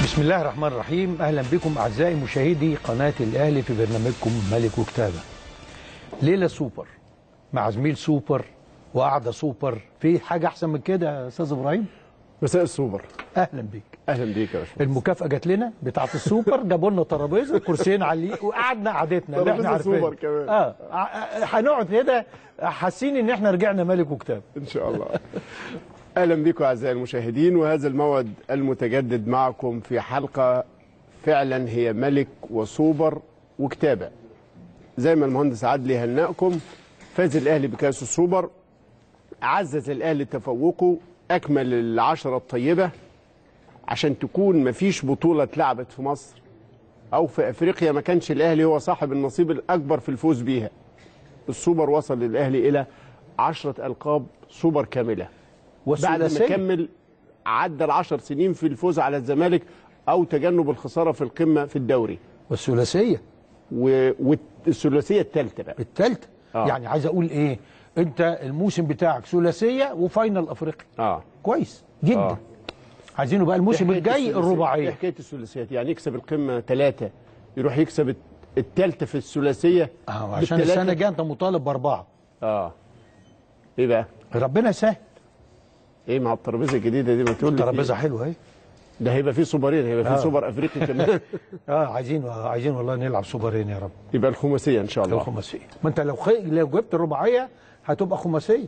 بسم الله الرحمن الرحيم اهلا بكم اعزائي مشاهدي قناه الاهلي في برنامجكم ملك وكتابه ليله سوبر مع زميل سوبر وقعده سوبر في حاجه احسن من كده يا استاذ ابراهيم مساء السوبر اهلا بيك اهلا بيك يا باشا المكافاه جات لنا بتاعه السوبر جابوا لنا ترابيزه كرسيين عليه وقعدنا قعدتنا اللي احنا ترابيزة عارفينها سوبر كمان. اه ع- هنقعد كده حاسين ان احنا رجعنا ملك وكتاب ان شاء الله اهلا بكم اعزائي المشاهدين وهذا الموعد المتجدد معكم في حلقه فعلا هي ملك وسوبر وكتابه زي ما المهندس عدلي هنأكم فاز الاهلي بكاس السوبر عزز الاهلي تفوقه اكمل العشره الطيبه عشان تكون مفيش بطوله اتلعبت في مصر او في افريقيا ما كانش الاهلي هو صاحب النصيب الاكبر في الفوز بيها السوبر وصل للاهلي الى عشرة القاب سوبر كامله بعد ما والثلاثيه كمل عدى العشر سنين في الفوز على الزمالك او تجنب الخساره في القمه في الدوري والثلاثيه و... والثلاثيه الثالثه بقى الثالثه آه. يعني عايز اقول ايه انت الموسم بتاعك ثلاثيه وفاينل افريقيا اه كويس جدا آه. عايزينه بقى الموسم حكاية الجاي الثلاثية- الرباعيه إيه حكايه الثلاثيات يعني يكسب القمه ثلاثه يروح يكسب الثالثه في الثلاثيه اه عشان بالتلاتة. السنه الجايه انت مطالب باربعه اه ايه بقى ربنا يسهل ايه مع الترابيزه الجديده دي ما تقول لي الترابيزه حلوه اهي ده هيبقى فيه سوبرين هيبقى فيه آه. سوبر افريقي كمان اه عايزين عايزين والله نلعب سوبرين يا رب يبقى الخماسيه ان شاء الله الخماسيه ما انت لو خي... لو جبت الرباعيه هتبقى خماسيه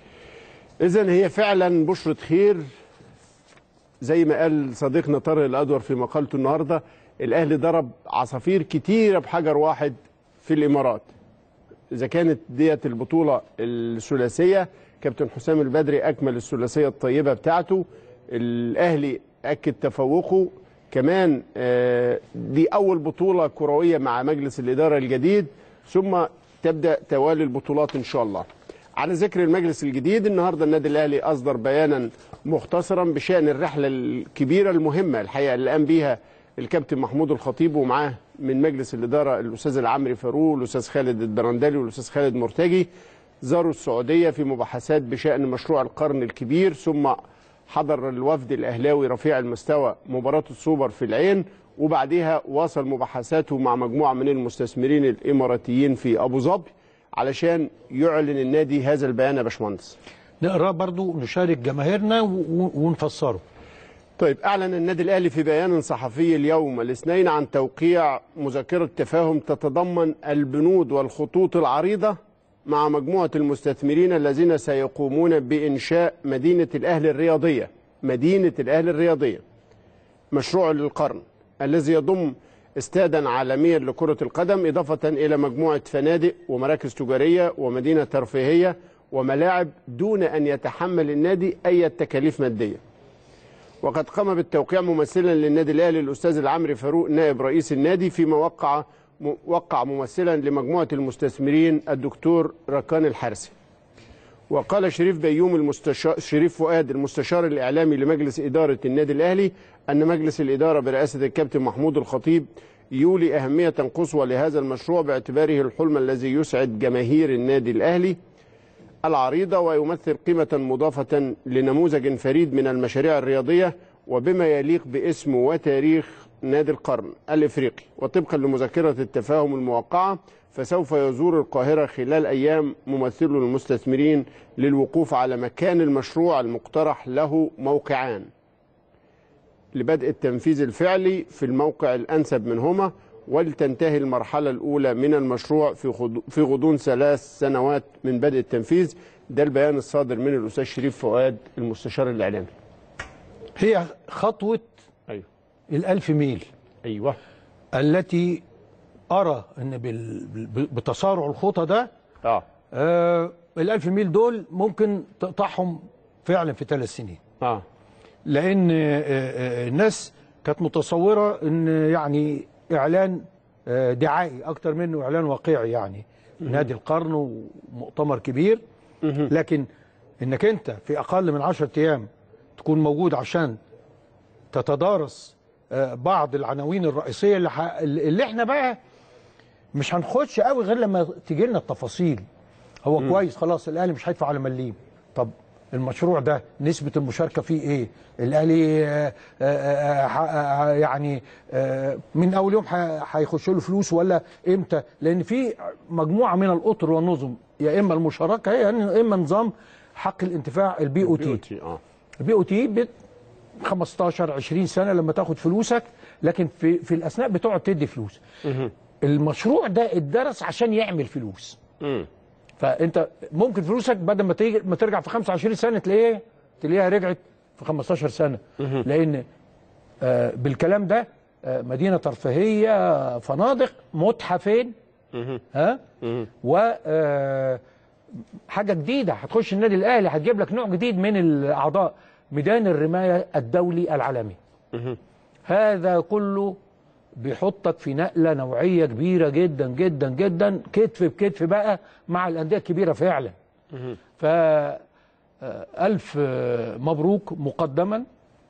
اذا هي فعلا بشرة خير زي ما قال صديقنا طارق الادور في مقالته النهارده الاهلي ضرب عصافير كتيره بحجر واحد في الامارات اذا كانت ديت البطوله الثلاثيه كابتن حسام البدري اكمل الثلاثيه الطيبه بتاعته الاهلي اكد تفوقه كمان آه، دي اول بطوله كرويه مع مجلس الاداره الجديد ثم تبدا توالي البطولات ان شاء الله على ذكر المجلس الجديد النهارده النادي الاهلي اصدر بيانا مختصرا بشان الرحله الكبيره المهمه الحقيقه اللي قام بيها الكابتن محمود الخطيب ومعاه من مجلس الاداره الاستاذ العمري فاروق والاستاذ خالد الدرندلي والاستاذ خالد مرتجي زاروا السعوديه في مباحثات بشان مشروع القرن الكبير ثم حضر الوفد الاهلاوي رفيع المستوى مباراه السوبر في العين وبعديها واصل مباحثاته مع مجموعه من المستثمرين الاماراتيين في ابو ظبي علشان يعلن النادي هذا البيان يا باشمهندس نقراه برضو نشارك جماهيرنا و... و... ونفسره طيب أعلن النادي الأهلي في بيان صحفي اليوم الاثنين عن توقيع مذكرة تفاهم تتضمن البنود والخطوط العريضة مع مجموعة المستثمرين الذين سيقومون بإنشاء مدينة الأهلي الرياضية مدينة الأهلي الرياضية مشروع للقرن الذي يضم استادا عالميا لكرة القدم إضافة إلى مجموعة فنادق ومراكز تجارية ومدينة ترفيهية وملاعب دون أن يتحمل النادي أي تكاليف مادية وقد قام بالتوقيع ممثلا للنادي الاهلي الاستاذ العمري فاروق نائب رئيس النادي فيما وقع م- وقع ممثلا لمجموعه المستثمرين الدكتور ركان الحرسي وقال شريف بيوم المستشار شريف فؤاد المستشار الاعلامي لمجلس اداره النادي الاهلي ان مجلس الاداره برئاسه الكابتن محمود الخطيب يولي اهميه قصوى لهذا المشروع باعتباره الحلم الذي يسعد جماهير النادي الاهلي العريضة ويمثل قيمة مضافة لنموذج فريد من المشاريع الرياضية وبما يليق باسم وتاريخ نادي القرن الإفريقي وطبقا لمذكرة التفاهم الموقعة فسوف يزور القاهرة خلال أيام ممثلو المستثمرين للوقوف على مكان المشروع المقترح له موقعان لبدء التنفيذ الفعلي في الموقع الأنسب منهما ولتنتهي المرحلة الأولى من المشروع في غض- في غضون ثلاث سنوات من بدء التنفيذ ده البيان الصادر من الأستاذ شريف فؤاد المستشار الإعلامي هي خطوه أيوه الألف ميل أيوه التي أرى أن بال... ب- بتسارع الخطى ده آه آه الألف ميل دول ممكن تقطعهم فعلا في ثلاث سنين آه لأن آه آه الناس كانت متصورة أن يعني إعلان آه دعائي أكتر منه إعلان واقعي يعني نادي القرن ومؤتمر كبير لكن انك انت في اقل من 10 ايام تكون موجود عشان تتدارس آه، بعض العناوين الرئيسيه اللي, ح... اللي احنا بقى مش هنخش قوي غير لما تيجي لنا التفاصيل هو كويس خلاص الاهلي مش هيدفع على مليم طب المشروع ده نسبة المشاركة فيه ايه الاهلي آه، آه، آه، آه، يعني آه، من اول يوم ح- هيخش له فلوس ولا امتى لان في مجموعة من الاطر والنظم يا اما المشاركة يا اما نظام حق الانتفاع البي او تي بيوتي اه البي او تي بت 15 20 سنه لما تاخد فلوسك لكن في في الاثناء بتقعد تدي فلوس المشروع ده اتدرس عشان يعمل فلوس مم. فانت ممكن فلوسك بدل ما تيجي ما ترجع في 25 سنه تلاقيه تلاقيها رجعت في 15 سنه لان آه بالكلام ده آه مدينه ترفيهيه فنادق متحفين ها و آه حاجه جديده هتخش النادي الاهلي هتجيب لك نوع جديد من الاعضاء ميدان الرمايه الدولي العالمي هذا كله بيحطك في نقله نوعيه كبيره جدا جدا جدا كتف بكتف بقى مع الانديه الكبيره فعلا ف آه، الف آه، مبروك مقدما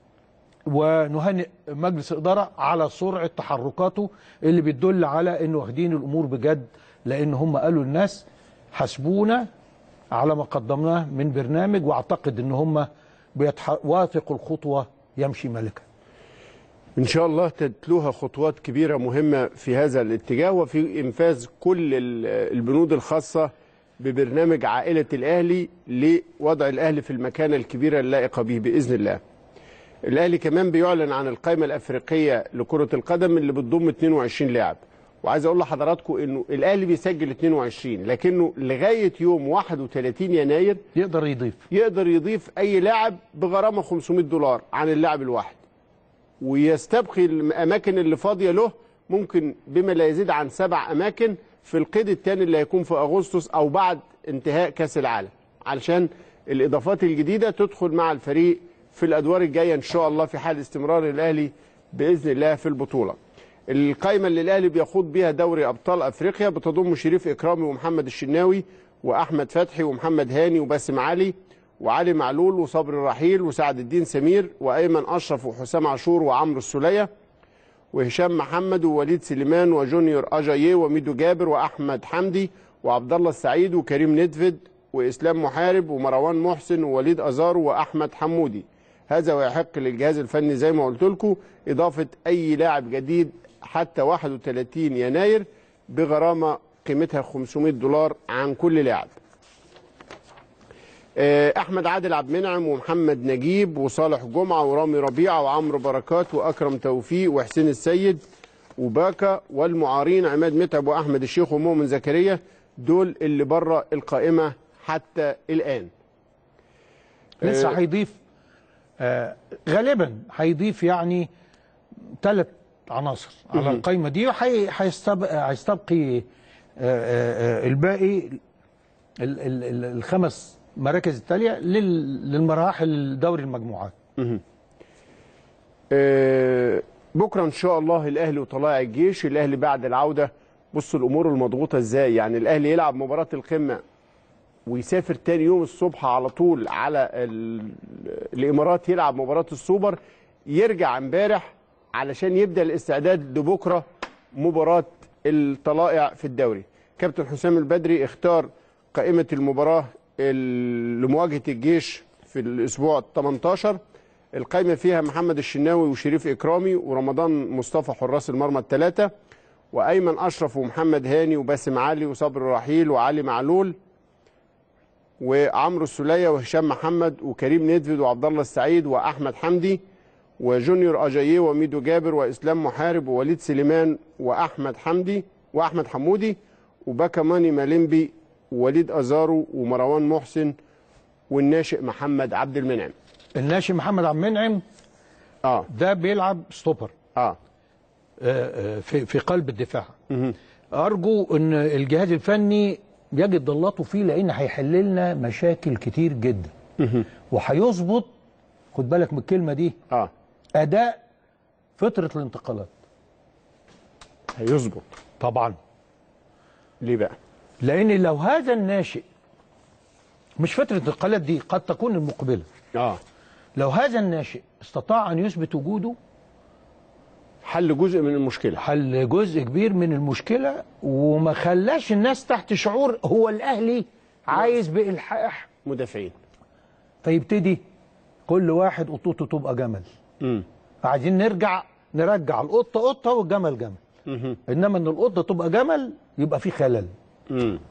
ونهنئ مجلس الاداره على سرعه تحركاته اللي بتدل على انه واخدين الامور بجد لان هم قالوا للناس حسبونا على ما قدمناه من برنامج واعتقد ان هم بيوافقوا الخطوه يمشي ملكا ان شاء الله تتلوها خطوات كبيره مهمه في هذا الاتجاه وفي انفاذ كل ال- البنود الخاصه ببرنامج عائله الاهلي لوضع الاهلي في المكانه الكبيره اللائقه به باذن الله. الاهلي كمان بيعلن عن القائمه الافريقيه لكره القدم اللي بتضم 22 لاعب. وعايز اقول لحضراتكم انه الاهلي بيسجل 22 لكنه لغايه يوم 31 يناير يقدر يضيف يقدر يضيف اي لاعب بغرامه 500 دولار عن اللاعب الواحد ويستبقي الاماكن اللي فاضيه له ممكن بما لا يزيد عن سبع اماكن في القيد الثاني اللي هيكون في اغسطس او بعد انتهاء كاس العالم علشان الاضافات الجديده تدخل مع الفريق في الادوار الجايه ان شاء الله في حال استمرار الاهلي باذن الله في البطوله. القائمه اللي الاهلي بيخوض بيها دوري ابطال افريقيا بتضم شريف اكرامي ومحمد الشناوي واحمد فتحي ومحمد هاني وباسم علي وعلي معلول وصبري رحيل وسعد الدين سمير وايمن اشرف وحسام عاشور وعمرو السوليه وهشام محمد ووليد سليمان وجونيور اجاييه وميدو جابر واحمد حمدي وعبد الله السعيد وكريم ندفد واسلام محارب ومروان محسن ووليد ازارو واحمد حمودي هذا ويحق للجهاز الفني زي ما قلت لكم اضافه اي لاعب جديد حتى 31 يناير بغرامه قيمتها 500 دولار عن كل لاعب آه، احمد عادل عبد المنعم ومحمد نجيب وصالح جمعه ورامي ربيعه وعمرو بركات واكرم توفيق وحسين السيد وباكا والمعارين عماد متعب واحمد الشيخ ومؤمن زكريا دول اللي بره القائمه حتى الان لسه آه، هيضيف آه غالبا هيضيف يعني ثلاث عناصر على القائمه دي وهيستبقي آه آه آه الباقي ال- ال- ال- الخمس مراكز التاليه لل- للمراحل دوري المجموعات آه، بكره ان شاء الله الاهلي وطلائع الجيش الاهلي بعد العوده بصوا الامور المضغوطه ازاي يعني الاهلي يلعب مباراه القمه ويسافر تاني يوم الصبح على طول على ال- الامارات يلعب مباراه السوبر يرجع امبارح علشان يبدا الاستعداد لبكره مباراه الطلائع في الدوري كابتن حسام البدري اختار قائمه المباراه ال- لمواجهه الجيش في الاسبوع 18 القائمه فيها محمد الشناوي وشريف اكرامي ورمضان مصطفى حراس المرمى الثلاثه وايمن اشرف ومحمد هاني وباسم علي وصبري رحيل وعلي معلول وعمرو السوليه وهشام محمد وكريم ندفد وعبد الله السعيد واحمد حمدي وجونيور اجاييه وميدو جابر واسلام محارب ووليد سليمان واحمد حمدي واحمد حمودي وباكا ماني مالمبي ووليد ازارو ومروان محسن والناشئ محمد عبد المنعم الناشئ محمد عبد المنعم اه ده بيلعب ستوبر اه آه، آه، في في قلب الدفاع ارجو ان الجهاز الفني يجد ضلاته فيه لان هيحل لنا مشاكل كتير جدا وهيظبط خد بالك من الكلمه دي اه اداء فتره الانتقالات هيظبط طبعا ليه بقى لان لو هذا الناشئ مش فتره الانتقالات دي قد تكون المقبله اه لو هذا الناشئ استطاع ان يثبت وجوده حل جزء من المشكله حل جزء كبير من المشكله وما خلاش الناس تحت شعور هو الاهلي عايز بالحاح مدافعين فيبتدي كل واحد قطوطه تبقى جمل مم. عايزين نرجع نرجع القطه قطه والجمل جمل مهم. انما ان القطه تبقى جمل يبقى في خلل مم.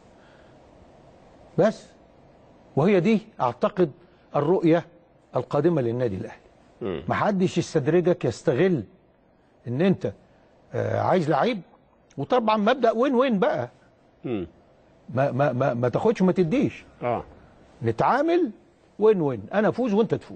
بس وهي دي اعتقد الرؤيه القادمه للنادي الاهلي مم. محدش يستدرجك يستغل ان انت آه، عايز لعيب وطبعا مبدا وين وين بقى مم. ما ما ما, ما تاخدش وما تديش اه نتعامل وين وين انا افوز وانت تفوز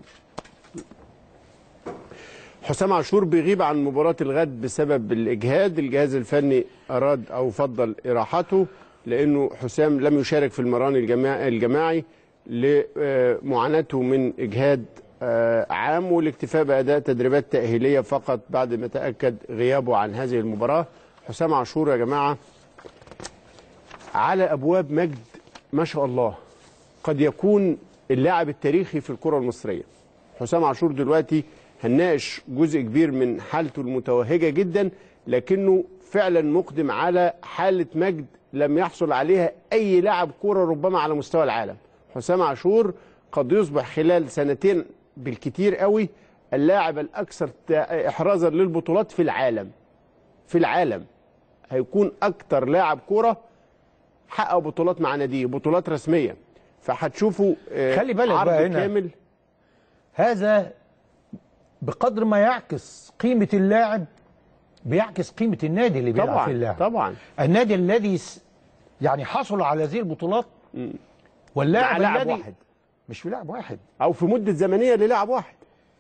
حسام عاشور بيغيب عن مباراة الغد بسبب الإجهاد الجهاز الفني أراد أو فضل إراحته لأنه حسام لم يشارك في المران الجماعي, الجماعي لمعاناته من إجهاد آه، عام والاكتفاء بأداء تدريبات تأهيلية فقط بعد ما تأكد غيابه عن هذه المباراة حسام عاشور يا جماعة على أبواب مجد ما شاء الله قد يكون اللاعب التاريخي في الكرة المصرية حسام عاشور دلوقتي هنناقش جزء كبير من حالته المتوهجة جدا لكنه فعلا مقدم على حالة مجد لم يحصل عليها أي لاعب كرة ربما على مستوى العالم حسام عاشور قد يصبح خلال سنتين بالكتير قوي اللاعب الأكثر تا- إحرازا للبطولات في العالم في العالم هيكون أكتر لاعب كرة حقق بطولات مع ناديه بطولات رسمية فهتشوفوا آه، خلي بالك عرض بقى هنا. كامل هذا بقدر ما يعكس قيمه اللاعب بيعكس قيمه النادي اللي بيلعب فيه طبعا اللاعب طبعا النادي الذي س- يعني حصل على هذه البطولات مع واللاعب لاعب الذي واحد مش في لاعب واحد او في مده زمنيه للاعب واحد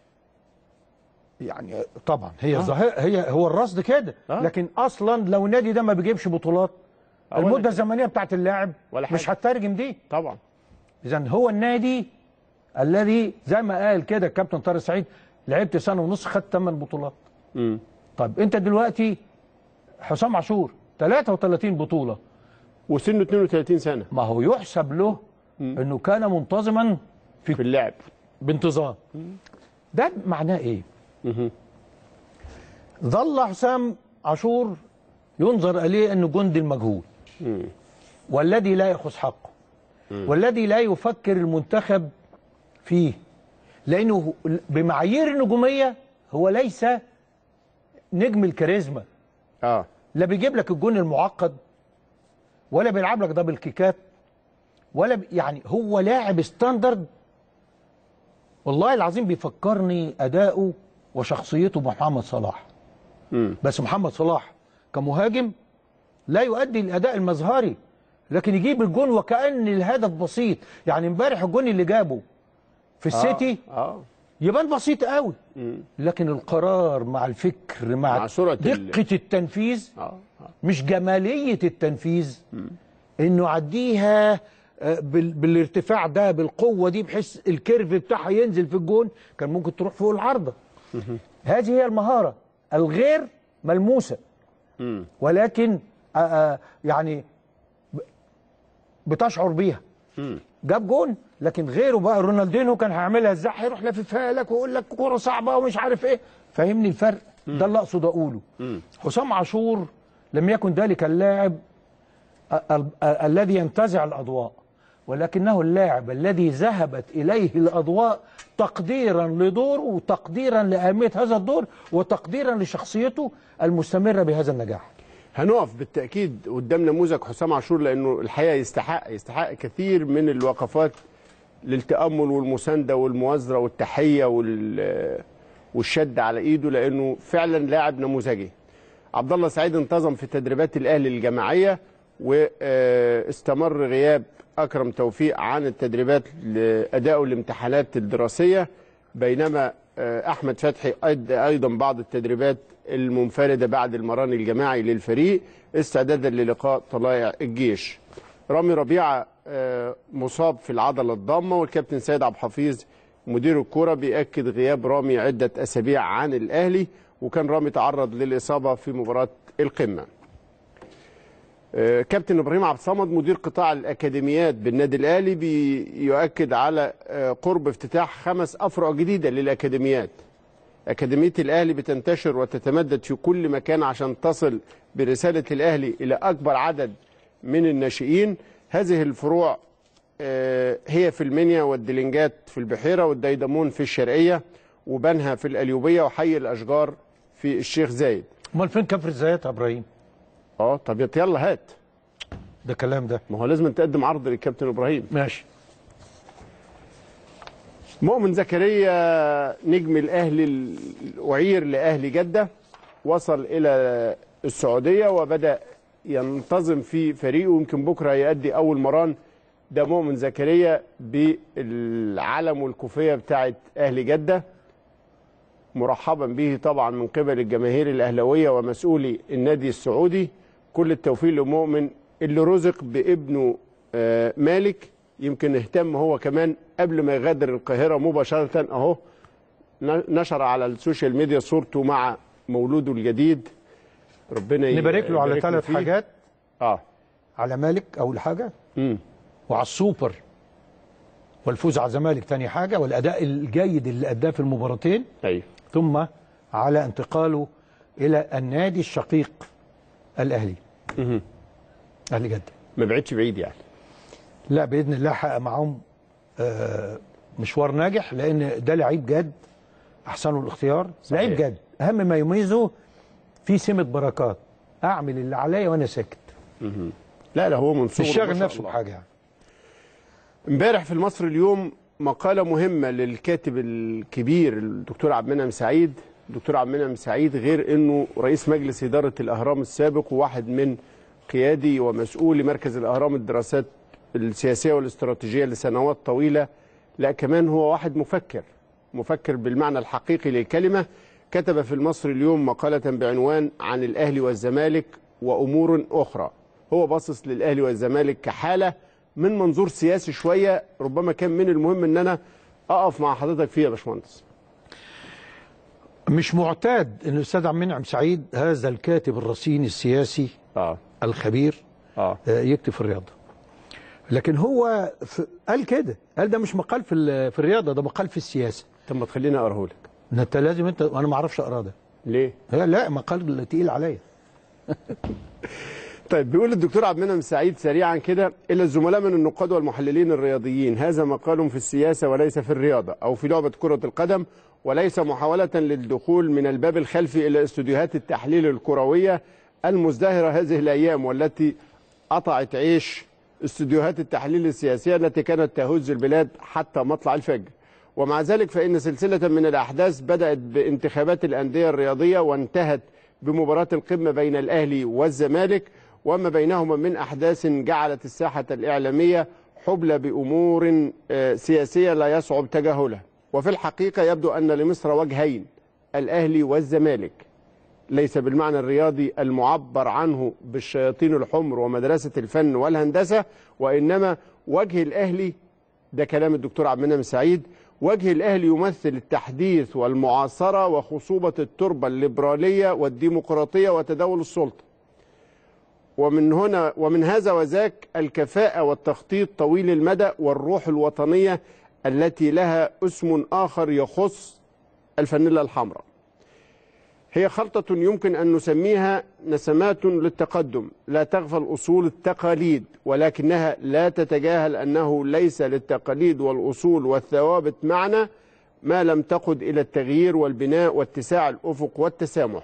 يعني طبعا هي ظاهر هي هو الرصد كده آه. لكن اصلا لو النادي ده ما بيجيبش بطولات آه، ولا المده الزمنيه بتاعت اللاعب ولا مش حاجة. هتترجم دي طبعا اذا هو النادي الذي زي ما قال كده الكابتن طارق سعيد لعبت سنه ونص خدت ثمان بطولات مم. طب انت دلوقتي حسام عاشور 33 بطوله وسنه 32 سنه ما هو يحسب له انه كان منتظما في اللعب بانتظام ده معناه ايه مهم. ظل حسام عاشور ينظر اليه انه جندي المجهول مم. والذي لا ياخذ حقه والذي لا يفكر المنتخب فيه لانه بمعايير النجوميه هو ليس نجم الكاريزما اه لا بيجيب لك الجون المعقد ولا بيلعب لك دبل كيكات ولا بي يعني هو لاعب ستاندرد والله العظيم بيفكرني اداؤه وشخصيته بمحمد صلاح مم. بس محمد صلاح كمهاجم لا يؤدي الاداء المظهري لكن يجيب الجون وكأن الهدف بسيط يعني امبارح الجون اللي جابه في السيتي اه يبان بسيط قوي مم. لكن القرار مع الفكر مع, مع سرعة ال- دقة التنفيذ اه آه. مش جمالية التنفيذ انه عديها آه، بال- بالارتفاع ده بالقوة دي بحيث الكيرف بتاعها ينزل في الجون كان ممكن تروح فوق العارضة هذه هي المهارة الغير ملموسة مم. ولكن آه، آه، يعني ب- بتشعر بيها مم. جاب جون لكن غيره بقى رونالدينو كان هيعملها ازاي هيروح لاففها لك ويقول لك كوره صعبه ومش عارف ايه فاهمني الفرق ده اللي اقصد اقوله مم. حسام عاشور لم يكن ذلك اللاعب ال- ال- الذي ينتزع الاضواء ولكنه اللاعب الذي ذهبت اليه الاضواء تقديرا لدوره وتقديرا لاهميه هذا الدور وتقديرا لشخصيته المستمره بهذا النجاح هنقف بالتاكيد قدام نموذج حسام عاشور لانه الحقيقه يستحق يستحق كثير من الوقفات للتامل والمسانده والمؤازره والتحيه وال والشد على ايده لانه فعلا لاعب نموذجي. عبد الله سعيد انتظم في تدريبات الاهلي الجماعيه واستمر غياب اكرم توفيق عن التدريبات لادائه الامتحانات الدراسيه بينما آه، احمد فتحي أد- ايضا بعض التدريبات المنفرده بعد المران الجماعي للفريق استعدادا للقاء طلائع الجيش. رامي ربيعه آه، مصاب في العضله الضامه والكابتن سيد عبد الحفيظ مدير الكرة بيأكد غياب رامي عدة أسابيع عن الأهلي وكان رامي تعرض للإصابة في مباراة القمة آه، كابتن ابراهيم عبد الصمد مدير قطاع الاكاديميات بالنادي الاهلي بيؤكد على آه، قرب افتتاح خمس افرع جديده للاكاديميات. اكاديميه الاهلي بتنتشر وتتمدد في كل مكان عشان تصل برساله الاهلي الى اكبر عدد من الناشئين. هذه الفروع آه، هي في المنيا والدلنجات في البحيره والديدمون في الشرقيه وبنها في القليوبيه وحي الاشجار في الشيخ زايد امال فين كفر الزيات يا ابراهيم اه طب يلا هات ده كلام ده ما هو لازم تقدم عرض للكابتن ابراهيم ماشي مؤمن زكريا نجم الاهلي الاعير لاهلي جده وصل الى السعوديه وبدا ينتظم في فريقه يمكن بكره يؤدي اول مران ده مؤمن زكريا بالعلم والكوفيه بتاعه اهلي جده مرحبا به طبعا من قبل الجماهير الاهلاويه ومسؤولي النادي السعودي كل التوفيق لمؤمن اللي رزق بابنه آه، مالك يمكن اهتم هو كمان قبل ما يغادر القاهره مباشره اهو ن- نشر على السوشيال ميديا صورته مع مولوده الجديد ربنا ي- نبارك له على يبارك ثلاث فيه. حاجات اه على مالك اول حاجه امم وعلى السوبر والفوز على الزمالك ثاني حاجه والاداء الجيد اللي اداه في المباراتين ايوه ثم على انتقاله الى النادي الشقيق الاهلي مهم. اهلي جده ما بعدش بعيد يعني لا باذن الله حقق معاهم آه، مشوار ناجح لان ده لعيب جاد احسنه الاختيار صحيح. لعيب جاد اهم ما يميزه في سمه بركات اعمل اللي عليا وانا ساكت لا لا هو من مش صغره ما شاغل شاء نفسه الله. بحاجه يعني امبارح في المصري اليوم مقالة مهمة للكاتب الكبير الدكتور عبد المنعم سعيد الدكتور عبد المنعم سعيد غير انه رئيس مجلس إدارة الأهرام السابق وواحد من قيادي ومسؤول مركز الأهرام الدراسات السياسية والاستراتيجية لسنوات طويلة لا كمان هو واحد مفكر مفكر بالمعنى الحقيقي للكلمة كتب في المصري اليوم مقالة بعنوان عن الأهلي والزمالك وأمور أخرى هو باصص للأهلي والزمالك كحالة من منظور سياسي شوية ربما كان من المهم ان انا اقف مع حضرتك فيه يا باشمهندس مش معتاد ان الاستاذ عبد المنعم سعيد هذا الكاتب الرصين السياسي اه الخبير اه آه، يكتب في الرياضه لكن هو في قال كده قال ده مش مقال في ال- في الرياضه ده مقال في السياسه طب ما تخليني اقراه لك ده انت لازم انت وانا ما اعرفش اقرا ده ليه هي لا مقال تقيل عليا طيب بيقول الدكتور عبد المنعم سعيد سريعا كده الى الزملاء من النقاد والمحللين الرياضيين هذا مقال في السياسه وليس في الرياضه او في لعبه كره القدم وليس محاوله للدخول من الباب الخلفي الى استوديوهات التحليل الكرويه المزدهره هذه الايام والتي قطعت عيش استوديوهات التحليل السياسيه التي كانت تهز البلاد حتى مطلع الفجر ومع ذلك فإن سلسلة من الأحداث بدأت بانتخابات الأندية الرياضية وانتهت بمباراة القمة بين الأهلي والزمالك وما بينهما من أحداث جعلت الساحة الإعلامية حبلى بأمور آه، سياسية لا يصعب تجاهلها وفي الحقيقة يبدو أن لمصر وجهين الأهلي والزمالك ليس بالمعنى الرياضي المعبر عنه بالشياطين الحمر ومدرسة الفن والهندسة وإنما وجه الأهلي ده كلام الدكتور عبد المنعم سعيد وجه الأهلي يمثل التحديث والمعاصرة وخصوبة التربة الليبرالية والديمقراطية وتداول السلطة ومن هنا ومن هذا وذاك الكفاءة والتخطيط طويل المدى والروح الوطنية التي لها اسم آخر يخص الفانيلا الحمراء هي خلطة يمكن أن نسميها نسمات للتقدم لا تغفل أصول التقاليد ولكنها لا تتجاهل أنه ليس للتقاليد والأصول والثوابت معنى ما لم تقد إلى التغيير والبناء واتساع الأفق والتسامح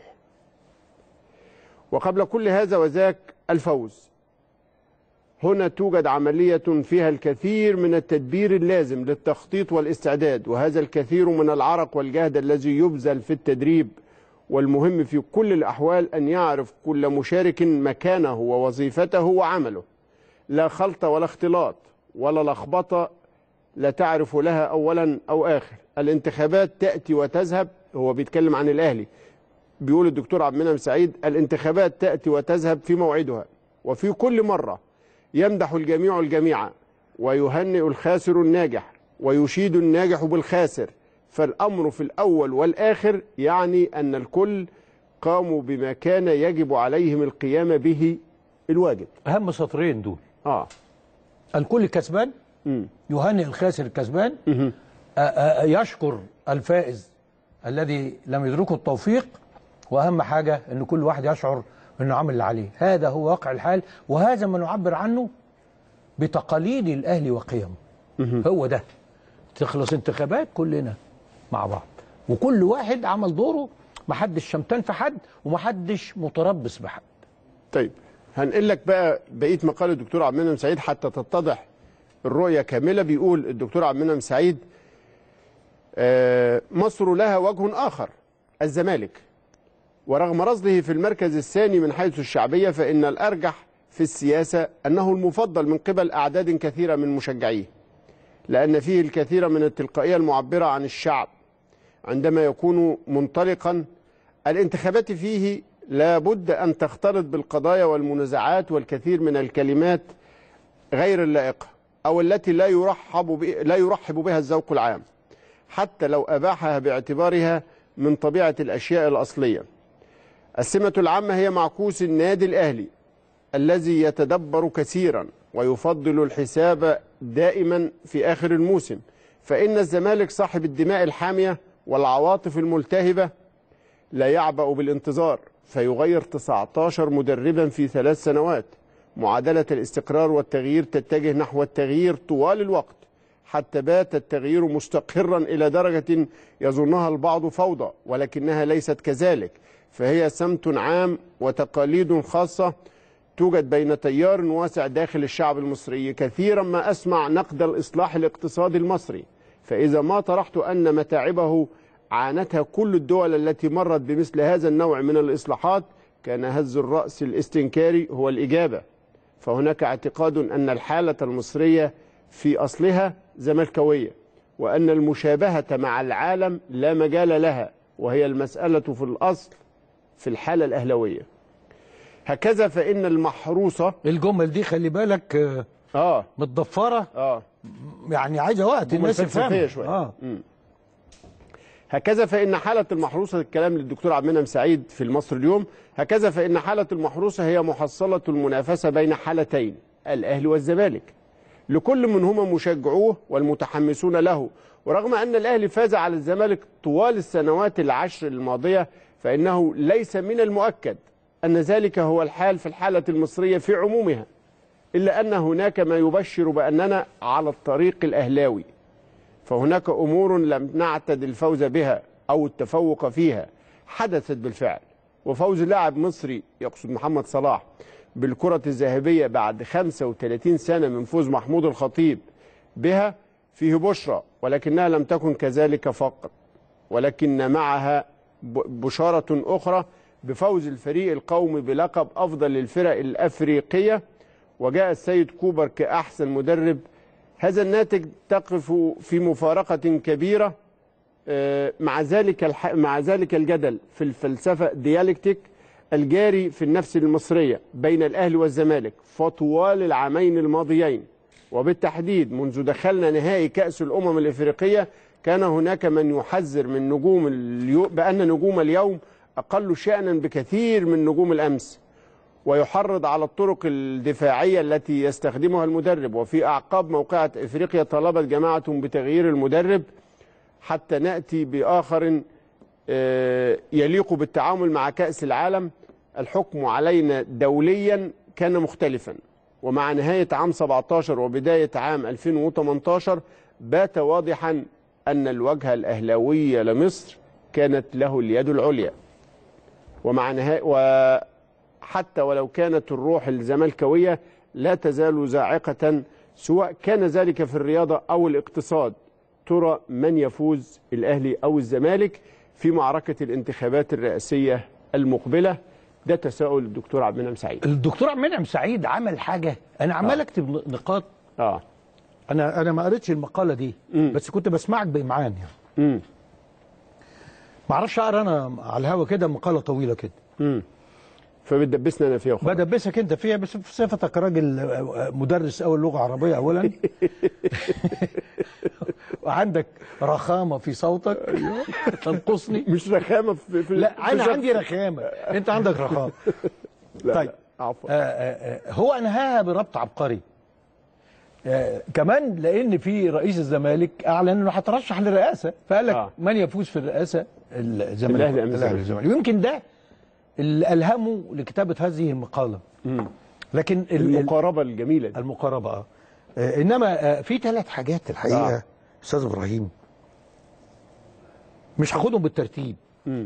وقبل كل هذا وذاك الفوز هنا توجد عملية فيها الكثير من التدبير اللازم للتخطيط والاستعداد وهذا الكثير من العرق والجهد الذي يبذل في التدريب والمهم في كل الأحوال أن يعرف كل مشارك مكانه ووظيفته وعمله لا خلط ولا اختلاط ولا لخبطة لا تعرف لها أولا أو آخر الانتخابات تأتي وتذهب هو بيتكلم عن الأهلي بيقول الدكتور عبد المنعم سعيد الانتخابات تأتي وتذهب في موعدها وفي كل مرة يمدح الجميع الجميع ويهنئ الخاسر الناجح ويشيد الناجح بالخاسر فالأمر في الأول والآخر يعني أن الكل قاموا بما كان يجب عليهم القيام به الواجب اهم سطرين دول آه الكل كسبان مم. يهنئ الخاسر الكسبان مهم. آ- آ- يشكر الفائز الذي لم يدركه التوفيق واهم حاجه ان كل واحد يشعر انه عمل اللي عليه هذا هو واقع الحال وهذا ما نعبر عنه بتقاليد الاهلي وقيمه هو ده تخلص انتخابات كلنا مع بعض وكل واحد عمل دوره محدش شمتان في حد ومحدش متربص بحد طيب هنقل لك بقى بقيه مقال الدكتور عبد المنعم سعيد حتى تتضح الرؤيه كامله بيقول الدكتور عبد المنعم سعيد آه، مصر لها وجه اخر الزمالك ورغم رصده في المركز الثاني من حيث الشعبيه فان الارجح في السياسه انه المفضل من قبل اعداد كثيره من مشجعيه لان فيه الكثير من التلقائيه المعبره عن الشعب عندما يكون منطلقا الانتخابات فيه لا بد أن تختلط بالقضايا والمنازعات والكثير من الكلمات غير اللائقة أو التي لا يرحب ب- لا يرحب بها الذوق العام حتى لو أباحها باعتبارها من طبيعة الأشياء الأصلية السمة العامة هي معكوس النادي الأهلي الذي يتدبر كثيرا ويفضل الحساب دائما في آخر الموسم فإن الزمالك صاحب الدماء الحامية والعواطف الملتهبة لا يعبأ بالانتظار فيغير 19 مدربا في ثلاث سنوات معادلة الاستقرار والتغيير تتجه نحو التغيير طوال الوقت حتى بات التغيير مستقرا إلى درجة يظنها البعض فوضى ولكنها ليست كذلك فهي سمت عام وتقاليد خاصة توجد بين تيار واسع داخل الشعب المصري كثيرا ما أسمع نقد الإصلاح الاقتصادي المصري فإذا ما طرحت أن متاعبه عانتها كل الدول التي مرت بمثل هذا النوع من الإصلاحات كان هز الرأس الاستنكاري هو الإجابة فهناك اعتقاد أن الحالة المصرية في أصلها زملكاوية وأن المشابهة مع العالم لا مجال لها وهي المسألة في الأصل في الحالة الأهلوية هكذا فإن المحروسة الجمل دي خلي بالك آه، آه متضفره آه يعني عايزه وقت جمل الناس فلسفية تفهمها شوية. اه هكذا فإن حالة المحروسة الكلام للدكتور عبد المنعم سعيد في المصري اليوم هكذا فإن حالة المحروسة هي محصلة المنافسة بين حالتين الأهلي والزمالك لكل منهما مشجعوه والمتحمسون له ورغم أن الأهلي فاز على الزمالك طوال السنوات العشر الماضية فإنه ليس من المؤكد أن ذلك هو الحال في الحالة المصرية في عمومها إلا أن هناك ما يبشر بأننا على الطريق الأهلاوي فهناك امور لم نعتد الفوز بها او التفوق فيها حدثت بالفعل وفوز لاعب مصري يقصد محمد صلاح بالكرة الذهبية بعد 35 سنة من فوز محمود الخطيب بها فيه بشرى ولكنها لم تكن كذلك فقط ولكن معها ب- بشارة أخرى بفوز الفريق القومي بلقب أفضل الفرق الأفريقية وجاء السيد كوبر كأحسن مدرب هذا الناتج تقف في مفارقة كبيرة آه، مع ذلك الح... مع ذلك الجدل في الفلسفة ديالكتيك الجاري في النفس المصرية بين الأهلي والزمالك فطوال العامين الماضيين وبالتحديد منذ دخلنا نهائي كأس الأمم الإفريقية كان هناك من يحذر من نجوم اليو... بأن نجوم اليوم أقل شأنا بكثير من نجوم الأمس ويحرض على الطرق الدفاعية التي يستخدمها المدرب وفي أعقاب موقعة إفريقيا طلبت جماعة بتغيير المدرب حتى نأتي بآخر آه، يليق بالتعامل مع كأس العالم الحكم علينا دوليا كان مختلفا ومع نهاية عام 17 وبداية عام 2018 بات واضحا أن الوجه الأهلاوي لمصر كانت له اليد العليا ومع نهاية وحتى ولو كانت الروح الزملكاوية لا تزال زاعقة سواء كان ذلك في الرياضة أو الاقتصاد ترى من يفوز الأهلي أو الزمالك في معركة الانتخابات الرئاسية المقبلة ده تساؤل الدكتور عبد المنعم سعيد الدكتور عبد المنعم سعيد عمل حاجه انا عمال اكتب نقاط اه انا انا ما قريتش المقاله دي مم. بس كنت بسمعك بامعان يعني امم ما اعرفش اقرا انا على الهوا كده مقاله طويله كده امم فبتدبسنا انا فيها وخلاص. بدبسك انت فيها بس في صفتك راجل آه، مدرس اول لغه عربيه اولا وعندك رخامه في صوتك تنقصني مش رخامه في, في لا في انا شخص. عندي رخامه انت عندك رخامه لا طيب. لا عفوا آه، آه، آه، هو انهاها بربط عبقري آه، كمان لان في رئيس الزمالك اعلن انه هترشح للرئاسه فقال لك آه. من يفوز في الرئاسه الزمالك الأهلي أم الزمالك. الزمالك ويمكن ده اللي الهمه لكتابه هذه المقاله مم. لكن ال- ال- المقاربه الجميله دي المقاربه اه آه، انما آه، في ثلاث حاجات الحقيقه آه. استاذ ابراهيم مش هاخدهم بالترتيب مم.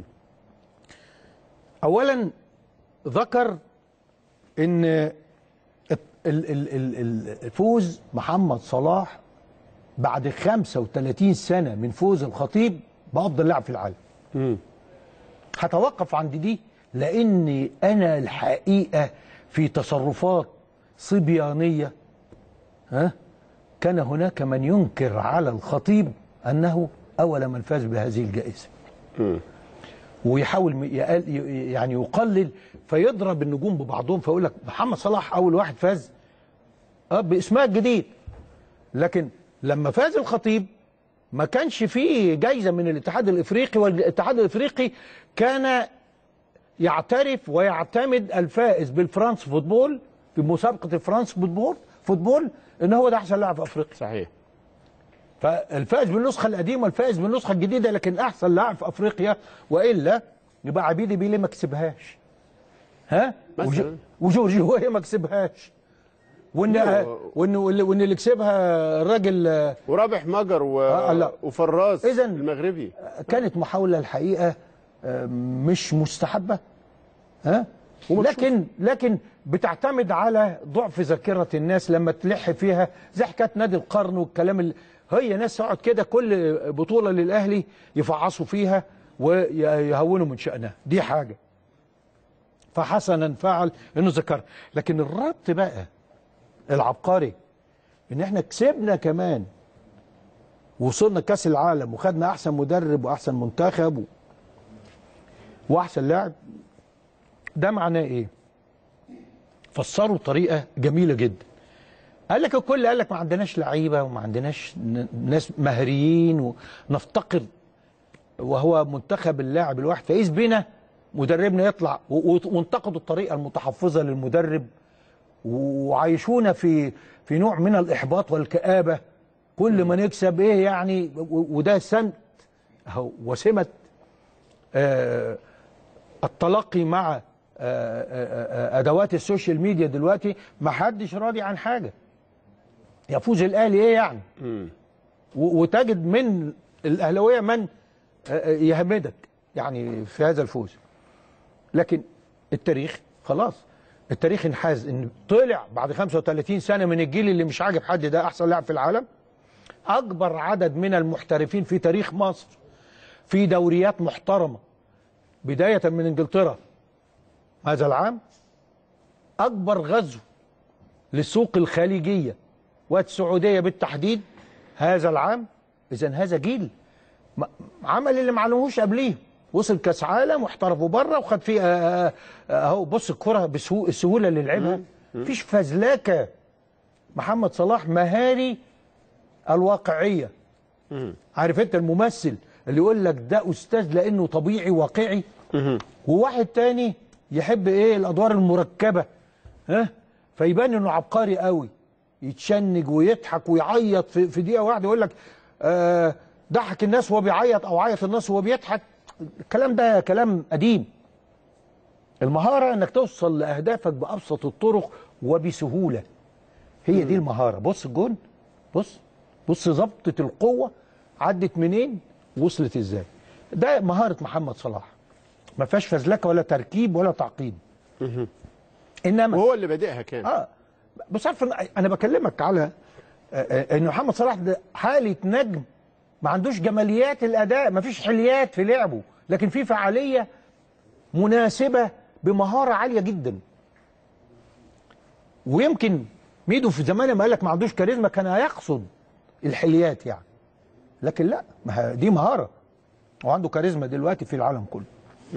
اولا ذكر ان ال- ال- ال- ال- الفوز محمد صلاح بعد 35 سنه من فوز الخطيب بافضل لاعب في العالم مم. هتوقف عند دي لاني انا الحقيقه في تصرفات صبيانيه ها كان هناك من ينكر على الخطيب انه اول من فاز بهذه الجائزه مم. ويحاول م- يقل ي- يعني يقلل فيضرب النجوم ببعضهم فيقول لك محمد صلاح اول واحد فاز اه باسمها الجديد لكن لما فاز الخطيب ما كانش فيه جايزه من الاتحاد الافريقي والاتحاد الافريقي كان يعترف ويعتمد الفائز بالفرانس فوتبول في مسابقه الفرانس فوتبول فوتبول ان هو ده احسن لاعب في افريقيا صحيح فالفائز بالنسخه القديمه والفائز بالنسخه الجديده لكن احسن لاعب في افريقيا والا يبقى عبيدي بيلي ما كسبهاش ها مثلاً. وج- وجورجي هوي ما كسبهاش وان لا. وان وان اللي كسبها الراجل آه، ورابح مجر و... آه، لا. وفراس إذن- المغربي كانت محاوله الحقيقه آه، مش مستحبه ها لكن لكن بتعتمد على ضعف ذاكره الناس لما تلح فيها زي حكايه نادي القرن والكلام اللي هي ناس تقعد كده كل بطوله للاهلي يفعصوا فيها ويهونوا من شانها دي حاجه فحسنا فعل انه ذكر لكن الربط بقى العبقري ان احنا كسبنا كمان وصلنا كاس العالم وخدنا احسن مدرب واحسن منتخب و... واحسن لاعب ده معناه ايه فسروا بطريقه جميله جدا قال لك الكل قال لك ما عندناش لعيبه وما عندناش ن- ناس مهريين ونفتقر وهو منتخب اللاعب الواحد فاذ بنا مدربنا يطلع و- و- وانتقدوا الطريقه المتحفظه للمدرب وعايشونا في في نوع من الاحباط والكابه كل ما نكسب ايه يعني و- وده سمت أهو وسمه آه، التلقي مع آه، آه، آه، ادوات السوشيال ميديا دلوقتي ما حدش راضي عن حاجه يفوز الاهلي ايه يعني مم. و- وتجد من الاهلاويه من آه، آه، يهمدك يعني في هذا الفوز لكن التاريخ خلاص التاريخ انحاز ان طلع بعد 35 سنه من الجيل اللي مش عاجب حد ده احسن لاعب في العالم اكبر عدد من المحترفين في تاريخ مصر في دوريات محترمه بدايه من انجلترا هذا العام اكبر غزو للسوق الخليجيه والسعوديه بالتحديد هذا العام اذا هذا جيل م- عمل اللي ما عملوهوش قبليه وصل كاس عالم واحترفوا بره وخد فيه آه، آه، اهو بص الكره بسهو- السهوله اللي لعبها مفيش فزلكه محمد صلاح مهاري الواقعيه عارف انت الممثل اللي يقول لك ده استاذ لانه طبيعي واقعي وواحد تاني يحب ايه الادوار المركبه ها فيبان انه عبقري قوي يتشنج ويضحك ويعيط في, في دقيقه واحده يقول لك آه ضحك الناس وهو بيعيط او عيط الناس وهو بيضحك الكلام ده كلام قديم المهاره انك توصل لاهدافك بابسط الطرق وبسهوله هي دي المهاره بص الجون بص بص ضبطه القوه عدت منين وصلت ازاي ده مهاره محمد صلاح ما فيهاش فزلكه ولا تركيب ولا تعقيد انما وهو اللي بادئها كان اه بس عارف إن- انا بكلمك على آه، آه، ان محمد صلاح ده حاله نجم ما عندوش جماليات الاداء ما فيش حليات في لعبه لكن في فعاليه مناسبه بمهاره عاليه جدا ويمكن ميدو في زمان ما قال لك ما عندوش كاريزما كان هيقصد الحليات يعني لكن لا ما هي- دي مهاره وعنده كاريزما دلوقتي في العالم كله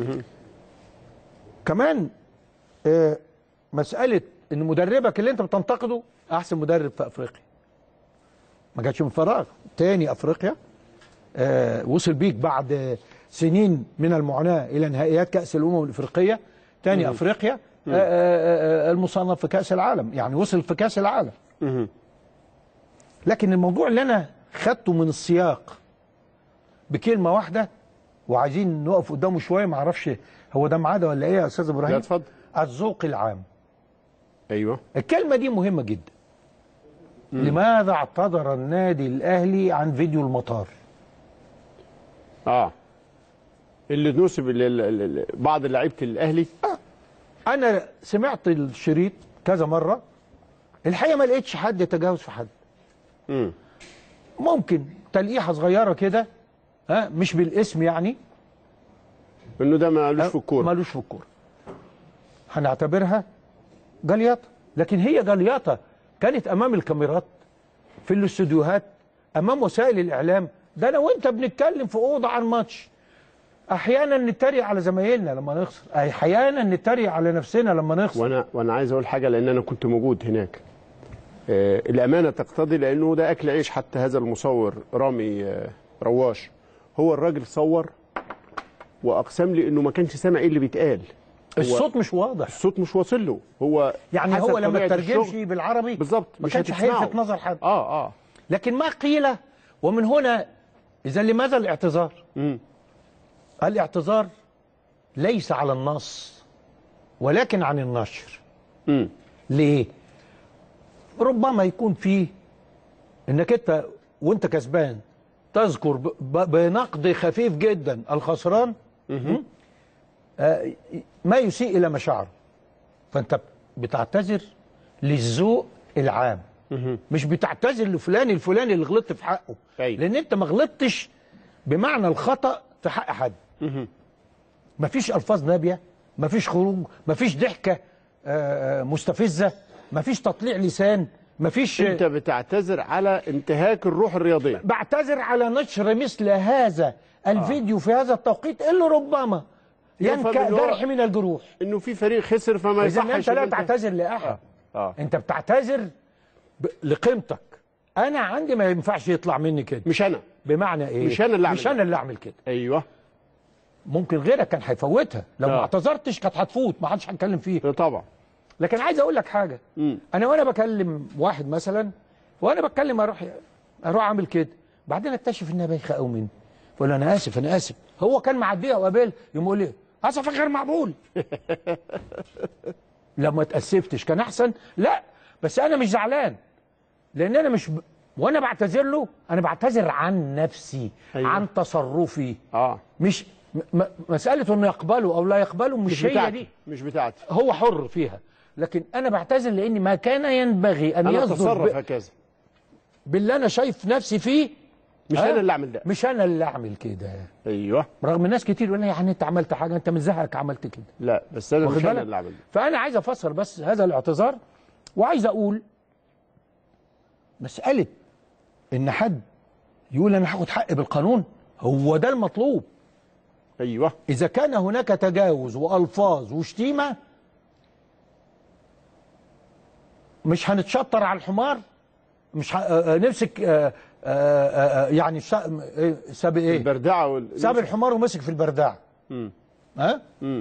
كمان آه، مساله ان مدربك اللي انت بتنتقده احسن مدرب في افريقيا ما جاتش من فراغ تاني افريقيا آه وصل بيك بعد سنين من المعاناه الى نهائيات كاس الامم الافريقيه تاني افريقيا آه آه آه المصنف في كاس العالم يعني وصل في كاس العالم مهم. لكن الموضوع اللي انا خدته من السياق بكلمه واحده وعايزين نقف قدامه شويه ما اعرفش هو ده معاده ولا ايه يا استاذ ابراهيم لا اتفضل الذوق العام ايوه الكلمه دي مهمه جدا لماذا اعتذر النادي الاهلي عن فيديو المطار اه اللي نسب ل- ل- ل- بعض لعيبه الاهلي انا سمعت الشريط كذا مره الحقيقه ما لقيتش حد يتجاوز في حد امم ممكن تلقيحه صغيره كده ها مش بالاسم يعني انه ده مالوش في الكوره مالوش في الكوره هنعتبرها جليطه لكن هي جليطه كانت امام الكاميرات في الاستوديوهات امام وسائل الاعلام ده انا وانت بنتكلم في اوضه عن ماتش احيانا نتريق على زمايلنا لما نخسر احيانا نتريق على نفسنا لما نخسر وانا وانا عايز اقول حاجه لان انا كنت موجود هناك آه الامانه تقتضي لانه ده اكل عيش حتى هذا المصور رامي آه رواش هو الراجل صور واقسم لي انه ما كانش سامع ايه اللي بيتقال هو الصوت مش واضح الصوت مش واصل له هو يعني حسب هو لما طبيعة ترجمش الشغل- بالعربي بالظبط ما مش كانش هتسمعه. هيلفت نظر حد اه اه لكن ما قيل ومن هنا اذا لماذا الاعتذار مم. الاعتذار ليس على النص ولكن عن النشر مم. ليه ربما يكون فيه انك انت وانت كسبان تذكر ب- ب- بنقد خفيف جدا الخسران آه، ما يسيء الى مشاعره فانت بتعتذر للذوق العام مش بتعتذر لفلان الفلاني اللي غلطت في حقه أيوة. لان انت ما غلطتش بمعنى الخطا في حق حد مفيش الفاظ نابيه مفيش خروج مفيش ضحكه آه، آه، مستفزه مفيش تطليع لسان مفيش انت بتعتذر على انتهاك الروح الرياضيه بعتذر على نشر مثل هذا الفيديو في هذا التوقيت اللي ربما يفهم ينكأ إن هو- جرح من الجروح انه في فريق خسر فما اذا يصحش انت لا إن تعتذر لاحد اه انت بتعتذر ب... لقيمتك انا عندي ما ينفعش يطلع مني كده مش انا بمعنى ايه مش أنا اللي أعمل مش ده. انا اللي اعمل كده ايوه ممكن غيرك كان هيفوتها لو ما آه. اعتذرتش كانت هتفوت ما حدش هيتكلم فيها طبعا لكن عايز اقول لك حاجه مم. انا وانا بكلم واحد مثلا وانا بتكلم اروح اروح اعمل كده بعدين اكتشف انها بايخه قوي مني فقول له انا اسف انا اسف هو كان معديها وقابل يقوم يقول لي اسفك غير مقبول لو ما اتاسفتش كان احسن لا بس انا مش زعلان لان انا مش ب... وانا بعتذر له انا بعتذر عن نفسي أيوة. عن تصرفي اه مش م... م... مساله انه يقبله او لا يقبله مش, مش هي بتاعتي دي مش بتاعتي هو حر فيها لكن انا بعتذر لان ما كان ينبغي ان انا يصدر اتصرف ب... هكذا باللي انا شايف نفسي فيه مش ها؟ انا اللي اعمل ده مش انا اللي اعمل كده ايوه رغم الناس كتير يقول لي يعني انت عملت حاجه انت من زهقك عملت كده لا بس انا واخد مش انا بالك؟ اللي اعمل ده فانا عايز افسر بس هذا الاعتذار وعايز اقول مساله ان حد يقول انا هاخد حقي بالقانون هو ده المطلوب ايوه اذا كان هناك تجاوز والفاظ وشتيمه مش هنتشطر على الحمار مش ه... آه، آه، نمسك آه، آه، آه، يعني شا... إيه، ساب ايه البردعه وال... ساب الحمار ومسك في البرداع مم. ها مم.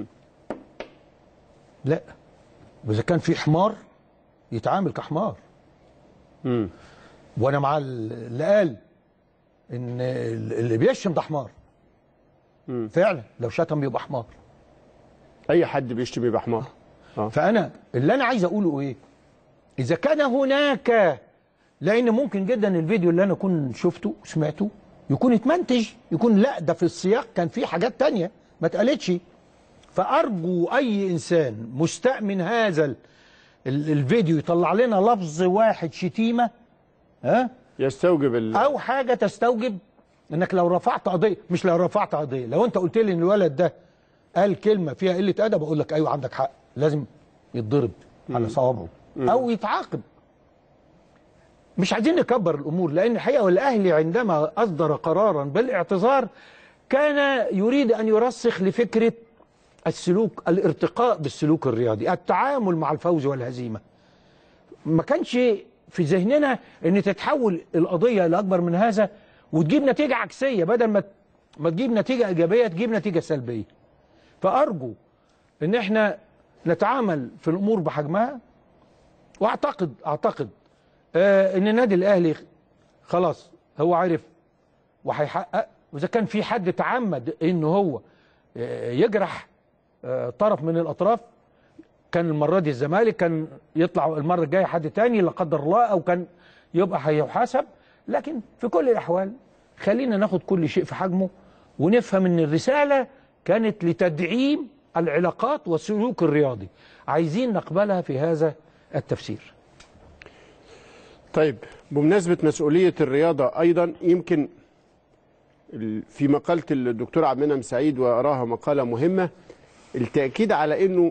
لا واذا كان في حمار يتعامل كحمار مم. وانا مع اللي قال ان اللي بيشتم ده حمار مم. فعلا لو شتم يبقى حمار اي حد بيشتم يبقى حمار اه فانا اللي انا عايز اقوله ايه اذا كان هناك لان ممكن جدا الفيديو اللي انا كنت شفته وسمعته يكون اتمنتج يكون لا ده في السياق كان في حاجات تانية ما اتقالتش فارجو اي انسان مستاء من هذا ال- ال- الفيديو يطلع لنا لفظ واحد شتيمه ها يستوجب ال... او حاجه تستوجب انك لو رفعت قضيه مش لو رفعت قضيه لو انت قلت لي ان الولد ده قال كلمه فيها قله ادب اقول لك ايوه عندك حق لازم يتضرب على صوابعه او يتعاقب مش عايزين نكبر الامور لان الحقيقه الاهلي عندما اصدر قرارا بالاعتذار كان يريد ان يرسخ لفكره السلوك الارتقاء بالسلوك الرياضي التعامل مع الفوز والهزيمه ما كانش في ذهننا ان تتحول القضيه لاكبر من هذا وتجيب نتيجه عكسيه بدل ما ما تجيب نتيجه ايجابيه تجيب نتيجه سلبيه فارجو ان احنا نتعامل في الامور بحجمها واعتقد اعتقد آه ان النادي الاهلي خلاص هو عرف وهيحقق واذا كان في حد تعمد ان هو آه يجرح آه طرف من الاطراف كان المره دي الزمالك كان يطلع المره الجايه حد تاني لا قدر الله او كان يبقى هيحاسب لكن في كل الاحوال خلينا ناخد كل شيء في حجمه ونفهم ان الرساله كانت لتدعيم العلاقات والسلوك الرياضي عايزين نقبلها في هذا التفسير طيب بمناسبة مسؤولية الرياضة أيضا يمكن ال- في مقالة الدكتور عبد المنعم سعيد وأراها مقالة مهمة التأكيد على أنه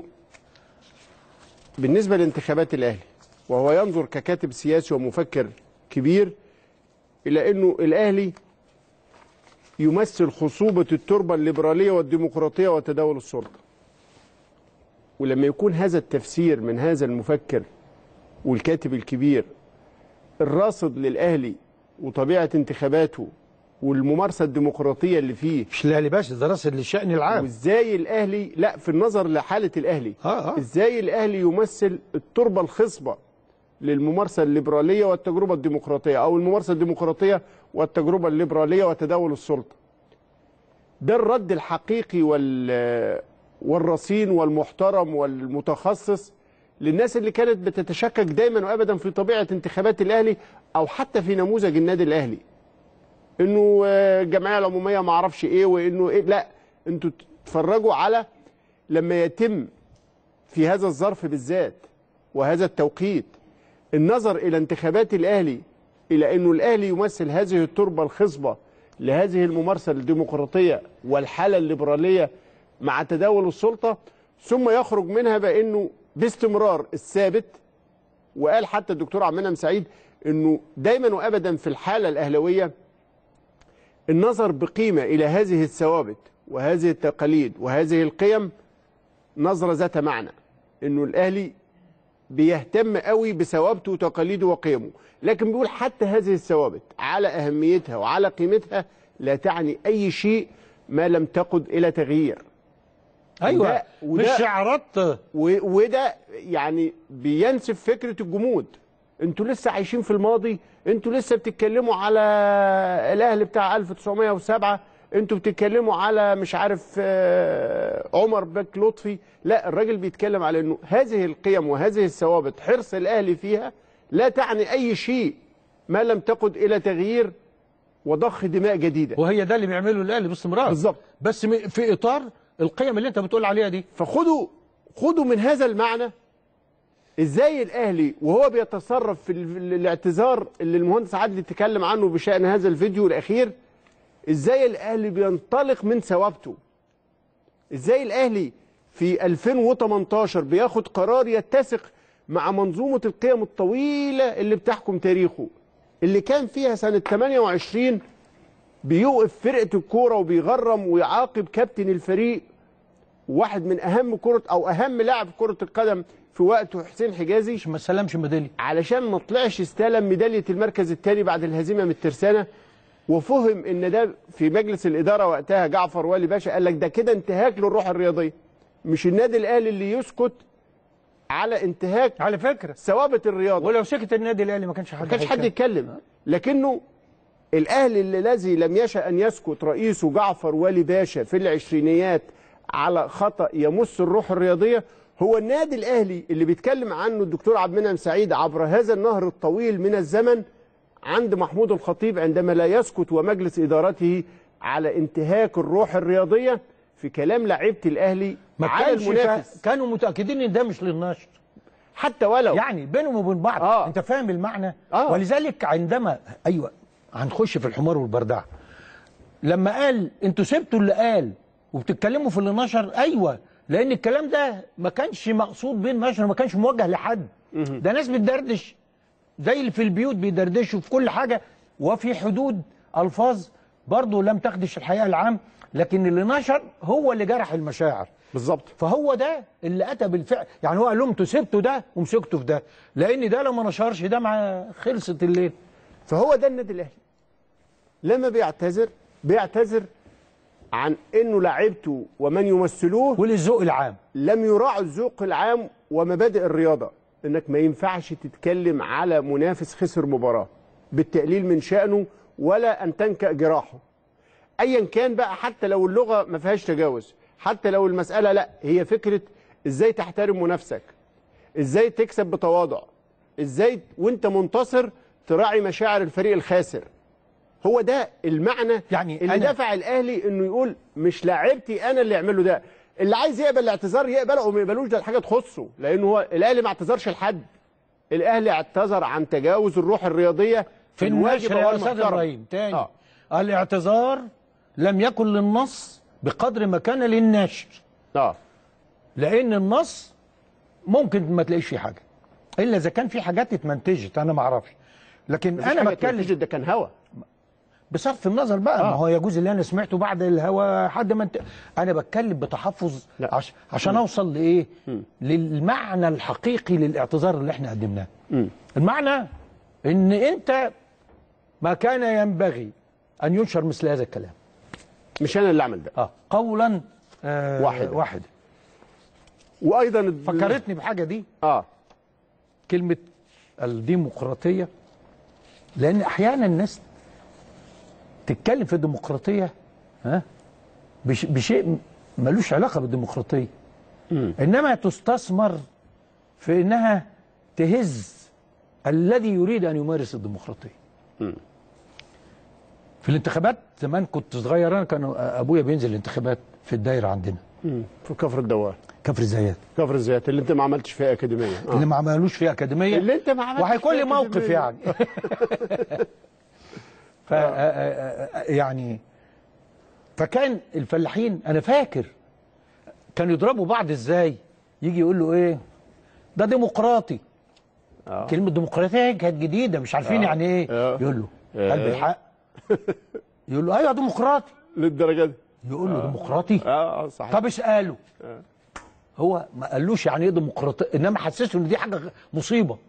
بالنسبة لانتخابات الأهلي وهو ينظر ككاتب سياسي ومفكر كبير إلى أنه الأهلي يمثل خصوبة التربة الليبرالية والديمقراطية وتداول السلطة ولما يكون هذا التفسير من هذا المفكر والكاتب الكبير الراصد للأهلي وطبيعة انتخاباته والممارسة الديمقراطية اللي فيه مش الاهلي بس ده راسل للشان العام وازاي الاهلي لا في النظر لحاله الاهلي آه، آه. ازاي الاهلي يمثل التربه الخصبه للممارسه الليبراليه والتجربه الديمقراطيه او الممارسه الديمقراطيه والتجربه الليبراليه وتداول السلطه ده الرد الحقيقي وال والرصين والمحترم والمتخصص للناس اللي كانت بتتشكك دايما وابدا في طبيعه انتخابات الاهلي او حتى في نموذج النادي الاهلي انه آه، الجمعيه العموميه ما اعرفش ايه وانه إيه لا انتوا تتفرجوا على لما يتم في هذا الظرف بالذات وهذا التوقيت النظر الى انتخابات الاهلي الى انه الاهلي يمثل هذه التربه الخصبه لهذه الممارسه الديمقراطيه والحاله الليبراليه مع تداول السلطه ثم يخرج منها بانه باستمرار الثابت وقال حتى الدكتور عبد المنعم سعيد انه دايما وابدا في الحاله الاهلاويه النظر بقيمة إلى هذه الثوابت وهذه التقاليد وهذه القيم نظرة ذات معنى إنه الأهلي بيهتم قوي بثوابته وتقاليده وقيمه لكن بيقول حتى هذه الثوابت على أهميتها وعلى قيمتها لا تعني أي شيء ما لم تقد إلى تغيير ايوه وده- وده- مش شعارات و- وده يعني بينسف فكرة الجمود انتوا لسه عايشين في الماضي انتوا لسه بتتكلموا على الاهلي بتاع 1907 انتوا بتتكلموا على مش عارف آه، عمر بك لطفي لا الراجل بيتكلم على انه هذه القيم وهذه الثوابت حرص الاهلي فيها لا تعني اي شيء ما لم تقد الى تغيير وضخ دماء جديده وهي ده اللي بيعمله الاهلي باستمرار بالظبط. بس م- في اطار القيم اللي انت بتقول عليها دي فخدوا خدوا من هذا المعنى ازاي الاهلي وهو بيتصرف في ال- الاعتذار اللي المهندس عادل اتكلم عنه بشان هذا الفيديو الاخير ازاي الاهلي بينطلق من ثوابته ازاي الاهلي في 2018 بياخد قرار يتسق مع منظومه القيم الطويله اللي بتحكم تاريخه اللي كان فيها سنه 28 بيوقف فرقه الكوره وبيغرم ويعاقب كابتن الفريق واحد من اهم كره او اهم لاعب كره القدم في وقته حسين حجازي مش ما سلمش ميداليه علشان ما طلعش استلم ميداليه المركز الثاني بعد الهزيمه من الترسانه وفهم ان ده في مجلس الاداره وقتها جعفر والي باشا قال لك ده كده انتهاك للروح الرياضيه مش النادي الاهلي اللي يسكت على انتهاك على فكره ثوابت الرياضه ولو سكت النادي الاهلي ما كانش حد ما كانش حد هيتكلم. يتكلم لكنه الاهلي اللي الذي لم يشا ان يسكت رئيسه جعفر والي باشا في العشرينيات على خطا يمس الروح الرياضيه هو النادي الاهلي اللي بيتكلم عنه الدكتور عبد المنعم سعيد عبر هذا النهر الطويل من الزمن عند محمود الخطيب عندما لا يسكت ومجلس ادارته على انتهاك الروح الرياضيه في كلام لعيبه الاهلي ما على كانش المنافس فا... كانوا متاكدين ان ده مش للنشر حتى ولو يعني بينهم وبين بعض آه. انت فاهم المعنى آه. ولذلك عندما ايوه هنخش في الحمار والبردعه لما قال انتوا سبتوا اللي قال وبتتكلموا في اللي نشر ايوه لان الكلام ده ما كانش مقصود بيه النشر ما كانش موجه لحد ده ناس بتدردش زي اللي في البيوت بيدردشوا في كل حاجه وفي حدود الفاظ برضه لم تخدش الحقيقه العام لكن اللي نشر هو اللي جرح المشاعر بالظبط فهو ده اللي اتى بالفعل يعني هو قال لهم انتوا سبتوا ده ومسكتوا في ده لان ده لو ما نشرش ده مع خلصت الليل فهو ده النادي الاهلي لما بيعتذر بيعتذر عن انه لعيبته ومن يمثلوه وللذوق العام لم يراعوا الذوق العام ومبادئ الرياضه انك ما ينفعش تتكلم على منافس خسر مباراه بالتقليل من شانه ولا ان تنكأ جراحه ايا كان بقى حتى لو اللغه ما فيهاش تجاوز حتى لو المساله لا هي فكره ازاي تحترم منافسك ازاي تكسب بتواضع ازاي وانت منتصر تراعي مشاعر الفريق الخاسر هو ده المعنى يعني اللي أنا- دفع الاهلي انه يقول مش لاعبتي انا اللي يعمله ده اللي عايز يقبل الاعتذار يقبله او ما يقبلوش ده حاجه تخصه لان هو الاهلي ما اعتذرش لحد الاهلي اعتذر عن تجاوز الروح الرياضيه في الواجب النشر هو يا استاذ المحترم. ابراهيم تاني آه. الاعتذار لم يكن للنص بقدر ما كان للنشر اه لان النص ممكن ما تلاقيش فيه حاجه الا اذا كان في حاجات اتمنتجت انا ما اعرفش لكن مفيش انا حاجة بتكلم تنتجد، ده كان هوا بصرف النظر بقى ما هو يجوز اللي انا سمعته بعد الهوا حد ما انت انا بتكلم بتحفظ لا. عش... عشان اوصل لايه للمعنى الحقيقي للاعتذار اللي احنا قدمناه المعنى ان انت ما كان ينبغي ان ينشر مثل هذا الكلام مش انا اللي اعمل ده اه قولا آه واحدا. واحد وايضا الد- فكرتني بحاجه دي اه كلمه الديمقراطيه لان احيانا الناس تتكلم في الديمقراطيه ها بش بشيء ملوش علاقه بالديمقراطيه انما تستثمر في انها تهز الذي يريد ان يمارس الديمقراطيه في الانتخابات زمان كنت صغير انا كان ابويا بينزل الانتخابات في الدايره عندنا مم. في كفر الدوار كفر الزيات كفر الزيات اللي انت ما عملتش فيها اكاديميه اللي آه. ما عملوش فيها اكاديميه اللي انت ما عملتش وهيكون لي فيها موقف أكاديمية. يعني ف يعني فكان الفلاحين انا فاكر كانوا يضربوا بعض ازاي يجي يقول له ايه ده ديمقراطي آه. كلمه ديمقراطيه كانت جديده مش عارفين يعني ايه آه. يقول له آه. قلب الحق يقول له ايوه ديمقراطي للدرجه دي يقول له ديمقراطي اه اه صحيح طب اساله هو ما قالوش يعني ايه ديمقراطيه انما حسسه ان دي حاجه غ- مصيبه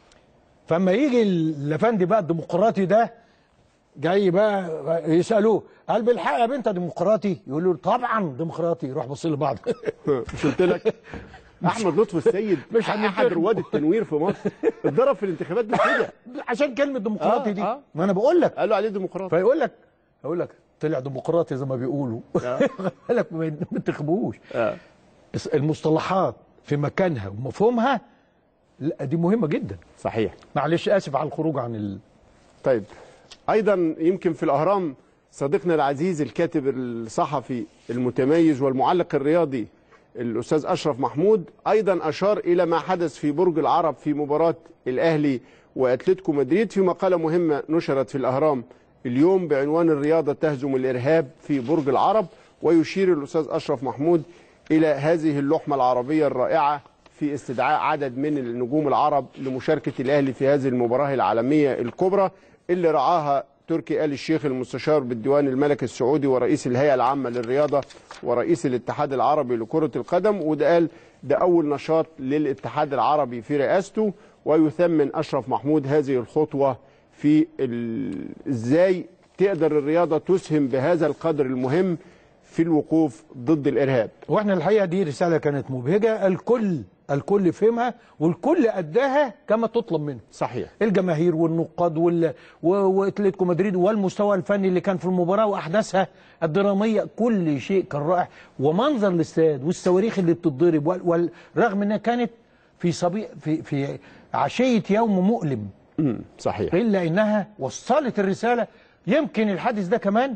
فما يجي الافندي بقى الديمقراطي ده جاي بقى يسالوه قال بالحق يا بنت ديمقراطي يقول له طبعا ديمقراطي يروح بص لبعض مش قلت لك احمد لطفي السيد مش مش احد هننتخبه. رواد التنوير في مصر اتضرب في الانتخابات بكده عشان كلمه ديمقراطي آه، دي آه. ما انا بقول لك قالوا عليه ديمقراطي فيقول لك يقول لك طلع ديمقراطي زي ما بيقولوا لك ما ينتخبوش آه. المصطلحات في مكانها ومفهومها لا دي مهمه جدا صحيح معلش اسف على الخروج عن ال... طيب ايضا يمكن في الاهرام صديقنا العزيز الكاتب الصحفي المتميز والمعلق الرياضي الاستاذ اشرف محمود ايضا اشار الى ما حدث في برج العرب في مباراه الاهلي واتلتيكو مدريد في مقاله مهمه نشرت في الاهرام اليوم بعنوان الرياضه تهزم الارهاب في برج العرب ويشير الاستاذ اشرف محمود الى هذه اللحمه العربيه الرائعه في استدعاء عدد من النجوم العرب لمشاركة الأهلي في هذه المباراة العالمية الكبرى اللي رعاها تركي آل الشيخ المستشار بالديوان الملكي السعودي ورئيس الهيئة العامة للرياضة ورئيس الاتحاد العربي لكرة القدم وده قال ده أول نشاط للاتحاد العربي في رئاسته ويثمن أشرف محمود هذه الخطوة في ال- إزاي تقدر الرياضة تسهم بهذا القدر المهم في الوقوف ضد الإرهاب واحنا الحقيقه دي رساله كانت مبهجه الكل الكل فهمها والكل اداها كما تطلب منه صحيح الجماهير والنقاد وال... و... واتلتيكو مدريد والمستوى الفني اللي كان في المباراه واحداثها الدراميه كل شيء كان رائع ومنظر الاستاد والصواريخ اللي بتتضرب وال... وال... رغم انها كانت في صبي... في في عشيه يوم مؤلم مم. صحيح الا انها وصلت الرساله يمكن الحادث ده كمان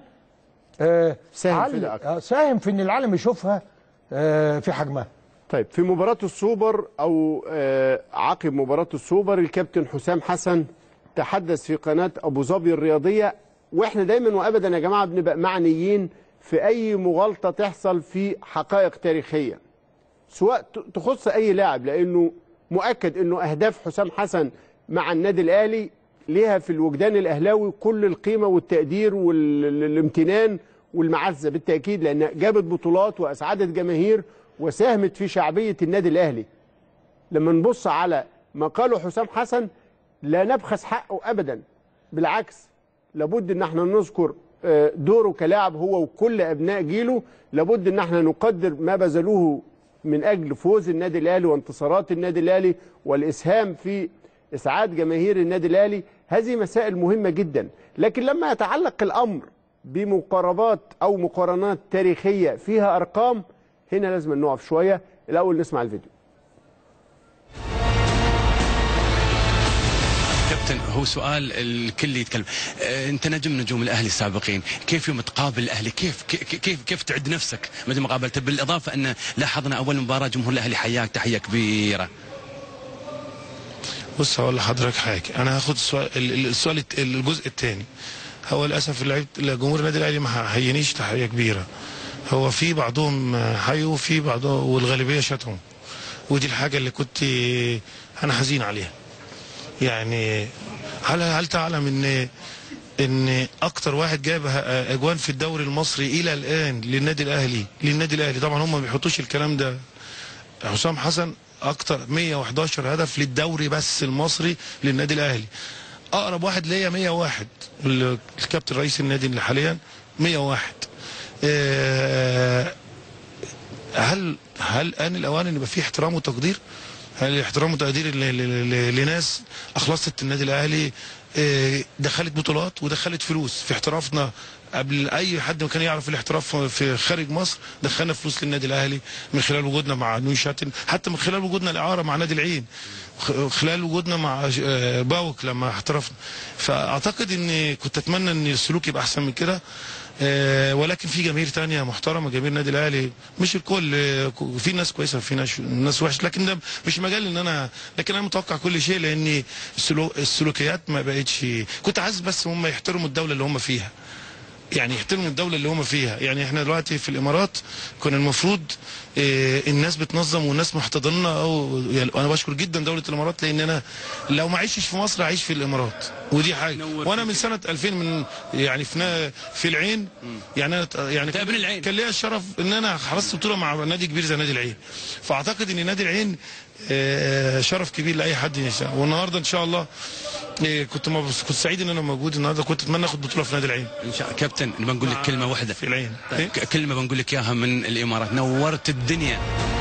آه ساهم في عل- ده أكتر. آه، ساهم في ان العالم يشوفها آه في حجمها طيب في مباراة السوبر أو آه، عقب مباراة السوبر الكابتن حسام حسن تحدث في قناة أبو ظبي الرياضية وإحنا دايما وأبدا يا جماعة بنبقى معنيين في أي مغالطة تحصل في حقائق تاريخية سواء ت- تخص أي لاعب لأنه مؤكد أنه أهداف حسام حسن مع النادي الأهلي ليها في الوجدان الأهلاوي كل القيمة والتقدير والامتنان والمعزة بالتأكيد لأنها جابت بطولات وأسعدت جماهير وساهمت في شعبية النادي الأهلي لما نبص على ما قاله حسام حسن لا نبخس حقه أبدا بالعكس لابد ان احنا نذكر آه، دوره كلاعب هو وكل ابناء جيله لابد ان احنا نقدر ما بذلوه من اجل فوز النادي الاهلي وانتصارات النادي الاهلي والاسهام في اسعاد جماهير النادي الاهلي هذه مسائل مهمه جدا لكن لما يتعلق الامر بمقاربات او مقارنات تاريخيه فيها ارقام هنا لازم نقف شويه الاول نسمع الفيديو كابتن هو سؤال الكل يتكلم آه، انت نجم نجوم الاهلي السابقين كيف يوم تقابل الاهلي كيف كيف كيف, كيف تعد نفسك مثل ما قابلته بالاضافه ان لاحظنا اول مباراه جمهور الاهلي حياك تحيه كبيره بص هقول لحضرتك حاجه انا هاخد السؤال ال- السؤال الت- الجزء الثاني هو للاسف اللعيبه جمهور النادي الاهلي ما هينيش تحيه كبيره هو في بعضهم حيوا وفي بعضهم والغالبيه شتموا ودي الحاجه اللي كنت انا حزين عليها يعني هل هل تعلم ان ان اكتر واحد جاب اجوان في الدوري المصري الى الان للنادي الاهلي للنادي الاهلي طبعا هم ما بيحطوش الكلام ده حسام حسن اكتر 111 هدف للدوري بس المصري للنادي الاهلي اقرب واحد ليا 101 ال- الكابتن رئيس النادي اللي حاليا 101 آه، هل هل ان الاوان ان يبقى في احترام وتقدير هل احترام وتقدير ل- ل- ل- لناس اخلصت النادي الاهلي آه، دخلت بطولات ودخلت فلوس في احترافنا قبل اي حد ما كان يعرف الاحتراف في خارج مصر دخلنا فلوس للنادي الاهلي من خلال وجودنا مع نوشاتن حتى من خلال وجودنا الاعاره مع نادي العين خ- خلال وجودنا مع آه، باوك لما احترفنا فاعتقد ان كنت اتمنى ان السلوك يبقى احسن من كده آه، ولكن في جماهير تانية محترمة جماهير النادي الأهلي مش الكل آه، ك- في ناس كويسة في ناس ناس وحشة لكن ده مش مجال إن أنا لكن أنا متوقع كل شيء لأن السلو- السلوكيات ما بقتش كنت عايز بس هم يحترموا الدولة اللي هم فيها يعني يحترموا الدولة اللي هم فيها يعني احنا دلوقتي في الامارات كنا المفروض اه الناس بتنظم والناس محتضننا او يعني انا بشكر جدا دولة الامارات لان انا لو ما عشتش في مصر هعيش في الامارات ودي حاجة نور وانا من سنة 2000 من يعني في نا- في العين يعني انا يعني أنت ابن العين. كان ليا الشرف ان انا حرصت بطولة مع نادي كبير زي نادي العين فاعتقد ان نادي العين اه شرف كبير لاي حد يشاء والنهارده ان شاء الله اه كنت مبس- كنت سعيد ان انا موجود النهارده كنت اتمنى اخد بطولة في نادي العين ان شاء كابتن بنقول لك كلمه واحده في العين طيب، ك- كلمه بنقول لك اياها من الامارات نورت الدنيا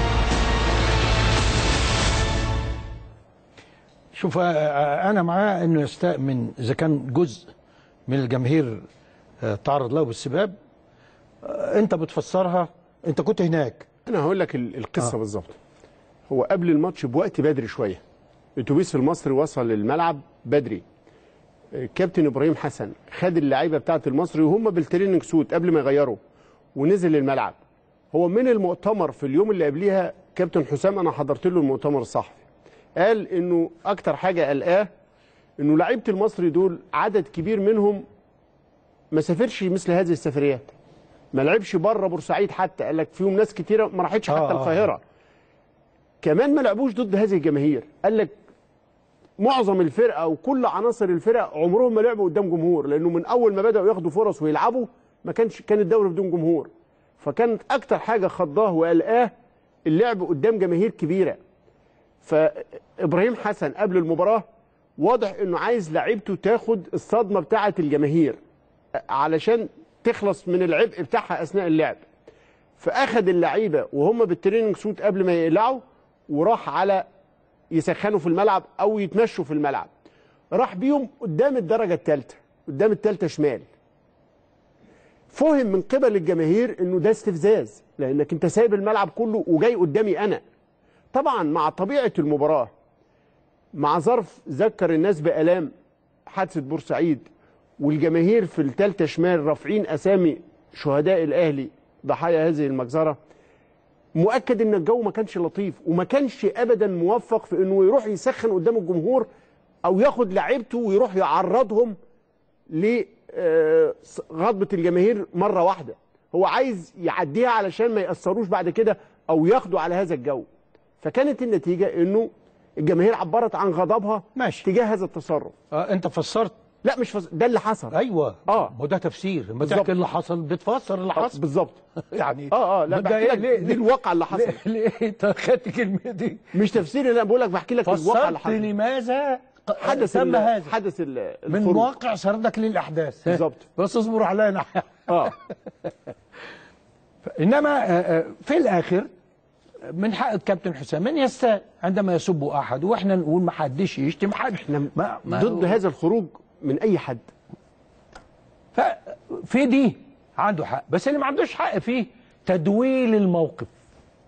شوف آه، آه، انا معاه انه يستاء من اذا كان جزء من الجماهير آه، تعرض له بالسباب آه، انت بتفسرها انت كنت هناك انا هقول لك ال- القصه آه. بالظبط هو قبل الماتش بوقت بدري شويه اتوبيس المصري وصل للملعب بدري آه، كابتن ابراهيم حسن خد اللعيبه بتاعه المصري وهم بالتريننج سوت قبل ما يغيروا ونزل الملعب هو من المؤتمر في اليوم اللي قبليها كابتن حسام انا حضرت له المؤتمر الصحفي قال انه اكتر حاجه قلقاه انه لعيبه المصري دول عدد كبير منهم ما سافرش مثل هذه السفريات ما لعبش بره بورسعيد حتى قال لك فيهم ناس كتيره ما راحتش حتى آه، آه. القاهره كمان ما لعبوش ضد هذه الجماهير قال لك معظم الفرقه وكل عناصر الفرق عمرهم ما لعبوا قدام جمهور لانه من اول ما بداوا ياخدوا فرص ويلعبوا ما كانش كان الدوري بدون جمهور فكانت اكتر حاجه خضاه وقلقاه اللعب قدام جماهير كبيره فابراهيم حسن قبل المباراه واضح انه عايز لعيبته تاخد الصدمه بتاعه الجماهير علشان تخلص من العبء بتاعها اثناء اللعب فاخد اللعيبه وهم بالتريننج سوت قبل ما يقلعوا وراح على يسخنوا في الملعب او يتمشوا في الملعب راح بيهم قدام الدرجه الثالثه قدام الثالثه شمال فهم من قبل الجماهير انه ده استفزاز لانك انت سايب الملعب كله وجاي قدامي انا طبعا مع طبيعه المباراه مع ظرف ذكر الناس بالام حادثه بورسعيد والجماهير في الثالثه شمال رافعين اسامي شهداء الاهلي ضحايا هذه المجزره مؤكد ان الجو ما كانش لطيف وما كانش ابدا موفق في انه يروح يسخن قدام الجمهور او ياخد لعيبته ويروح يعرضهم لغضبه الجماهير مره واحده هو عايز يعديها علشان ما ياثروش بعد كده او ياخدوا على هذا الجو فكانت النتيجه انه الجماهير عبرت عن غضبها ماشي. تجاه هذا التصرف آه، انت فسرت لا مش فز... ده اللي حصل ايوه آه. ما ده تفسير لما بالظبط. تحكي اللي حصل بتفسر اللي آه، حصل بالظبط يعني اه اه لا ده بحكي إيه؟ لك ليه- دي الواقع اللي حصل ليه ليه انت خدت الكلمه دي مش تفسير انا بقول لك بحكي لك الواقع اللي فسرت حصل لماذا ق- حدث تم ال- هذا حدث ال- من الخروج. واقع سردك للاحداث بالظبط. بس اصبروا علينا اه انما آه، آه، في الاخر من حق الكابتن حسام ان يستاء عندما يسب احد واحنا نقول ما حدش يشتم حد احنا ما ما ضد هذا الخروج من اي حد ففي دي عنده حق بس اللي ما عندوش حق فيه تدويل الموقف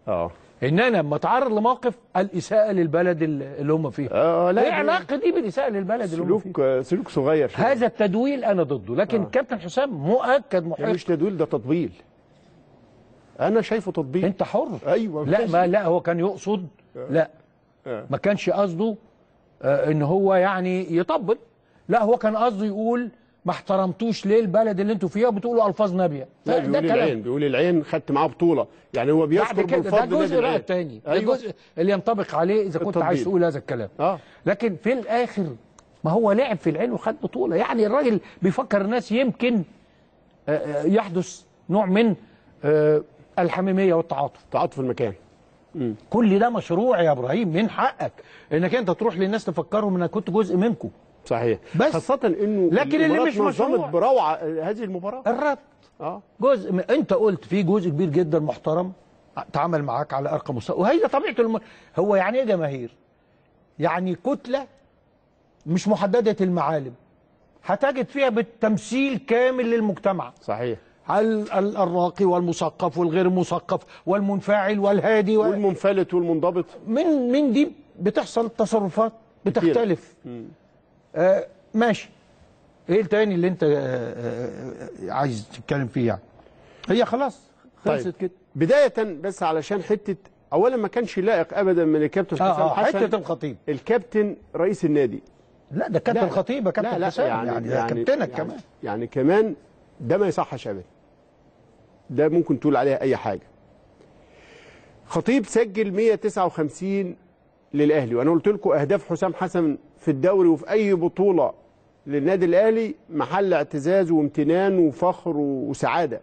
اه ان انا لما اتعرض لموقف الاساءه للبلد اللي هم فيه اه لا ايه دي علاقه دي بالاساءه للبلد اللي هم فيه سلوك آه، سلوك صغير شوية. هذا التدويل انا ضده لكن كابتن حسام مؤكد ده محق مش تدويل ده تطبيل انا شايفه تطبيل انت حر ايوه لا ماشي. ما لا هو كان يقصد لا آه. ما كانش قصده آه، ان هو يعني يطبل لا هو كان قصده يقول ما احترمتوش ليه البلد اللي انتوا فيها وبتقولوا الفاظ نابيه لا ده بيقول العين بيقول العين خدت معاه بطوله يعني هو بعد بيذكر كده ده بالفضل الجزء نادي بقى العين. الثاني ده أيوة. الجزء اللي ينطبق عليه اذا كنت التطبيل. عايز تقول هذا الكلام اه لكن في الاخر ما هو لعب في العين وخد بطوله يعني الراجل بيفكر الناس يمكن آه، آه، يحدث نوع من آه، الحميميه والتعاطف تعاطف المكان كل ده مشروع يا ابراهيم من حقك انك انت تروح للناس تفكرهم انك كنت جزء منكم صحيح بس. خاصه انه لكن اللي الإمارات مش نظمت مشروع. بروعه آه، هذه المباراه الرد اه جزء من انت قلت في جزء كبير جدا محترم تعامل معاك على ارقى مستوى وهي طبيعه الم... هو يعني ايه جماهير؟ يعني كتله مش محدده المعالم هتجد فيها بالتمثيل كامل للمجتمع صحيح ال- ال- الراقي والمثقف والغير مثقف والمنفعل والهادي و... والمنفلت والمنضبط من من دي بتحصل تصرفات بتختلف آه ماشي ايه التاني اللي انت آه آه عايز تتكلم فيه يعني هي خلاص خلصت طيب. كده بدايه بس علشان حته اولا ما كانش لائق ابدا من الكابتن حسام اه اه حسن حته الخطيب الكابتن رئيس النادي لا ده كابتن لا، الخطيب يا كابتن لا لا حسام يعني يعني, ده يعني كابتنك يعني كمان يعني كمان ده ما يصحش ابدا ده ممكن تقول عليها اي حاجه خطيب سجل 159 للاهلي وانا قلت لكم اهداف حسام حسن في الدوري وفي اي بطوله للنادي الاهلي محل اعتزاز وامتنان وفخر وسعاده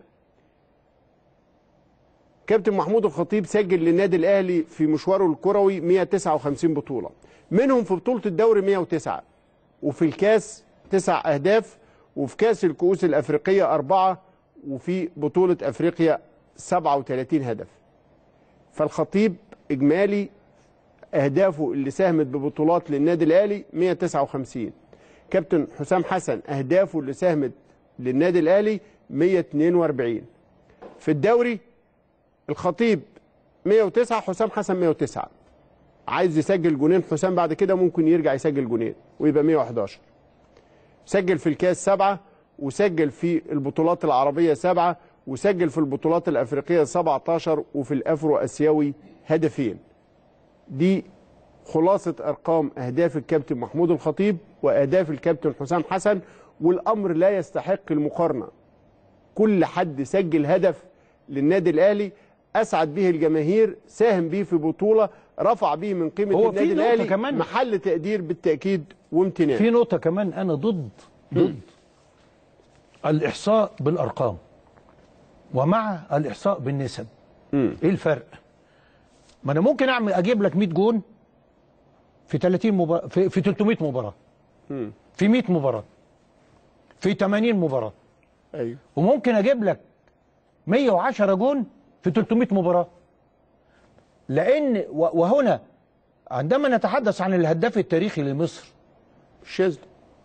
كابتن محمود الخطيب سجل للنادي الاهلي في مشواره الكروي 159 بطوله منهم في بطوله الدوري 109 وفي الكاس تسع اهداف وفي كاس الكؤوس الافريقيه اربعه وفي بطوله افريقيا 37 هدف فالخطيب اجمالي اهدافه اللي ساهمت ببطولات للنادي الاهلي 159 كابتن حسام حسن اهدافه اللي ساهمت للنادي الاهلي 142 في الدوري الخطيب 109 حسام حسن 109 عايز يسجل جونين حسام بعد كده ممكن يرجع يسجل جونين ويبقى 111 سجل في الكاس سبعة وسجل في البطولات العربية سبعة وسجل في البطولات الأفريقية 17 وفي الأفرو أسيوي هدفين دي خلاصة أرقام أهداف الكابتن محمود الخطيب وأهداف الكابتن حسام حسن والأمر لا يستحق المقارنة كل حد سجل هدف للنادي الأهلي أسعد به الجماهير ساهم به في بطولة رفع به من قيمة هو في النادي نقطة الأهلي كمان. محل تقدير بالتأكيد وامتنان في نقطة كمان أنا ضد ضد الإحصاء بالأرقام ومع الإحصاء بالنسب إيه الفرق؟ ما أنا ممكن أعمل أجيب لك 100 جون في 30 مباراة في, في 300 مباراة في 100 مباراة في 80 مباراة أيوه وممكن أجيب لك 110 جون في 300 مباراة لأن و- وهنا عندما نتحدث عن الهداف التاريخي لمصر الشاذلي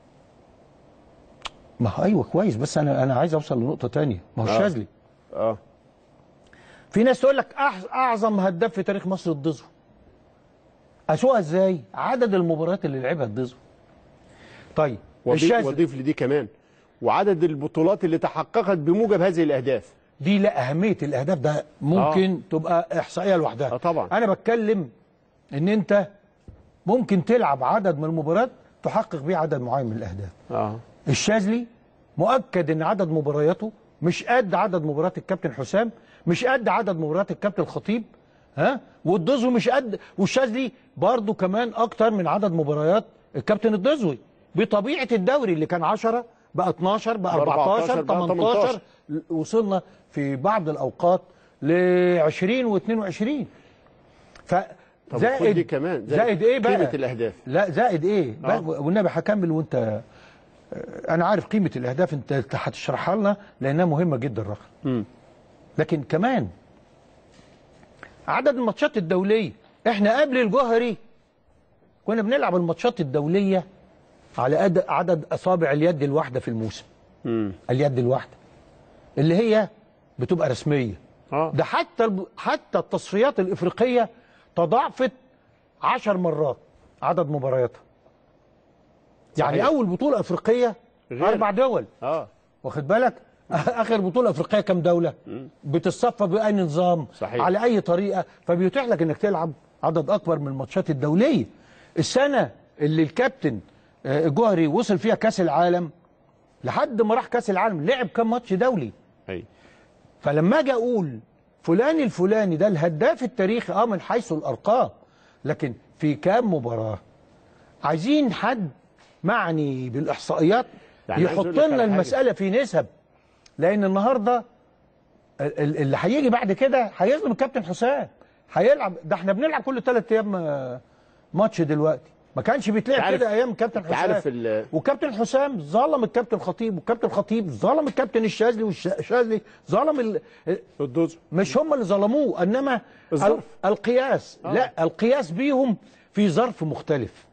ما هو ايوه كويس بس انا انا عايز اوصل لنقطه تانية ما هو آه. الشاذلي اه في ناس تقول لك أح- اعظم هداف في تاريخ مصر الدزو اسوقها ازاي عدد المباريات اللي لعبها الدزو طيب وضيف, الشاذلي وضيف لدي كمان وعدد البطولات اللي تحققت بموجب هذه الأهداف دي لا اهميه الاهداف ده ممكن آه. تبقى احصائيه لوحدها آه طبعا. انا بتكلم ان انت ممكن تلعب عدد من المباريات تحقق بيه عدد معين من الاهداف اه الشاذلي مؤكد ان عدد مبارياته مش قد عدد مباريات الكابتن حسام مش قد عدد مباريات الكابتن الخطيب ها والدزوي مش قد والشاذلي برضه كمان اكتر من عدد مباريات الكابتن الدزوي بطبيعه الدوري اللي كان 10 بقى 12 بقى 14 14 بقى 18 وصلنا في بعض الاوقات ل 20 و22 ف طب خد دي كمان زائد زائد ايه بقى قيمة الأهداف. لا زائد ايه آه. بقى والنبي هكمل وانت انا عارف قيمه الاهداف انت هتشرحها لنا لانها مهمه جدا رخر لكن كمان عدد الماتشات الدوليه احنا قبل الجوهري كنا بنلعب الماتشات الدوليه على قد عدد اصابع اليد الواحده في الموسم اليد الواحده اللي هي بتبقى رسميه آه. ده حتى الب- حتى التصفيات الافريقيه تضاعفت عشر مرات عدد مبارياتها يعني صحيح. اول بطوله افريقيه غير. اربع دول اه واخد بالك اخر بطوله افريقيه كام دوله بتتصفى باي نظام صحيح. على اي طريقه فبيتيح لك انك تلعب عدد اكبر من الماتشات الدوليه السنه اللي الكابتن آه، الجوهري وصل فيها كاس العالم لحد ما راح كاس العالم لعب كام ماتش دولي اي فلما اجي اقول فلان الفلاني ده الهداف التاريخي اه من حيث الارقام لكن في كام مباراه عايزين حد معني بالاحصائيات يعني عايز يحط أقول لك على لنا حاجة. المساله في نسب لان النهارده ال- ال- اللي هيجي بعد كده هيظلم الكابتن حسام هيلعب ده احنا بنلعب كل ثلاث ايام آه، ماتش دلوقتي ما كانش بيتلعب عارف- كده ايام الكابتن أنت عارف حسام ال- وكابتن حسام ظلم الكابتن خطيب والكابتن خطيب ظلم الكابتن الشاذلي والشاذلي ظلم ال... الدوز مش هم اللي ظلموه انما الظرف. ال- القياس آه. لا القياس بيهم في ظرف مختلف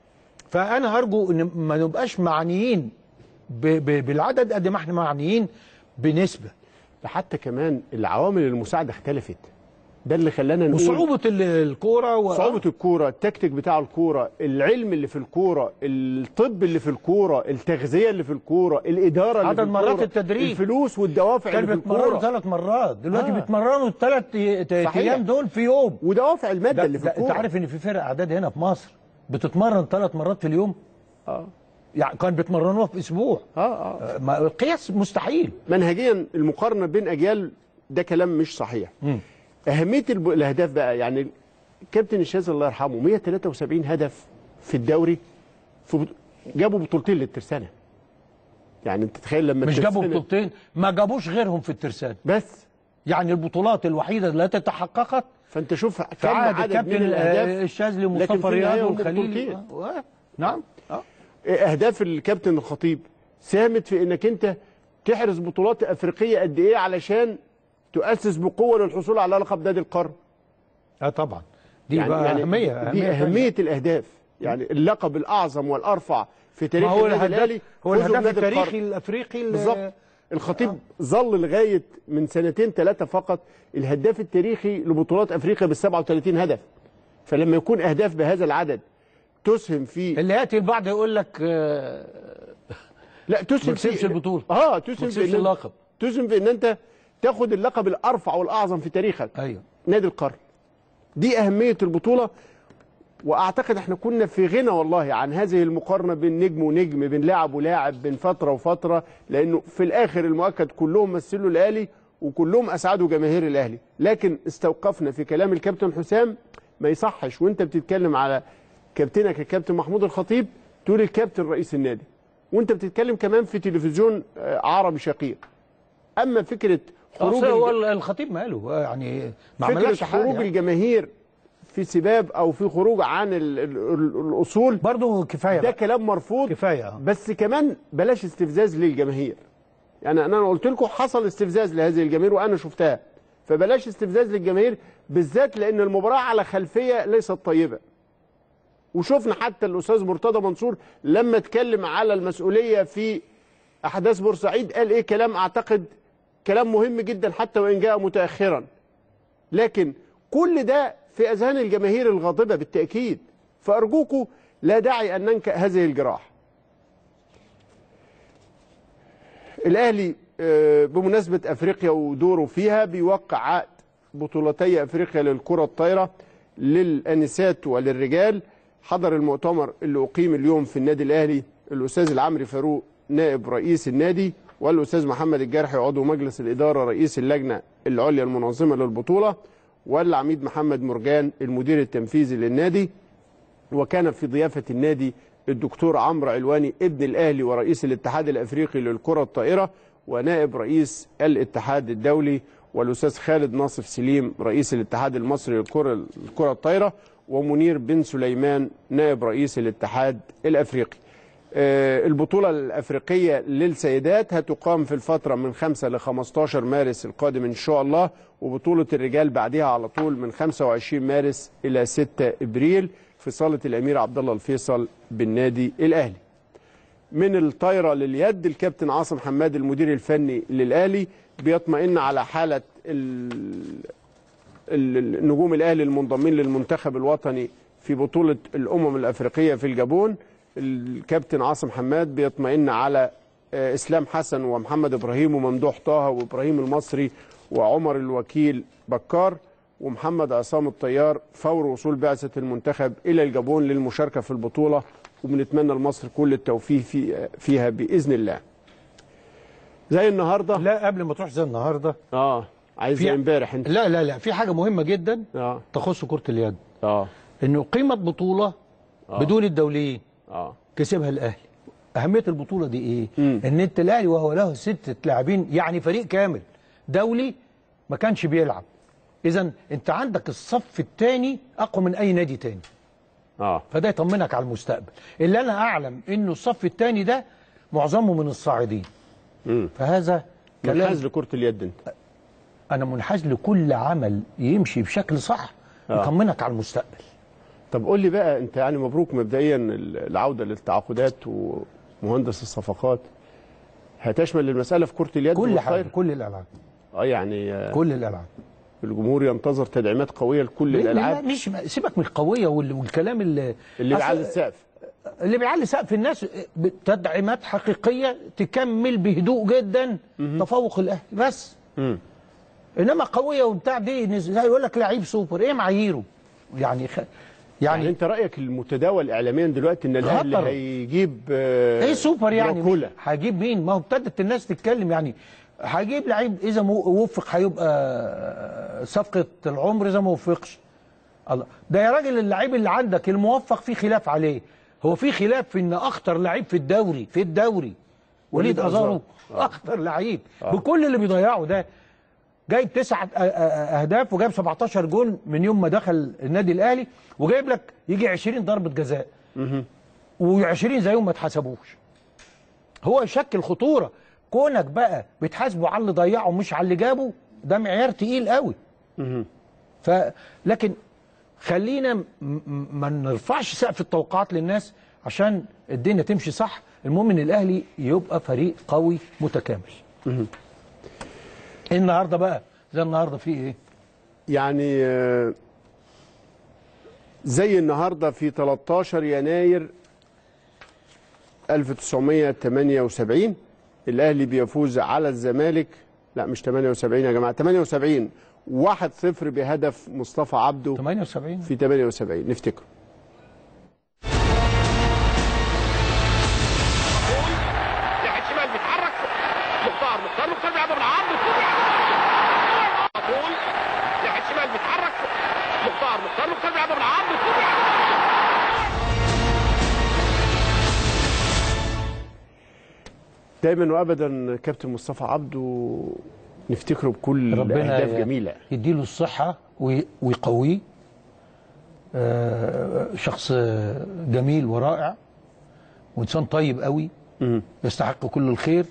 فانا ارجو ان ما نبقاش معنيين ب... ب... بالعدد قد ما احنا معنيين بنسبه ده حتى كمان العوامل المساعده اختلفت ده اللي خلانا نقول وصعوبه ال- الكوره و... صعوبة الكورة التكتيك بتاع الكورة العلم اللي في الكورة الطب اللي في الكورة التغذية اللي في الكورة الإدارة اللي عدد في الكورة مرات التدريب. الفلوس والدوافع كان اللي في بيتمرنوا الكورة ثلاث مرات دلوقتي آه. بيتمرنوا الثلاث صحيح. ايام دول في يوم ودوافع المادة ده اللي في ده انت الكورة عارف ان في فرق اعداد هنا في مصر بتتمرن ثلاث مرات في اليوم آه. يعني كان بيتمرنوها في اسبوع آه آه. آه، ما القياس مستحيل منهجيا المقارنة بين أجيال ده كلام مش صحيح أهمية الب- الأهداف بقى يعني كابتن الشاذ الله يرحمه 173 هدف في الدوري في بط... جابوا بطولتين للترسانة يعني انت تخيل لما مش جابوا الترسانة- بطولتين ما جابوش غيرهم في الترسانة بس يعني البطولات الوحيدة التي تحققت فانت شوف في كم عهد عدد من الكابتن الاهداف آه، الشاذلي لكن ومصطفى في النهاية رياض هم والخليل بطولتين. آه، آه، نعم آه. اهداف الكابتن الخطيب ساهمت في انك انت تحرز بطولات افريقيه قد ايه علشان تؤسس بقوه للحصول على لقب نادي القرن اه طبعا دي بقى أهمية دي تانية. اهميه الاهداف يعني اللقب الاعظم والارفع في ما تاريخ هو النادي الاهلي الهدف هو فوزه الهدف بنادي التاريخي القرن. الافريقي اللي- بالظبط الخطيب ظل لغايه من سنتين ثلاثه فقط الهداف التاريخي لبطولات افريقيا بال 37 هدف فلما يكون اهداف بهذا العدد تسهم في اللي ياتي البعض يقول لك آه، لا تسهم ما كسبش في البطولة. اه ما تسهم كسبش في إن- اللقب. تسهم في ان انت تاخد اللقب الارفع والاعظم في تاريخك ايوه نادي القرن دي اهميه البطوله واعتقد احنا كنا في غنى والله عن هذه المقارنه بين نجم ونجم بين لاعب ولاعب بين فتره وفتره لانه في الاخر المؤكد كلهم مثلوا الاهلي وكلهم اسعدوا جماهير الاهلي لكن استوقفنا في كلام الكابتن حسام ما يصحش وانت بتتكلم على كابتنك الكابتن محمود الخطيب تقول الكابتن رئيس النادي وانت بتتكلم كمان في تلفزيون آه، عربي شقيق اما فكره خروج أصل هو الج- الخطيب ماله آه، يعني ما فكره عملش خروج حاجه الجماهير في سباب او في خروج عن ال ال ال الاصول برضه كفايه ده بقى. كلام مرفوض كفايه آه. بس كمان بلاش استفزاز للجماهير يعني انا قلت لكم حصل استفزاز لهذه الجماهير وانا شفتها فبلاش استفزاز للجماهير بالذات لان المباراه على خلفيه ليست طيبه وشفنا حتى الاستاذ مرتضى منصور لما اتكلم على المسؤوليه في احداث بورسعيد قال ايه كلام اعتقد كلام مهم جدا حتى وان جاء متاخرا لكن كل ده في اذهان الجماهير الغاضبه بالتاكيد فارجوكم لا داعي ان ننكأ هذه الجراح الاهلي آه، بمناسبه افريقيا ودوره فيها بيوقع عقد بطولتي افريقيا للكره الطايره للانسات وللرجال حضر المؤتمر اللي اقيم اليوم في النادي الاهلي الاستاذ العمري فاروق نائب رئيس النادي والاستاذ محمد الجرحي عضو مجلس الاداره رئيس اللجنه العليا المنظمه للبطوله والعميد محمد مرجان المدير التنفيذي للنادي وكان في ضيافة النادي الدكتور عمرو علواني ابن الأهلي ورئيس الاتحاد الأفريقي للكرة الطائرة ونائب رئيس الاتحاد الدولي والأستاذ خالد ناصف سليم رئيس الاتحاد المصري للكرة الكرة الطائرة ومنير بن سليمان نائب رئيس الاتحاد الأفريقي آه، البطولة الأفريقية للسيدات هتقام في الفترة من 5 ل 15 مارس القادم إن شاء الله وبطولة الرجال بعدها على طول من 25 مارس إلى 6 إبريل في صالة الأمير عبد الله الفيصل بالنادي الأهلي. من الطايره لليد الكابتن عاصم حماد المدير الفني للاهلي بيطمئن على حاله ال- ال- النجوم الاهلي المنضمين للمنتخب الوطني في بطوله الامم الافريقيه في الجابون الكابتن عاصم حماد بيطمئن على آه، اسلام حسن ومحمد ابراهيم وممدوح طه وابراهيم المصري وعمر الوكيل بكار ومحمد عصام الطيار فور وصول بعثه المنتخب الى الجابون للمشاركه في البطوله وبنتمنى لمصر كل التوفيق في فيها باذن الله. زي النهارده لا قبل ما تروح زي النهارده اه عايز في- زي امبارح انت لا لا لا في حاجه مهمه جدا اه تخص كره اليد اه انه قيمه بطوله بدون الدوليين اه كسبها الاهلي اهميه البطوله دي ايه مم. ان انت الاهلي وهو له ستة لاعبين يعني فريق كامل دولي ما كانش بيلعب اذا انت عندك الصف الثاني اقوى من اي نادي تاني اه فده يطمنك على المستقبل اللي انا اعلم انه الصف الثاني ده معظمه من الصاعدين مم. فهذا كلام منحاز لكره اليد انت انا منحاز لكل عمل يمشي بشكل صح آه. يطمنك على المستقبل طب قول لي بقى انت يعني مبروك مبدئيا العوده للتعاقدات ومهندس الصفقات هتشمل المساله في كره اليد كل حاجه والطايرة؟ كل الالعاب اه يعني آه، كل الالعاب الجمهور ينتظر تدعيمات قويه لكل لا- الالعاب لا، مش سيبك من القويه وال- والكلام اللي اللي أصل- بيعلي السقف اللي بيعلي سقف الناس تدعيمات حقيقيه تكمل بهدوء جدا تفوق الاهلي بس مم. انما قويه وبتاع دي نز- زي يقول لك لعيب سوبر ايه معاييره يعني خ... يعني, يعني انت رايك المتداول اعلاميا دلوقتي ان الاهلي خطر. هيجيب آه، ايه سوبر يعني دراكولا هجيب مين ما هو ابتدت الناس تتكلم يعني هجيب لعيب اذا مو- وفق هيبقى صفقه العمر اذا ما وفقش الله ده يا راجل اللعيب اللي عندك الموفق في خلاف عليه هو في خلاف في ان اخطر لعيب في الدوري في الدوري وليد وليد ازارو أزارو. اخطر لعيب بكل اللي بيضيعه ده جايب تسعة أ- أ- اهداف وجايب 17 جول من يوم ما دخل النادي الاهلي وجايب لك يجي 20 ضربه جزاء و20 زيهم ما اتحسبوش هو يشكل خطوره كونك بقى بتحاسبه على اللي ضيعه مش على اللي جابه ده معيار تقيل قوي ف لكن خلينا م- م- ما نرفعش سقف التوقعات للناس عشان الدنيا تمشي صح المهم ان الاهلي يبقى فريق قوي متكامل النهارده بقى زي النهارده في ايه يعني آه، زي النهارده في 13 يناير 1978 الاهلي بيفوز على الزمالك لا مش 78 يا جماعه 78 1-0 بهدف مصطفى عبده 78 في 78 نفتكره ناحيه شمال بيتحرك مختار مختار مختار بيلعب بالعرض طول ناحيه شمال بيتحرك مختار مختار مختار بيلعب بالعرض دايما وابدا كابتن مصطفى عبده نفتكره بكل ربنا اهداف ي- جميله يديله الصحة وي- ويقويه آه، شخص جميل ورائع وإنسان طيب قوي يستحق كل الخير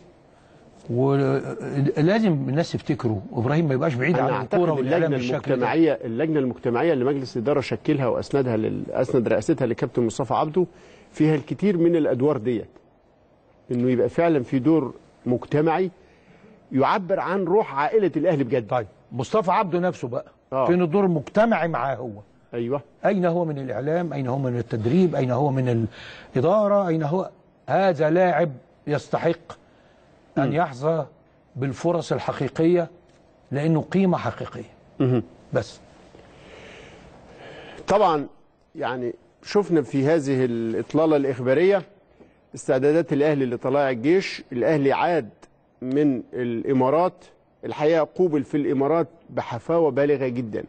ولازم الناس تفتكره وابراهيم ما يبقاش بعيد انا عن اعتقد الكوره والاعلام اللجنه بالشكل ده المجتمعيه اللجنه المجتمعيه اللي مجلس الاداره شكلها واسندها لل... اسند رئاستها لكابتن مصطفى عبده فيها الكثير من الادوار ديت انه يبقى فعلا في دور مجتمعي يعبر عن روح عائله الاهلي بجد طيب مصطفى عبده نفسه بقى آه. فين الدور المجتمعي معاه هو ايوه أين هو من الإعلام أين هو من التدريب أين هو من الإدارة أين هو هذا لاعب يستحق أن يحظى بالفرص الحقيقية لأنه قيمة حقيقية بس طبعا يعني شفنا في هذه الاطلاله الاخباريه استعدادات الاهلي لطلائع الجيش الاهلي عاد من الامارات الحقيقه قوبل في الامارات بحفاوه بالغه جدا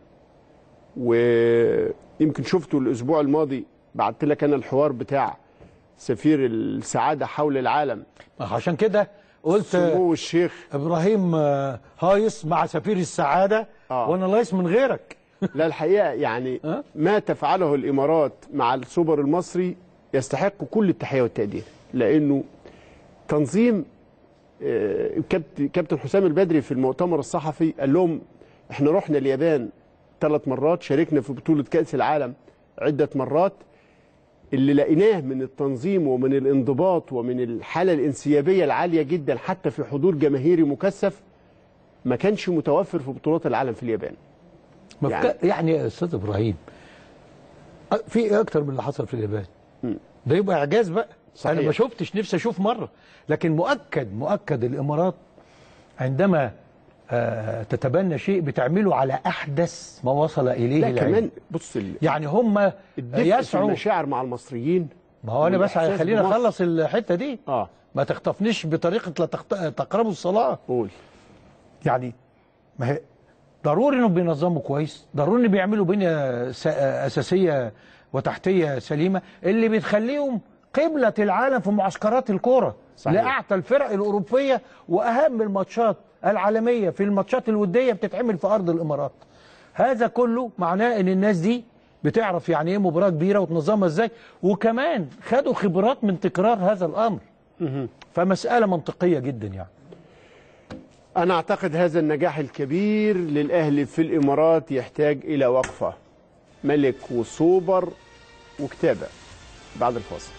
ويمكن شفتوا الاسبوع الماضي بعت لك انا الحوار بتاع سفير السعاده حول العالم عشان كده قلت سمو الشيخ إبراهيم آه، هايص مع سفير السعادة آه. وأنا لايص من غيرك لا الحقيقه يعني أه؟ ما تفعله الامارات مع السوبر المصري يستحق كل التحيه والتقدير لانه تنظيم آه، كابت- كابتن حسام البدري في المؤتمر الصحفي قال لهم احنا رحنا اليابان ثلاث مرات شاركنا في بطوله كاس العالم عده مرات اللي لقيناه من التنظيم ومن الانضباط ومن الحاله الانسيابيه العاليه جدا حتى في حضور جماهيري مكثف ما كانش متوفر في بطولات العالم في اليابان ما يعني- يعني, يعني يا استاذ ابراهيم أ- في ايه اكتر من اللي حصل في اليابان ده يبقى اعجاز بقى صحيح. انا ما شفتش نفسي اشوف مره لكن مؤكد مؤكد الامارات عندما آه تتبنى شيء بتعمله على احدث ما وصل اليه لا العلم. كمان بص ال- يعني هم الدفء في يسعوا المشاعر مع المصريين ما هو انا بس والإحساس خلينا بمصر. اخلص الحته دي اه ما تخطفنيش بطريقه لا تخت... تقربوا الصلاه قول يعني ما هي ضروري انهم بينظموا كويس ضروري ان بيعملوا بنيه س- اساسيه وتحتيه سليمه اللي بتخليهم قبله العالم في معسكرات الكوره صحيح. لاعتى الفرق الاوروبيه واهم الماتشات العالميه في الماتشات الوديه بتتعمل في ارض الامارات هذا كله معناه ان الناس دي بتعرف يعني ايه مباراه كبيره وتنظمها ازاي وكمان خدوا خبرات من تكرار هذا الامر فمساله منطقيه جدا يعني أنا أعتقد هذا النجاح الكبير للأهلي في الإمارات يحتاج إلى وقفة ملك وسوبر وكتابة بعد الفاصل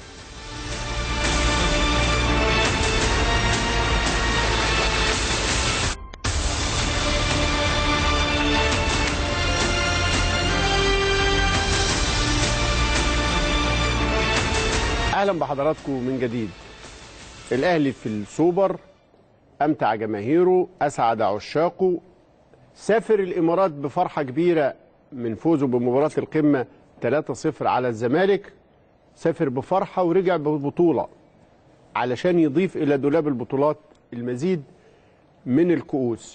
أهلا بحضراتكم من جديد الأهلي في السوبر أمتع جماهيره أسعد عشاقه سافر الإمارات بفرحة كبيرة من فوزه بمباراة القمة 3-0 على الزمالك سافر بفرحة ورجع ببطولة علشان يضيف إلى دولاب البطولات المزيد من الكؤوس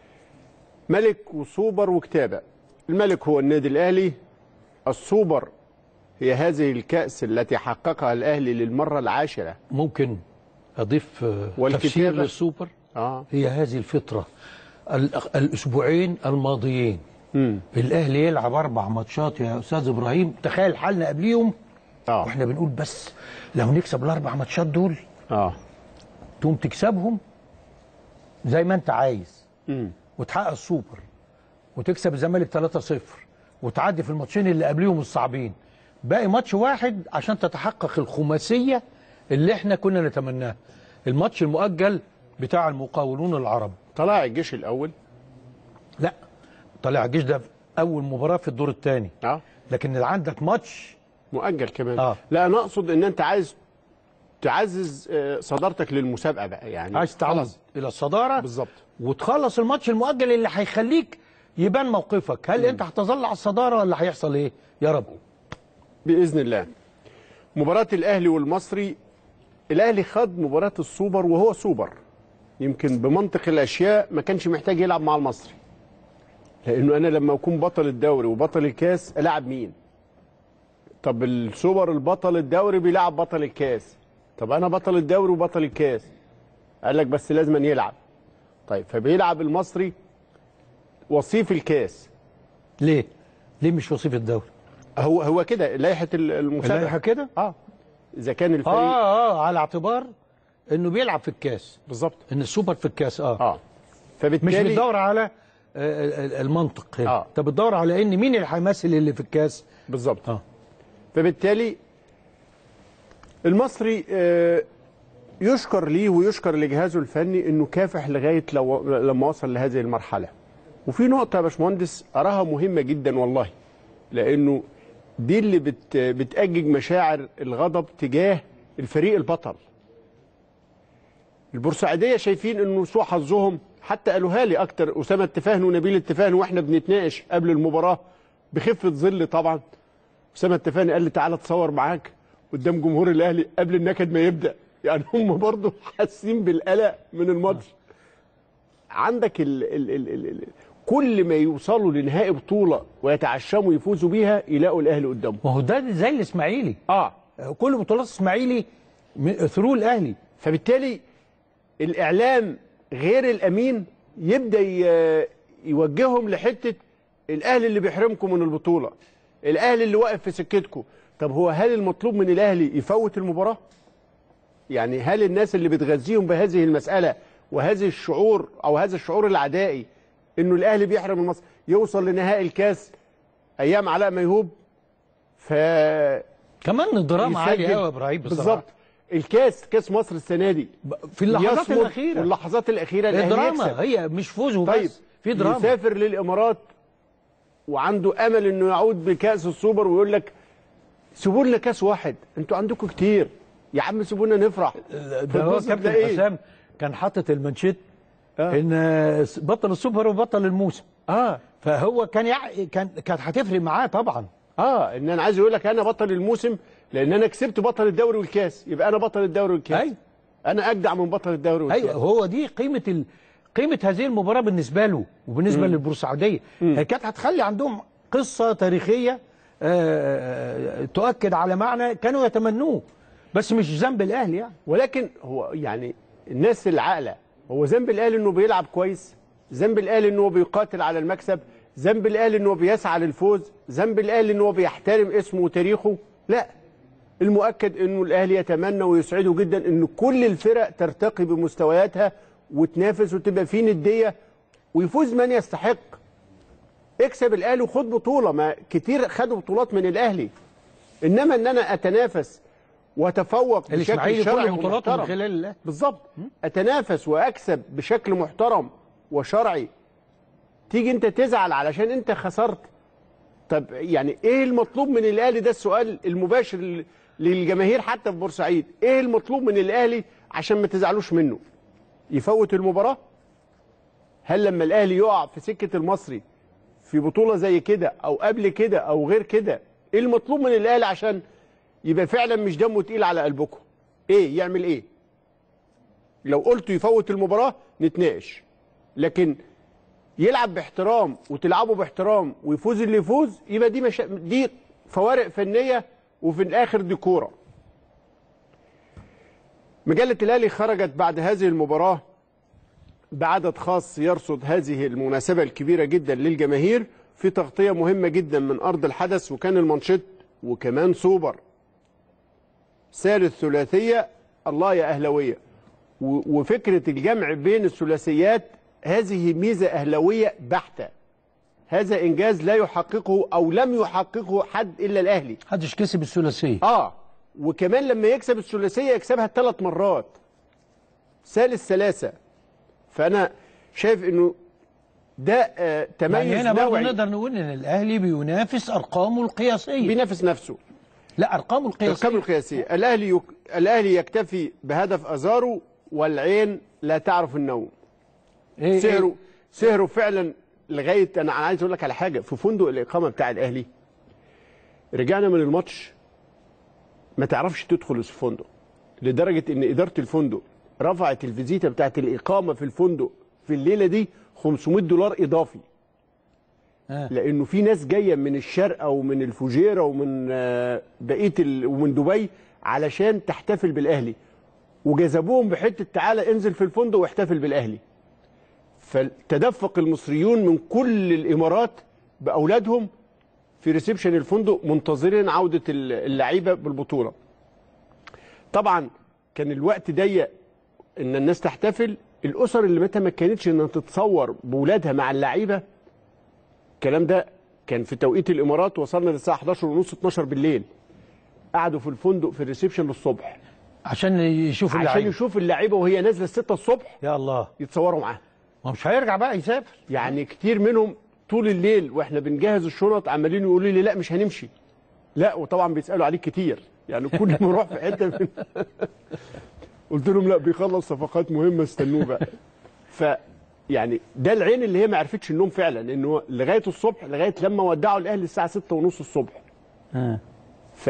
ملك وسوبر وكتابة الملك هو النادي الأهلي السوبر هي هذه الكأس التي حققها الأهلي للمرة العاشرة ممكن اضيف آه، والكتابة؟ تفسير للسوبر آه. هي هذه الفطره ال- الاسبوعين الماضيين مم. الاهلي يلعب اربع ماتشات يا استاذ ابراهيم تخيل حالنا قبليهم آه. واحنا بنقول بس لو نكسب الاربع ماتشات دول آه. تقوم تكسبهم زي ما انت عايز مم. وتحقق السوبر وتكسب الزمالك 3-0 وتعدي في الماتشين اللي قبليهم الصعبين باقي ماتش واحد عشان تتحقق الخماسيه اللي احنا كنا نتمناها الماتش المؤجل بتاع المقاولون العرب طلع الجيش الأول لا طلع الجيش ده في اول مباراه في الدور الثاني آه. لكن اللي عندك ماتش مؤجل كمان آه. لا انا اقصد ان انت عايز تعزز آه، صدارتك للمسابقه بقى يعني عايز تعود خلاص. الى الصداره بالظبط وتخلص الماتش المؤجل اللي هيخليك يبان موقفك هل انت هتظل على الصداره ولا هيحصل ايه يا رب باذن الله مباراه الاهلي والمصري الاهلي خد مباراه السوبر وهو سوبر يمكن بمنطق الاشياء ما كانش محتاج يلعب مع المصري لانه انا لما اكون بطل الدوري وبطل الكاس العب مين طب السوبر البطل الدوري بيلعب بطل الكاس طب انا بطل الدوري وبطل الكاس قال لك بس لازم يلعب طيب فبيلعب المصري وصيف الكاس ليه ليه مش وصيف الدوري هو هو كده لائحه المسابقه اللائحة كده؟ اه اذا كان الفريق اه اه على اعتبار انه بيلعب في الكاس بالظبط ان السوبر في الكاس اه, اه مش فبالتالي بتدور على آه، ال- المنطق هنا آه. انت بتدور على ان مين اللي هيمثل اللي في الكاس بالظبط اه فبالتالي المصري آه، يشكر ليه ويشكر لجهازه الفني انه كافح لغايه لو لما وصل لهذه المرحله. وفي نقطه يا باشمهندس اراها مهمه جدا والله لانه دي اللي بت بتأجج مشاعر الغضب تجاه الفريق البطل. البورسعيديه شايفين انه سوء حظهم حتى قالوها لي اكتر اسامه التفاهن ونبيل التفاهن واحنا بنتناقش قبل المباراه بخفه ظل طبعا اسامه التفاني قال لي تعالى اتصور معاك قدام جمهور الاهلي قبل النكد ما يبدا يعني هم برضه حاسين بالقلق من الماتش عندك ال ال ال ال ال كل ما يوصلوا لنهائي بطوله ويتعشموا يفوزوا بيها يلاقوا الاهلي قدامهم ما هو ده زي الاسماعيلي اه كل بطولات الاسماعيلي ثرو الاهلي فبالتالي الاعلام غير الامين يبدا ي- يوجههم لحته الاهلي اللي بيحرمكم من البطوله الاهلي اللي واقف في سكتكم طب هو هل المطلوب من الاهلي يفوت المباراه يعني هل الناس اللي بتغذيهم بهذه المساله وهذه الشعور او هذا الشعور العدائي انه الاهلي بيحرم المصر يوصل لنهائي الكاس ايام علاء ميهوب كمان دراما عاليه يسجل. قوي يا ابراهيم بصراحه بالظبط الكاس كاس مصر السنه دي في اللحظات يصمد الاخيره واللحظات الاخيره الاهلي دراما يكسب. هي مش فوز وبس طيب في دراما يسافر للامارات وعنده امل انه يعود بكاس السوبر ويقول لك سيبوا لنا كاس واحد انتوا عندكم كتير يا عم سيبونا نفرح ده هو فتبص كابتن تلاقيه. حسام كان حاطط المانشيت آه. ان بطل السوبر وبطل الموسم اه فهو كان يع... كان كانت هتفرق معاه طبعا اه ان انا عايز يقول لك انا بطل الموسم لان انا كسبت بطل الدوري والكاس يبقى انا بطل الدوري والكاس أيوة. انا اجدع من بطل الدوري والكاس ايوه هو دي قيمه ال... قيمه هذه المباراه بالنسبه له وبالنسبه للبورسعيديه هي كانت هتخلي عندهم قصه تاريخيه آه... تؤكد على معنى كانوا يتمنوه بس مش ذنب الاهلي يعني ولكن هو يعني الناس العاقله هو ذنب الاهلي انه بيلعب كويس ذنب الاهلي انه بيقاتل على المكسب ذنب الاهلي انه بيسعى للفوز ذنب الاهلي انه بيحترم اسمه وتاريخه لا المؤكد انه الاهلي يتمنى ويسعده جدا ان كل الفرق ترتقي بمستوياتها وتنافس وتبقى في نديه ويفوز من يستحق اكسب الاهلي وخد بطوله ما كتير خدوا بطولات من الاهلي انما ان انا اتنافس واتفوق بشكل الاسماعيلي شرعي كل بطولاته من ومحترم خلال الله بالظبط اتنافس واكسب بشكل محترم وشرعي تيجي انت تزعل علشان انت خسرت طب يعني ايه المطلوب من الاهلي ده السؤال المباشر لل- للجماهير حتى في بورسعيد ايه المطلوب من الاهلي عشان ما تزعلوش منه يفوت المباراه هل لما الاهلي يقع في سكه المصري في بطوله زي كده او قبل كده او غير كده ايه المطلوب من الاهلي عشان يبقى فعلا مش دمه تقيل على قلبكم ايه يعمل ايه لو قلتوا يفوت المباراه نتناقش لكن يلعب باحترام وتلعبوا باحترام ويفوز اللي يفوز يبقى دي مشا... دي فوارق فنيه وفي الاخر دي كوره مجله الاهلي خرجت بعد هذه المباراه بعدد خاص يرصد هذه المناسبه الكبيره جدا للجماهير في تغطيه مهمه جدا من ارض الحدث وكان المانشيت وكمان سوبر ثالث ثلاثيه الله يا اهلاويه و- وفكره الجمع بين الثلاثيات هذه ميزه اهلاويه بحته هذا انجاز لا يحققه او لم يحققه حد الا الاهلي محدش كسب الثلاثيه اه وكمان لما يكسب الثلاثيه يكسبها ثلاث مرات ثالث ثلاثه فانا شايف انه ده آه تميز يعني هنا برضه نوعي نقدر نقول ان الاهلي بينافس ارقامه القياسيه بينافس نفسه لا ارقامه القياسيه الارقام القياسيه الاهلي يك... الاهلي يكتفي بهدف ازارو والعين لا تعرف النوم إيه سهروا سهروا فعلا لغايه انا عايز اقول لك على حاجه في فندق الاقامه بتاع الاهلي رجعنا من الماتش ما تعرفش تدخل الفندق لدرجه ان اداره الفندق رفعت الفيزيتا بتاعت الاقامه في الفندق في الليله دي 500 دولار اضافي آه. لانه في ناس جايه من الشرق ومن الفجيره ومن آه، بقيه ال... ومن دبي علشان تحتفل بالاهلي وجذبوهم بحته تعالى انزل في الفندق واحتفل بالاهلي فتدفق المصريون من كل الامارات باولادهم في ريسبشن الفندق منتظرين عوده اللعيبه بالبطوله طبعا كان الوقت ضيق ان الناس تحتفل الاسر اللي ما تمكنتش انها تتصور باولادها مع اللعيبه الكلام ده كان في توقيت الامارات وصلنا للساعه 11 ونص 12 بالليل قعدوا في الفندق في الريسبشن للصبح عشان يشوف عشان اللعيبه يشوف اللعيبه وهي نازله 6 الصبح يا الله يتصوروا معاها ما مش هيرجع بقى يسافر يعني كتير منهم طول الليل واحنا بنجهز الشنط عمالين يقولوا لي لا مش هنمشي لا وطبعا بيسالوا عليك كتير يعني كل ما اروح في حته من... قلت لهم لا بيخلص صفقات مهمه استنوه بقى ف يعني ده العين اللي هي ما عرفتش النوم فعلا انه لغايه الصبح لغايه لما ودعوا الاهلي الساعه 6 ونص الصبح ف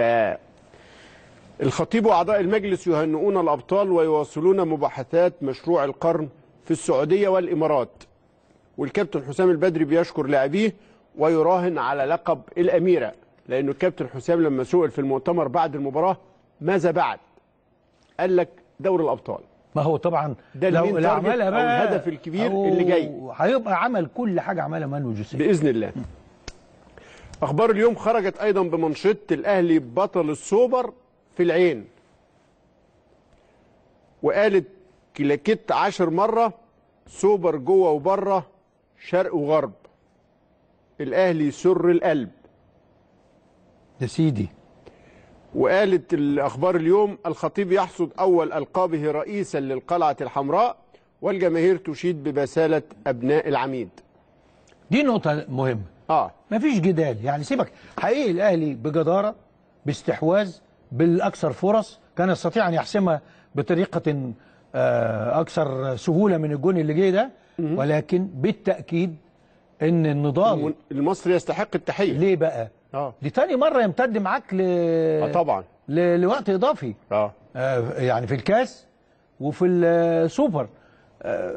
الخطيب واعضاء المجلس يهنئون الابطال ويواصلون مباحثات مشروع القرن في السعوديه والامارات والكابتن حسام البدري بيشكر لاعبيه ويراهن على لقب الاميره لانه الكابتن حسام لما سئل في المؤتمر بعد المباراه ماذا بعد؟ قال لك دوري الابطال ما هو طبعا ده لو المين اللي تارجت عملها أو بقى الهدف الكبير أو اللي جاي. هيبقى عمل كل حاجه عملها مانو جوزيه باذن الله اخبار اليوم خرجت ايضا بمنشط الاهلي بطل السوبر في العين وقالت كلاكيت عشر مره سوبر جوه وبره شرق وغرب الاهلي سر القلب يا سيدي وقالت الاخبار اليوم الخطيب يحصد اول القابه رئيسا للقلعه الحمراء والجماهير تشيد ببساله ابناء العميد دي نقطة مهمة اه مفيش جدال يعني سيبك حقيقي الاهلي بجداره باستحواذ بالاكثر فرص كان يستطيع ان يحسمها بطريقه آه، اكثر سهوله من الجون اللي جه ده ولكن بالتاكيد ان النضال المصري يستحق التحيه ليه بقى؟ اه دي تاني مره يمتد معاك ل... آه طبعا ل... لوقت اضافي اه آه، يعني في الكاس وفي السوبر آه،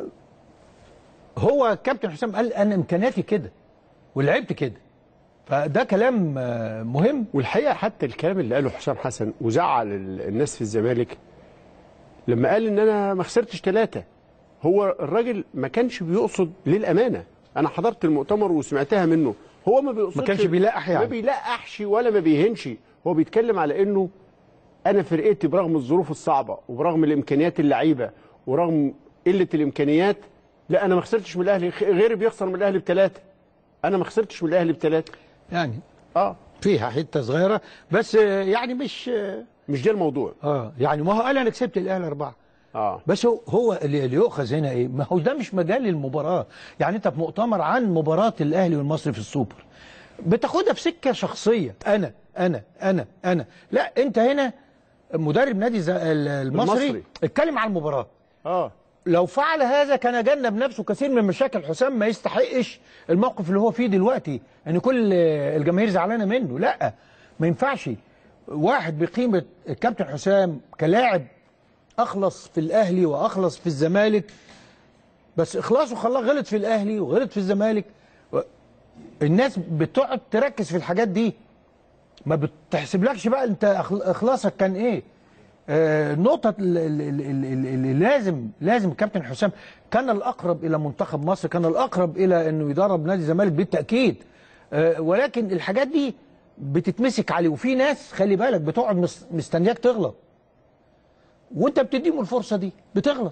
هو كابتن حسام قال انا امكانياتي كده ولعبت كده فده كلام آه، مهم والحقيقه حتى الكلام اللي قاله حسام حسن وزعل ال- الناس في الزمالك لما قال ان انا ما خسرتش ثلاثه هو الراجل ما كانش بيقصد للامانه انا حضرت المؤتمر وسمعتها منه هو ما بيقصدش ما كانش بيلقح يعني. ما بيلقحش ولا ما بيهنش هو بيتكلم على انه انا فرقتي برغم الظروف الصعبه وبرغم الامكانيات اللعيبه ورغم قله الامكانيات لا انا ما خسرتش من الاهلي خ- غيري بيخسر من الاهلي بثلاثه انا ما خسرتش من الاهلي بثلاثه يعني اه فيها حته صغيره بس آه، يعني مش آه، مش ده الموضوع اه يعني ما هو قال انا كسبت الاهلي اربعه اه بس هو هو اللي اللي يؤخذ هنا ايه؟ ما هو ده مش مجال للمباراه، يعني انت في مؤتمر عن مباراه الاهلي والمصري في السوبر. بتاخدها في سكه شخصيه، انا انا انا انا، لا انت هنا مدرب نادي ز- ال- المصري المصري. اتكلم عن المباراه. اه لو فعل هذا كان جنب نفسه كثير من مشاكل حسام ما يستحقش الموقف اللي هو فيه دلوقتي ان كل الجماهير زعلانه منه لا ما ينفعش واحد بقيمه الكابتن حسام كلاعب اخلص في الاهلي واخلص في الزمالك بس اخلاصه خلاه غلط في الاهلي وغلط في الزمالك و- الناس بتقعد تركز في الحاجات دي ما بتحسبلكش بقى انت أخل- اخلاصك كان ايه آه، النقطة ال- ال- ال- ال- ال- اللي لازم لازم كابتن حسام كان الأقرب إلى منتخب مصر كان الأقرب إلى إنه يدرب نادي الزمالك بالتأكيد آه، ولكن الحاجات دي بتتمسك عليه وفي ناس خلي بالك بتقعد مس- مستنياك تغلط وأنت بتديهم الفرصة دي بتغلط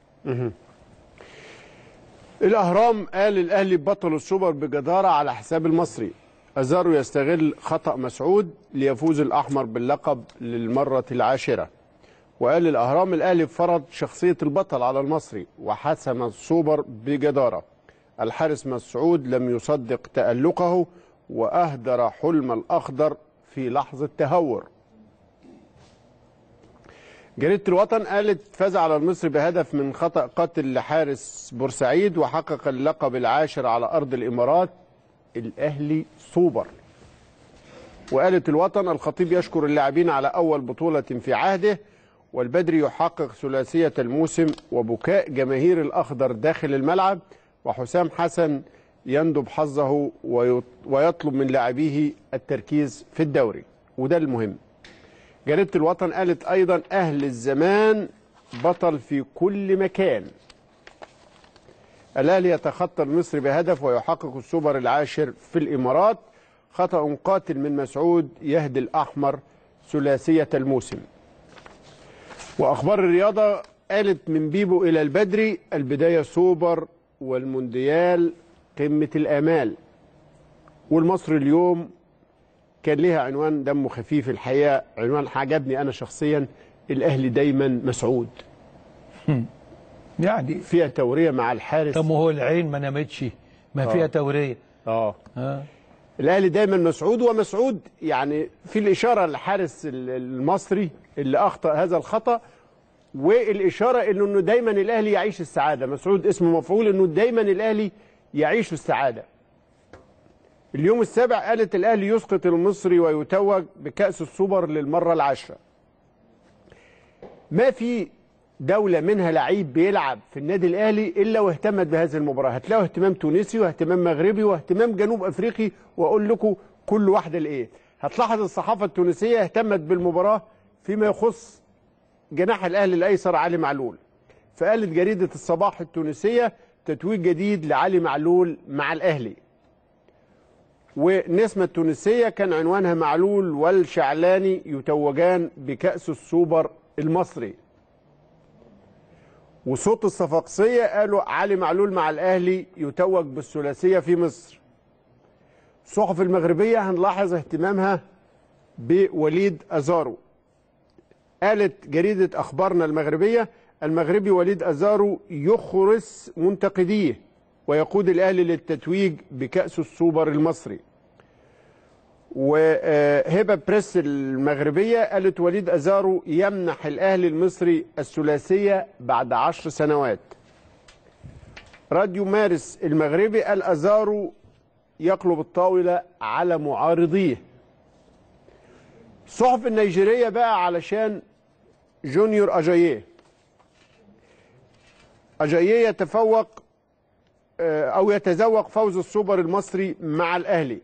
الاهرام قال الاهلي بطل السوبر بجداره على حساب المصري ازارو يستغل خطا مسعود ليفوز الاحمر باللقب للمره العاشره وقال الاهرام الاهلي فرض شخصيه البطل على المصري وحسم السوبر بجداره الحارس مسعود لم يصدق تالقه واهدر حلم الاخضر في لحظه تهور جريدة الوطن قالت فاز على المصري بهدف من خطأ قاتل لحارس بورسعيد وحقق اللقب العاشر على أرض الإمارات الأهلي سوبر وقالت الوطن الخطيب يشكر اللاعبين على أول بطولة في عهده والبدري يحقق ثلاثية الموسم وبكاء جماهير الأخضر داخل الملعب وحسام حسن يندب حظه ويط- ويطلب من لاعبيه التركيز في الدوري وده المهم جريدة الوطن قالت أيضا أهل الزمان بطل في كل مكان الأهلي يتخطى المصري بهدف ويحقق السوبر العاشر في الإمارات خطأ قاتل من مسعود يهدي الأحمر ثلاثية الموسم وأخبار الرياضة قالت من بيبو إلى البدري البداية سوبر والمونديال قمة الآمال والمصري اليوم كان ليها عنوان دمه خفيف الحقيقه عنوان عجبني انا شخصيا الاهلي دايما مسعود يعني فيها توريه مع الحارس طب ما هو العين ما نامتش ما فيها تورية اه آه. الاهلي دايما مسعود ومسعود يعني في الاشاره للحارس ال- المصري اللي اخطا هذا الخطا والاشاره انه إنه دايما الاهلي يعيش السعاده مسعود اسمه مفعول انه دايما الاهلي يعيش السعاده اليوم السابع قالت الاهلي يسقط المصري ويتوج بكاس السوبر للمره العاشره ما في دولة منها لعيب بيلعب في النادي الأهلي إلا واهتمت بهذه المباراة هتلاقوا اهتمام تونسي واهتمام مغربي واهتمام جنوب أفريقي وأقول لكم كل واحدة لإيه هتلاحظ الصحافة التونسية اهتمت بالمباراة فيما يخص جناح الأهلي الأيسر علي معلول فقالت جريدة الصباح التونسية تتويج جديد لعلي معلول مع الأهلي ونسمة التونسية كان عنوانها معلول والشعلاني يتوجان بكأس السوبر المصري وصوت الصفاقسية قالوا علي معلول مع الأهلي يتوج بالثلاثية في مصر الصحف المغربية هنلاحظ اهتمامها بوليد أزارو قالت جريدة أخبارنا المغربية المغربي وليد أزارو يخرس منتقديه ويقود الأهلي للتتويج بكأس السوبر المصري وهبة بريس المغربية قالت وليد أزارو يمنح الأهلي المصري الثلاثية بعد عشر سنوات راديو مارس المغربي قال أزارو يقلب الطاولة على معارضيه الصحف النيجيرية بقى علشان جونيور أجاييه أجاييه يتفوق آه، أو يتذوق فوز السوبر المصري مع الأهلي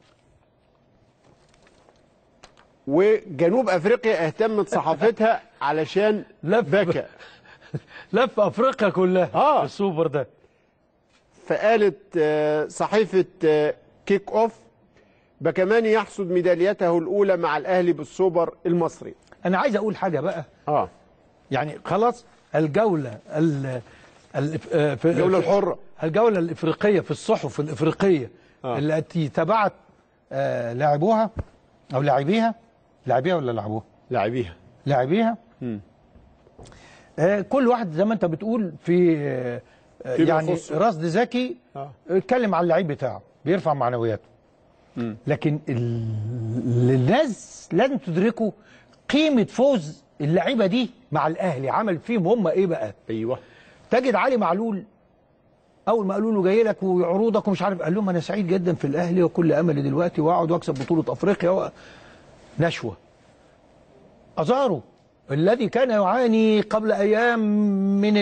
وجنوب أفريقيا اهتمت صحافتها علشان لف بكى لف افريقيا كلها آه. السوبر ده فقالت آه، صحيفة آه، كيك أوف بكماني يحصد ميداليته الأولى مع الأهلي بالسوبر المصري انا عايز اقول حاجه بقى اه يعني خلاص الجوله ال ال آه، في الجولة الحرة. الجوله الافريقيه في الصحف الافريقيه آه. التي تبعت آه، لاعبوها او لاعبيها لاعبيها ولا لعبوها لاعبيها لاعبيها آه، كل واحد زي ما انت بتقول في آه، آه، فيما يعني يخصه. رصد ذكي آه. اتكلم على اللعيب بتاعه بيرفع معنوياته لكن ال- الناس لازم تدركوا قيمه فوز اللعيبه دي مع الاهلي عمل فيهم هم ايه بقى ايوه تجد علي معلول اول ما قالوا له جاي لك وعروضك ومش عارف قال لهم انا سعيد جدا في الاهلي وكل املي دلوقتي واقعد واكسب بطوله افريقيا و... نشوه ازارو الذي كان يعاني قبل ايام من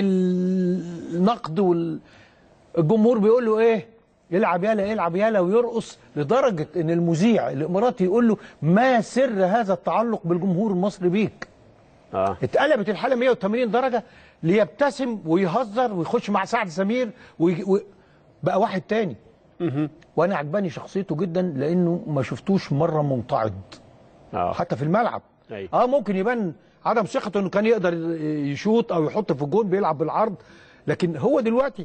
النقد والجمهور بيقول له ايه يلعب يالا يلعب يالا ويرقص لدرجه ان المذيع الاماراتي يقول له ما سر هذا التعلق بالجمهور المصري بيك اه اتقلبت الحاله 180 درجه ليبتسم ويهزر ويخش مع سعد سمير وي... و... بقى واحد تاني وانا عجباني شخصيته جدا لانه ما شفتوش مره منتعض اه حتى في الملعب أيوة. اه ممكن يبان عدم ثقته انه كان يقدر يشوط او يحط في الجون بيلعب بالعرض لكن هو دلوقتي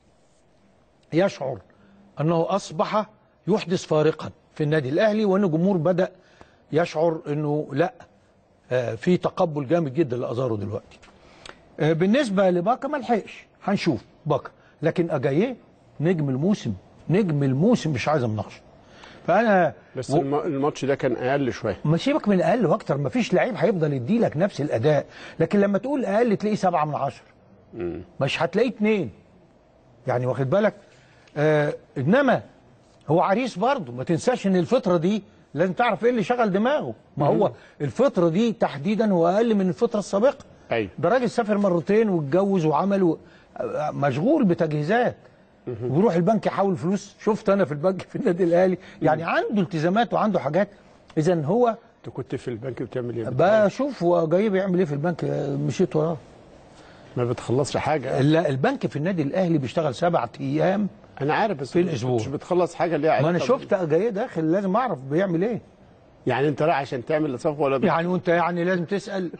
يشعر انه اصبح يحدث فارقا في النادي الاهلي وان الجمهور بدا يشعر انه لا آه، في تقبل جامد جدا لازارو دلوقتي آه، بالنسبه لباكا ما لحقش هنشوف باكا لكن اجاييه نجم الموسم نجم الموسم مش عايز مناقشه فانا بس و- الم- الماتش ده كان اقل شويه ما سيبك من اقل واكتر ما فيش لعيب هيفضل يديلك نفس الاداء لكن لما تقول اقل تلاقيه سبعة من عشرة مش هتلاقيه اتنين يعني واخد بالك آه انما هو عريس برضه ما تنساش ان الفتره دي لازم تعرف ايه اللي شغل دماغه ما هو الفتره دي تحديدا هو اقل من الفتره السابقه ايوه ده راجل سافر مرتين واتجوز وعمل و... آه، مشغول بتجهيزات ويروح البنك يحول فلوس شفت انا في البنك في النادي الاهلي يعني عنده التزامات وعنده حاجات اذا هو انت كنت في البنك بتعمل ايه بشوف هو جاي بيعمل ايه في البنك آه، مشيت وراه ما بتخلصش حاجه لا البنك في النادي الاهلي بيشتغل سبعة ايام انا عارف بس في ما الأسبوع. كنتش بتخلص حاجه ليها ما انا علاقة شفت جاي داخل لازم اعرف بيعمل ايه يعني انت رايح عشان تعمل صفقه ولا يعني وانت يعني لازم تسال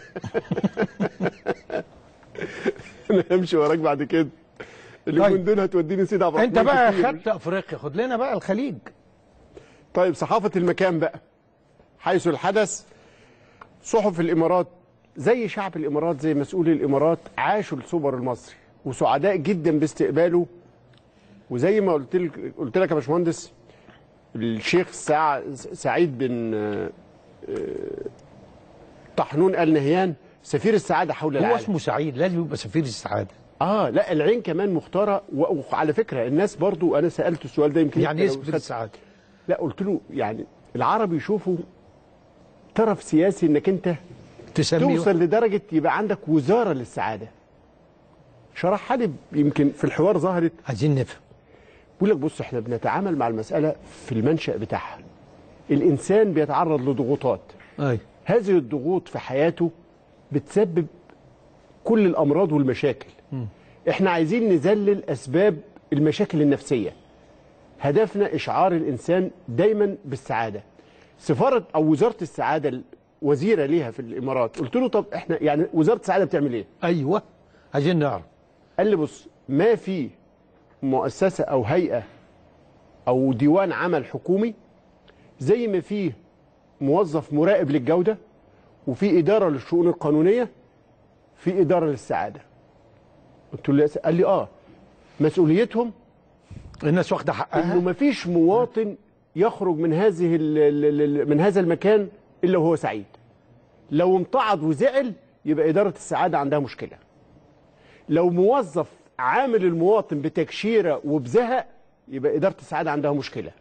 انا همشي وراك بعد كده اللي طيب. من دول هتوديني سيد عبد انت الرحمن بقى كتير. خدت افريقيا خد لنا بقى الخليج طيب صحافة المكان بقى حيث الحدث صحف الإمارات زي شعب الإمارات زي مسؤولي الإمارات عاشوا السوبر المصري وسعداء جدا باستقباله وزي ما قلت لك قلت لك يا باشمهندس الشيخ سع... سعيد بن آه، آه، طحنون آل نهيان سفير السعادة حول هو العالم اسمه سعيد لازم يبقى سفير السعاده اه لا العين كمان مختاره و- وعلى فكره الناس برضو انا سالته السؤال ده يمكن يعني أنت ايه لو سفير خدت- السعاده لا قلت له يعني العرب يشوفوا طرف سياسي انك انت تسميه توصل لدرجه يبقى عندك وزاره للسعاده شرحها لي يمكن في الحوار ظهرت عايزين نفهم بيقول لك بص احنا بنتعامل مع المساله في المنشا بتاعها الانسان بيتعرض لضغوطات ايوه هذه الضغوط في حياته بتسبب كل الامراض والمشاكل احنا عايزين نذلل اسباب المشاكل النفسيه هدفنا اشعار الانسان دايما بالسعاده سفاره او وزاره السعاده وزيره ليها في الامارات قلت له طب احنا يعني وزاره السعاده بتعمل ايه ايوه عايزين نعرف قال لي بص ما في مؤسسه او هيئه او ديوان عمل حكومي زي ما فيه موظف مراقب للجوده وفي اداره للشؤون القانونيه في اداره للسعاده قلت له يا- قال لي اه مسؤوليتهم الناس واخده انه حقها ما فيش مواطن يخرج من هذه ال- ال- ال- من هذا المكان الا وهو سعيد لو امتعض وزعل يبقى اداره السعاده عندها مشكله لو موظف عامل المواطن بتكشيره وبزهق يبقى اداره السعاده عندها مشكله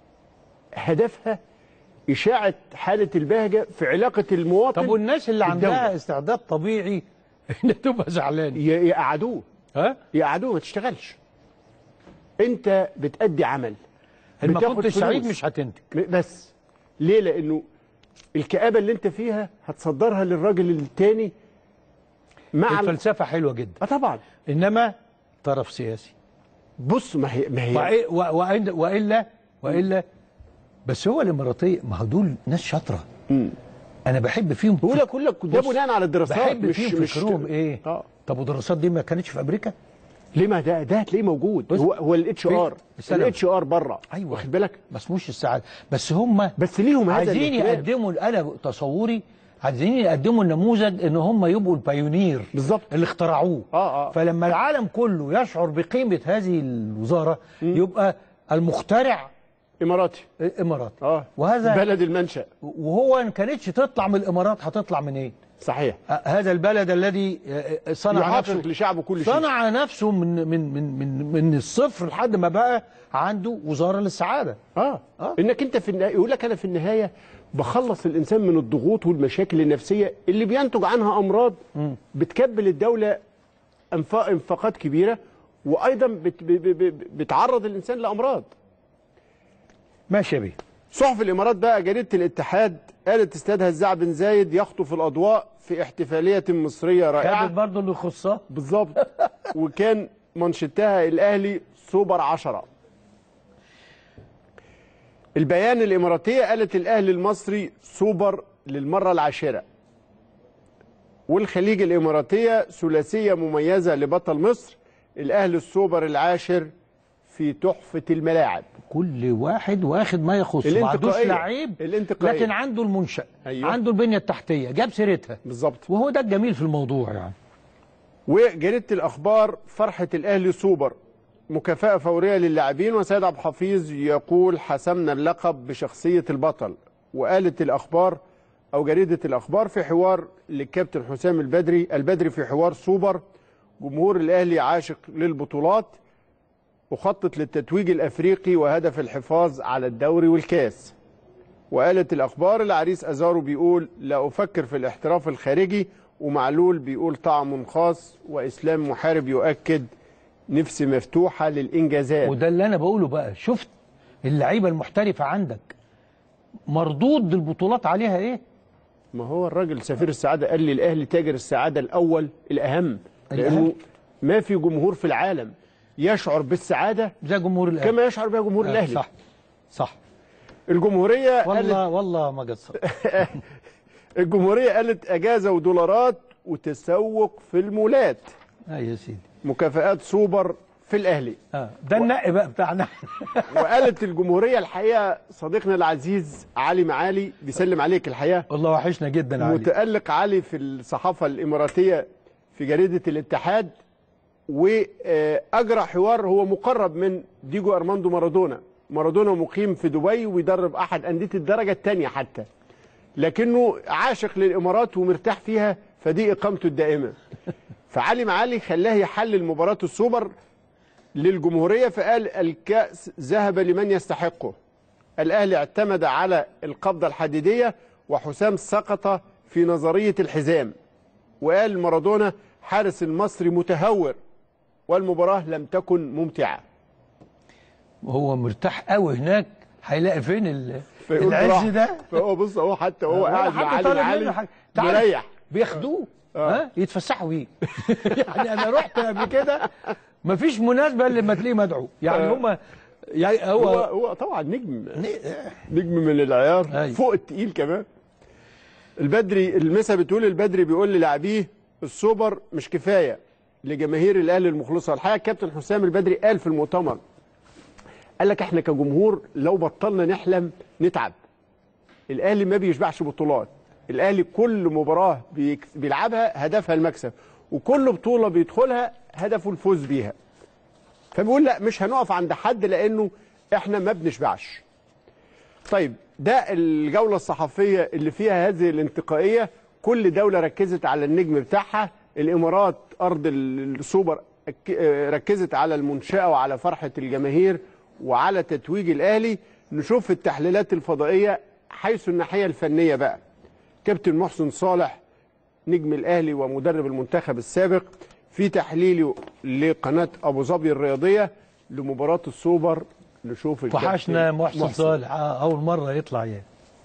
هدفها اشاعه حاله البهجه في علاقه المواطن طب والناس اللي بالدولة. عندها استعداد طبيعي ان تبقى زعلان ي- يقعدوه ها يقعدوه ما تشتغلش انت بتأدي عمل ان ما بتاخد كنتش سعيد فلوس. مش هتنتج بس ليه لانه الكآبة اللي انت فيها هتصدرها للراجل التاني مع ال- الفلسفه حلوه جدا اه طبعا انما طرف سياسي بص ما هي ما هي وإ- و- وإن- والا والا بس هو الاماراتيه ما هو دول ناس شاطره انا بحب فيهم بقول لك كل ده بص، بناء على الدراسات بحب مش فيهم مش فكرهم ايه اه طب والدراسات دي ما كانتش في امريكا ليه ما ده ده هتلاقيه موجود بص. هو هو الاتش ار استنى. الاتش ار بره ايوه واخد بالك ما اسموش السعاده بس هم بس ليهم هذا عايزين الاهتمام. يقدموا انا تصوري عايزين يقدموا النموذج ان هم يبقوا البايونير بالظبط. اللي اخترعوه آه، آه. فلما العالم كله يشعر بقيمه هذه الوزاره يبقى المخترع اماراتي الامارات اه وهذا بلد المنشأ وهو ان كانتش تطلع من الامارات هتطلع منين إيه؟ صحيح هذا البلد الذي آه، صنع يحقق نفسه لشعبه كل شيء صنع نفسه من من من من من الصفر لحد ما بقى عنده وزاره للسعاده اه, آه. انك انت في النهايه يقول لك انا في النهايه بخلص الانسان من الضغوط والمشاكل النفسيه اللي بينتج عنها امراض بتكبل الدوله انفاق انفاقات كبيره وايضا بت ب- ب- ب- بتعرض الانسان لامراض ماشي يا بيه صحف الامارات بقى جريده الاتحاد قالت استاد هزاع بن زايد يخطف الاضواء في احتفاليه مصريه رائعه خدت برضه اللي يخصها بالظبط وكان منشدتها الاهلي سوبر عشرة البيان الاماراتيه قالت الاهلي المصري سوبر للمره العاشره والخليج الاماراتيه ثلاثيه مميزه لبطل مصر الاهلي السوبر العاشر في تحفه الملاعب كل واحد واخد ما يخصه ما عندوش الانتقائية. لعيب الانتقائية. لكن عنده المنشأ أيوه. عنده البنية التحتية جاب سيرتها بالظبط وهو ده الجميل في الموضوع يعني وجريده الاخبار فرحه الاهلي سوبر مكافاه فوريه للاعبين وسيد عبد الحفيظ يقول حسمنا اللقب بشخصيه البطل وقالت الاخبار او جريده الاخبار في حوار للكابتن حسام البدري البدري في حوار سوبر جمهور الاهلي عاشق للبطولات وخطط للتتويج الافريقي وهدف الحفاظ على الدوري والكاس وقالت الاخبار العريس ازارو بيقول لا افكر في الاحتراف الخارجي ومعلول بيقول طعم خاص واسلام محارب يؤكد نفسي مفتوحه للانجازات وده اللي انا بقوله بقى شفت اللعيبة المحترفة عندك مردود البطولات عليها ايه ما هو الراجل سفير السعاده قال لي الاهلي تاجر السعاده الاول الاهم لانه الأهم. ما في جمهور في العالم يشعر بالسعاده زي جمهور الاهلي كما يشعر بها جمهور آه، الاهلي صح صح الجمهوريه قالت والله والله ما قصر الجمهوريه قالت اجازه ودولارات وتسوق في المولات اه يا سيدي مكافآت سوبر في الاهلي اه ده النقي بقى بتاعنا وقالت الجمهوريه الحقيقه صديقنا العزيز علي معالي بيسلم عليك الحقيقه والله وحشنا جدا علي متألق علي في الصحافه الاماراتيه في جريده الاتحاد واجرى حوار هو مقرب من ديجو ارماندو مارادونا مارادونا مقيم في دبي ويدرب احد انديه الدرجه الثانيه حتى لكنه عاشق للامارات ومرتاح فيها فدي اقامته الدائمه فعلي معالي خلاه يحلل مباراه السوبر للجمهوريه فقال الكاس ذهب لمن يستحقه الاهلي اعتمد على القبضه الحديديه وحسام سقط في نظريه الحزام وقال مارادونا حارس المصري متهور والمباراه لم تكن ممتعه هو مرتاح قوي هناك هيلاقي فين ال- فيقول العز براحته. ده فهو بص هو حتى هو ولا قاعد حد مع علي طالب معالي منه حاجة. تعال. مريح بياخدوه ها يتفسحوا بيه يعني انا رحت قبل كده مفيش مناسبه الا لما تلاقيه مدعو يعني هم يعني هو هو هو طبعا نجم نجم من العيار أيوة. فوق التقيل كمان البدري المسا بتقول البدري بيقول للاعبيه السوبر مش كفايه لجماهير الاهلي المخلصه الحقيقه الكابتن حسام البدري قال في المؤتمر قال لك احنا كجمهور لو بطلنا نحلم نتعب الاهلي ما بيشبعش بطولات الاهلي كل مباراه بيكس- بيلعبها هدفها المكسب وكل بطوله بيدخلها هدفه الفوز بيها فبيقول لا مش هنقف عند حد لانه احنا ما بنشبعش طيب ده الجولة الصحفية اللي فيها هذه الانتقائية كل دولة ركزت على النجم بتاعها الإمارات أرض السوبر أك- آه، ركزت على المنشأة وعلى فرحة الجماهير وعلى تتويج الأهلي نشوف التحليلات الفضائية حيث الناحية الفنية بقى كابتن محسن صالح نجم الأهلي ومدرب المنتخب السابق في تحليله لقناة أبو ظبي الرياضية لمباراة السوبر نشوف الكابتن وحشنا محسن صالح آه، اول مره يطلع يعني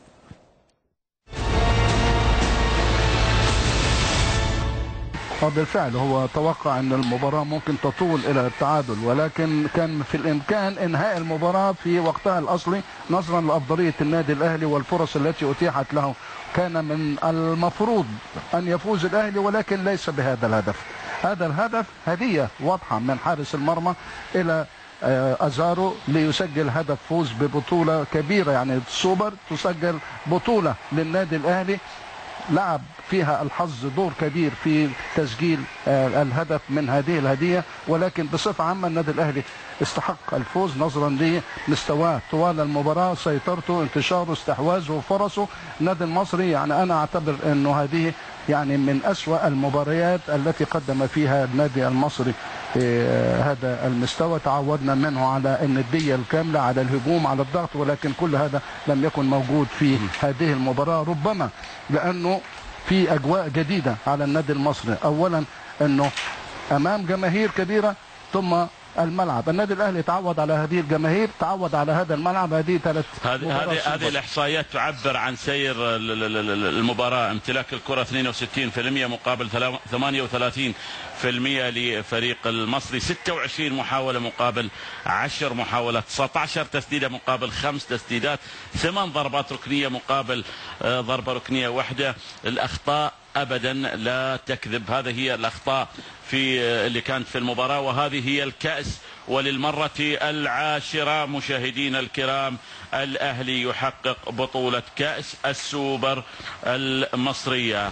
وبالفعل هو توقع ان المباراه ممكن تطول الى التعادل ولكن كان في الامكان انهاء المباراه في وقتها الاصلي نظرا لافضليه النادي الاهلي والفرص التي اتيحت له كان من المفروض ان يفوز الاهلي ولكن ليس بهذا الهدف هذا الهدف هديه واضحه من حارس المرمى الى آه، ازارو ليسجل هدف فوز ببطوله كبيره يعني السوبر تسجل بطوله للنادي الاهلي لعب فيها الحظ دور كبير في تسجيل آه، الهدف من هذه الهديه ولكن بصفه عامه النادي الاهلي استحق الفوز نظرا لمستواه طوال المباراه سيطرته انتشاره استحواذه فرصه النادي المصري يعني انا اعتبر انه هذه يعني من اسوا المباريات التي قدم فيها النادي المصري آه، هذا المستوى تعودنا منه على النديه الكامله على الهجوم على الضغط ولكن كل هذا لم يكن موجود في هذه المباراه ربما لانه في اجواء جديده على النادي المصري اولا انه امام جماهير كبيره ثم الملعب النادي الاهلي تعود على هذه الجماهير تعود على هذا الملعب هذه ثلاث هذه مباريات هذه سوبر. هذه الاحصائيات تعبر عن سير ال- ال- ال- المباراه امتلاك الكره 62% مقابل 38% لفريق المصري 26 محاوله مقابل 10 محاولات 19 تسديده مقابل خمس تسديدات ثمان ضربات ركنيه مقابل آه، ضربه ركنيه واحده الاخطاء ابدا لا تكذب هذه هي الاخطاء في اللي كانت في المباراه وهذه هي الكاس وللمره العاشره مشاهدينا الكرام الاهلي يحقق بطوله كاس السوبر المصريه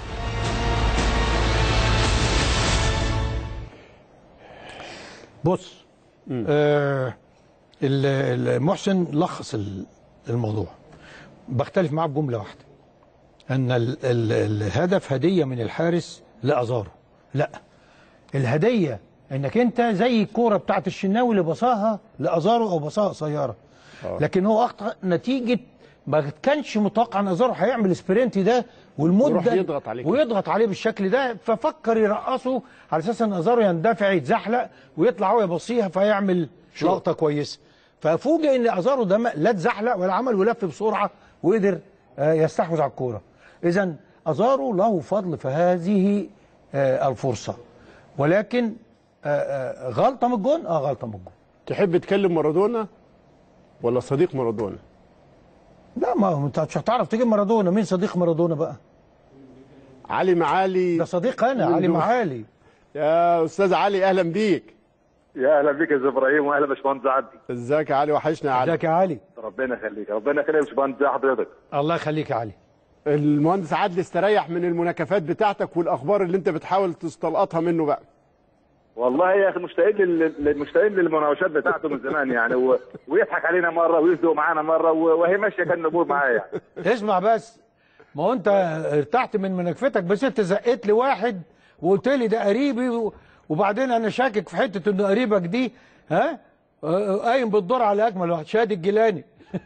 بص آه ال- ال- محسن لخص ال- الموضوع بختلف معاه بجمله واحده ان ال ال الهدف هديه من الحارس لازارو لا الهديه انك انت زي الكوره بتاعت الشناوي اللي بصاها لازارو او بصاها قصيره لكن هو اخطا نتيجه ما كانش متوقع ان ازارو هيعمل سبرنت ده والمده ويروح يضغط عليه كده. ويضغط عليه بالشكل ده ففكر يرقصه على اساس ان ازارو يندفع يتزحلق ويطلع هو يبصيها فيعمل لقطه كويسه ففوجئ ان ازارو ده ما- لا اتزحلق ولا عمل ولف بسرعه وقدر آه، يستحوذ على الكوره اذا ازارو له فضل في هذه آه، الفرصه ولكن آه، آه، غلطه من الجون اه غلطه من الجون تحب تكلم مارادونا ولا صديق مارادونا لا ما هو انت مش هتعرف تجيب مارادونا مين صديق مارادونا بقى علي معالي ده صديق انا من علي دول. معالي يا استاذ علي اهلا بيك يا اهلا بك يا استاذ ابراهيم واهلا باشمهندس عدي ازيك يا علي وحشنا يا علي ازيك يا علي ربنا يخليك ربنا يخليك يا باشمهندس ازي حضرتك الله يخليك يا علي المهندس عادل استريح من المناكفات بتاعتك والاخبار اللي انت بتحاول تستلقطها منه بقى والله يا اخي مشتاقين لل- مشتاقين للمناوشات بتاعته من زمان يعني و... ويضحك علينا مره ويصدق معانا مره و... وهي ماشيه كان نقول معاه يعني اسمع بس ما هو انت ارتحت من مناكفتك بس انت زقيت لي واحد وقلت لي ده قريبي و- وبعدين انا شاكك في حته انه قريبك دي ها اه، قايم بالدور على اكمل واحد شادي الجيلاني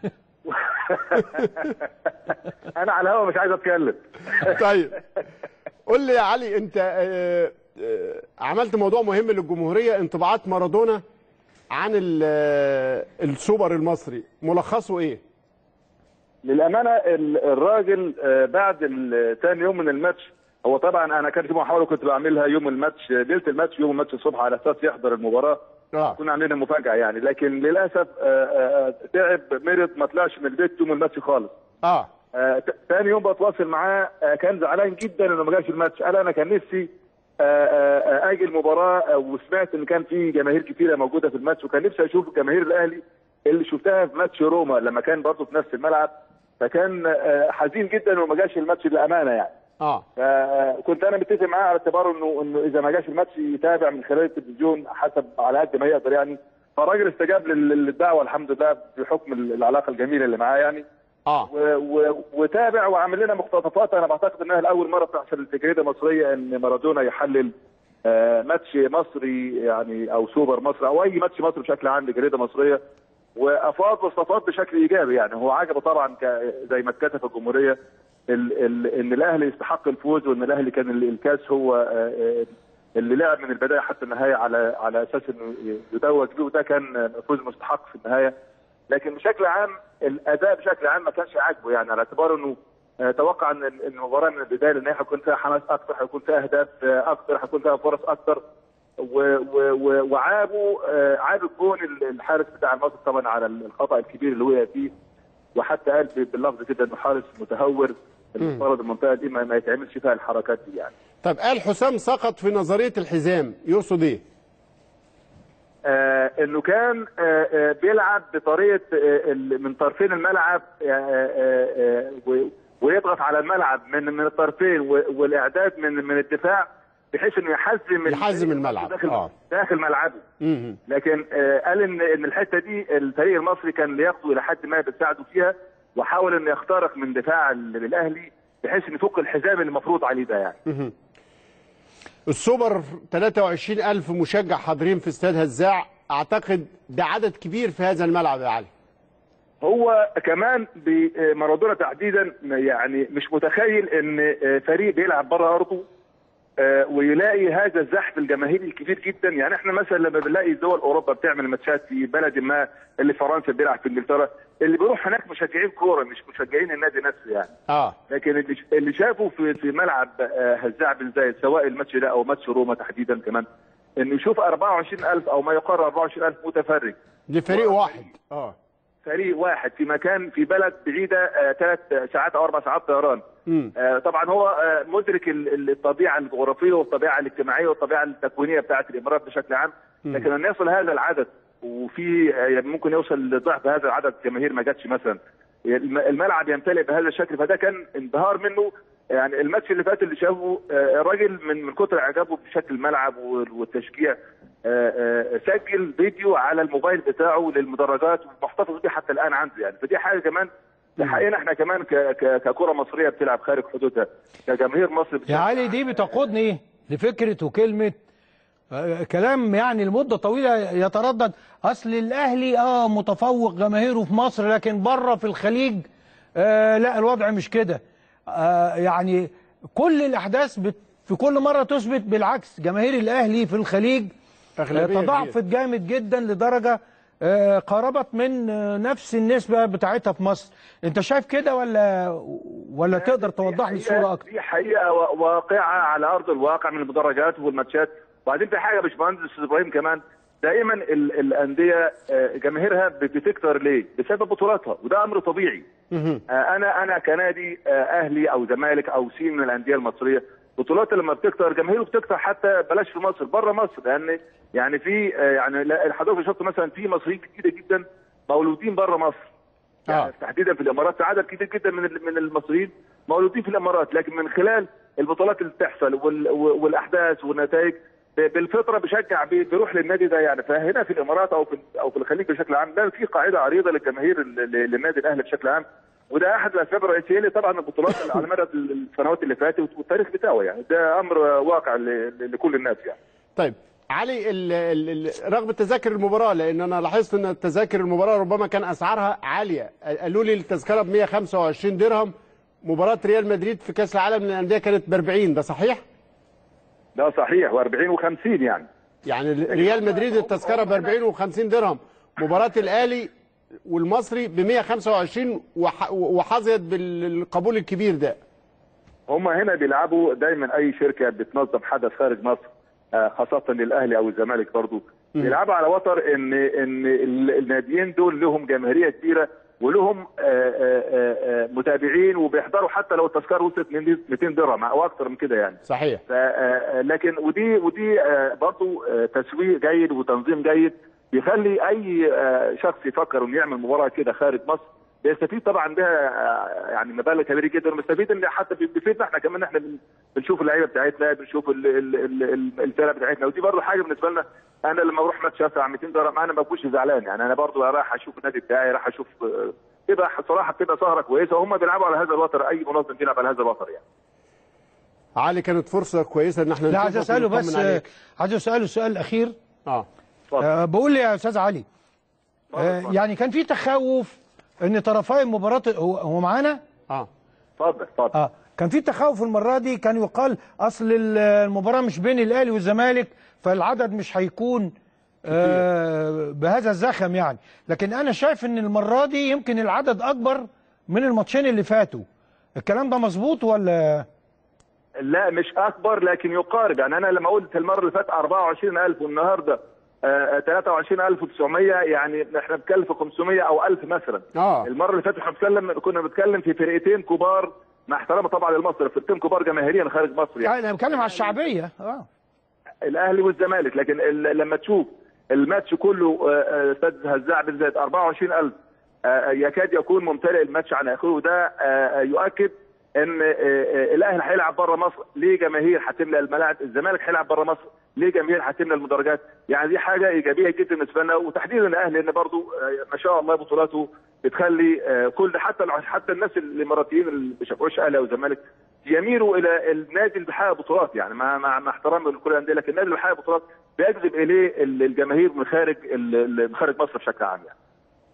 انا على الهوا مش عايز اتكلم طيب قول لي يا علي انت آه، آه، عملت موضوع مهم للجمهوريه انطباعات مارادونا عن ال- آه، السوبر المصري ملخصه ايه للامانه ال- الراجل آه، بعد ال- تاني يوم من الماتش هو طبعا انا كان في محاوله كنت بعملها يوم الماتش ليله الماتش يوم الماتش الصبح على اساس يحضر المباراه اه كنا عاملين مفاجاه يعني لكن للاسف آه، آه، تعب مرض ما طلعش من البيت يوم الماتش خالص اه آه، ت- تاني يوم بتواصل معاه آه، كان زعلان جدا انه ما جاش الماتش قال انا كان نفسي آه، آه، آه، اجي المباراه آه، وسمعت ان كان في جماهير كتيره موجوده في الماتش وكان نفسي اشوف جماهير الاهلي اللي شفتها في ماتش روما لما كان برضه في نفس الملعب فكان آه، حزين جدا انه ما جاش الماتش للامانه يعني اه فكنت انا متفق معاه على اعتبار انه انه اذا ما جاش الماتش يتابع من خلال التلفزيون حسب على قد ما يقدر يعني فالراجل استجاب لل- للدعوه الحمد لله بحكم ال- العلاقه الجميله اللي معاه يعني اه و- و- وتابع وعمل لنا مقتطفات انا بعتقد انها لاول مره تحصل في جريده مصريه ان مارادونا يحلل آه، ماتش مصري يعني او سوبر مصر او اي ماتش مصري بشكل عام لجريده مصريه وافاض واستفاض بشكل ايجابي يعني هو عجبه طبعا ك- زي ما اتكتب في الجمهوريه ال ال ان الاهلي يستحق الفوز وان الاهلي كان ال- الكاس هو آه، آه، اللي لعب من البدايه حتى النهايه على على اساس انه يتوج بيه وده كان فوز مستحق في النهايه لكن بشكل عام الاداء بشكل عام ما كانش عاجبه يعني على اعتبار انه آه، توقع ان ال- المباراه من البدايه للنهايه هيكون فيها حماس اكثر هيكون فيها اهداف آه، اكثر هيكون فيها فرص اكثر و- و- و- وعابوا آه، عاب الجون ال- الحارس بتاع المصري طبعا على الخطا الكبير اللي وقع فيه وحتى قال ب- باللفظ كده انه حارس متهور المفترض المنطقه دي ما ما يتعملش فيها الحركات دي يعني طيب قال حسام سقط في نظريه الحزام يقصد ايه؟ آه انه كان آه آه بيلعب بطريقه آه ال- من طرفين الملعب آه آه آه و- ويضغط على الملعب من من الطرفين و- والاعداد من من الدفاع بحيث انه يحزم يحزم الملعب، داخل آه. داخل ملعبه مهم. لكن آه قال ان ان الحته دي الفريق المصري كان لياقته الى حد ما بتساعده فيها وحاول انه يخترق من دفاع ال- الاهلي بحيث انه يفك الحزام اللي المفروض عليه ده يعني السوبر 23000 مشجع حاضرين في استاد هزاع اعتقد ده عدد كبير في هذا الملعب يا علي هو كمان بمارادونا تحديدا يعني مش متخيل ان فريق بيلعب بره ارضه آه، ويلاقي هذا الزحف الجماهيري الكبير جدا يعني احنا مثلا لما بنلاقي دول اوروبا بتعمل ماتشات في بلد ما اللي فرنسا بيلعب في انجلترا اللي بيروح هناك مشجعين كوره مش مشجعين النادي نفسه يعني اه لكن اللي اللي شافه في في ملعب آه، هزاع بن زايد سواء الماتش ده او ماتش روما تحديدا كمان انه يشوف 24000 او ما يقارب 24000 متفرج لفريق واحد اه فريق واحد في مكان في بلد بعيده ثلاث ساعات او اربع ساعات طيران مم. آه، طبعا هو آه، مدرك ال- ال- الطبيعه الجغرافيه والطبيعه الاجتماعيه والطبيعه التكوينيه بتاعه الامارات بشكل عام لكن ان يصل هذا العدد وفي آه، يعني ممكن يوصل لضعف هذا العدد جماهير ما جاتش مثلا الم- الملعب يمتلئ بهذا الشكل فده كان انبهار منه يعني الماتش اللي فات اللي شافه آه، الراجل من من كتر اعجابه بشكل الملعب وال- والتشجيع آه، آه، سجل فيديو على الموبايل بتاعه للمدرجات ومحتفظ بيه حتى الان عنده يعني فدي حاجه كمان حقيقة احنا كمان ك- ك- ككره مصريه بتلعب خارج حدودها كجماهير مصر يا علي دي بتقودني لفكره وكلمه آه، كلام يعني لمده طويله يتردد اصل الاهلي اه متفوق جماهيره في مصر لكن بره في الخليج آه لا الوضع مش كده آه يعني كل الاحداث بت في كل مره تثبت بالعكس جماهير الاهلي في الخليج آه، أغلبية تضاعفت جامد جدا لدرجه آه، قربت من آه، نفس النسبه بتاعتها في مصر انت شايف كده ولا ولا تقدر توضح لي الصوره اكتر دي حقيقه و- واقعه على ارض الواقع من المدرجات والماتشات وبعدين في حاجه يا باشمهندس استاذ ابراهيم كمان دائما ال- الانديه آه، جماهيرها بتكتر ليه؟ بسبب بطولاتها وده امر طبيعي. آه، انا انا كنادي آه، اهلي او زمالك او سين من الانديه المصريه بطولات لما بتكتر جماهيره بتكتر حتى بلاش في مصر بره مصر لان يعني في آه، يعني لا- حضرتك شفت مثلا في مصريين كتير جدا مولودين بره مصر. يعني اه تحديدا في الامارات في عدد كتير جدا من ال- من المصريين مولودين في الامارات لكن من خلال البطولات اللي بتحصل وال- والاحداث والنتائج ب- بالفطره بشجع بي- بيروح للنادي ده يعني فهنا في الامارات او في او في الخليج بشكل عام ده في قاعده عريضه للجماهير ال- ل- للنادي الاهلي بشكل عام وده احد الاسباب الرئيسيه اللي طبعا البطولات اللي على مدى السنوات اللي فاتت والتاريخ بتاعه يعني ده امر واقع ل- ل- لكل الناس يعني طيب علي ال ال ال رغم تذاكر المباراه لان انا لاحظت ان تذاكر المباراه ربما كان اسعارها عاليه قالوا لي التذكره ب 125 درهم مباراه ريال مدريد في كاس العالم للانديه كانت ب 40 ده صحيح؟ ده صحيح و40 و50 يعني يعني ريال مدريد التذكره ب 40 و50 درهم مباراه الاهلي والمصري ب 125 وح- وحظيت بالقبول الكبير ده هم هنا بيلعبوا دايما اي شركه بتنظم حدث خارج مصر آه، خاصه للاهلي او الزمالك برضو بيلعبوا على وتر ان ان ال- الناديين دول لهم جماهيريه كبيره ولهم آه، آه، آه، متابعين وبيحضروا حتى لو التذكره وصلت من 200 درهم او اكثر من كده يعني صحيح ف- آه، لكن ودي ودي آه، برضو آه، تسويق جيد وتنظيم جيد بيخلي اي آه، شخص يفكر انه يعمل مباراه كده خارج مصر بيستفيد طبعا بها آه، يعني مبالغ كبيره جدا ومستفيد ان حتى بيفيدنا احنا كمان احنا بن- بنشوف اللعيبه بتاعتنا بنشوف ال- ال- ال- ال- الفرق بتاعتنا ودي برضه حاجه بالنسبه لنا انا لما بروح ماتش ادفع 200 دولار انا ما بكونش زعلان يعني انا برضه رايح اشوف النادي بتاعي رايح اشوف آه، تبقى صراحه بتبقى سهره كويسه وهم بيلعبوا على هذا الوتر اي منظم بيلعب على هذا الوتر يعني علي كانت فرصه كويسه ان احنا لا عايز نشوفك اساله ونطمن بس عليك. عايز اساله السؤال الاخير اه اتفضل. آه، بقول لي يا استاذ علي آه، اتفضل. يعني كان في تخوف ان طرفي المباراه هو هو معانا اه اتفضل اتفضل اه كان في تخوف المره دي كان يقال اصل ال- المباراه مش بين الاهلي والزمالك فالعدد مش هيكون آه بهذا الزخم يعني لكن انا شايف ان المره دي يمكن العدد اكبر من الماتشين اللي فاتوا الكلام ده مظبوط ولا لا مش اكبر لكن يقارب يعني انا لما قلت المره اللي فاتت 24000 والنهارده آه، 23900 يعني احنا بنتكلم في 500 او 1000 مثلا اه المره اللي فاتت احنا بنتكلم كنا بنتكلم في فرقتين كبار مع احترامي طبعا للمصري فرقتين كبار جماهيريا خارج مصر يعني يعني انا بتكلم على الشعبيه اه الاهلي والزمالك لكن ال- لما تشوف الماتش كله آه، آه، استاذ هزاع بالذات 24000 آه، يكاد يكون ممتلئ الماتش عن اخره وده آه، يؤكد ان آه، آه، الاهلي هيلعب بره مصر ليه جماهير هتملى الملاعب الزمالك هيلعب بره مصر ليه جماهير هتملى المدرجات يعني دي حاجه ايجابيه جدا بالنسبه لنا وتحديدا الاهلي لان برضو آه، ما شاء الله بطولاته بتخلي آه، كل حتى الع- حتى الناس الاماراتيين اللي ما بيشجعوش اهلي او زمالك يميلوا الى النادي اللي بيحقق بطولات يعني مع مع, مع احترامي لكل الانديه لكن النادي اللي بيحقق بطولات بيجذب اليه ال- الجماهير من خارج ال- ال- من خارج مصر بشكل عام يعني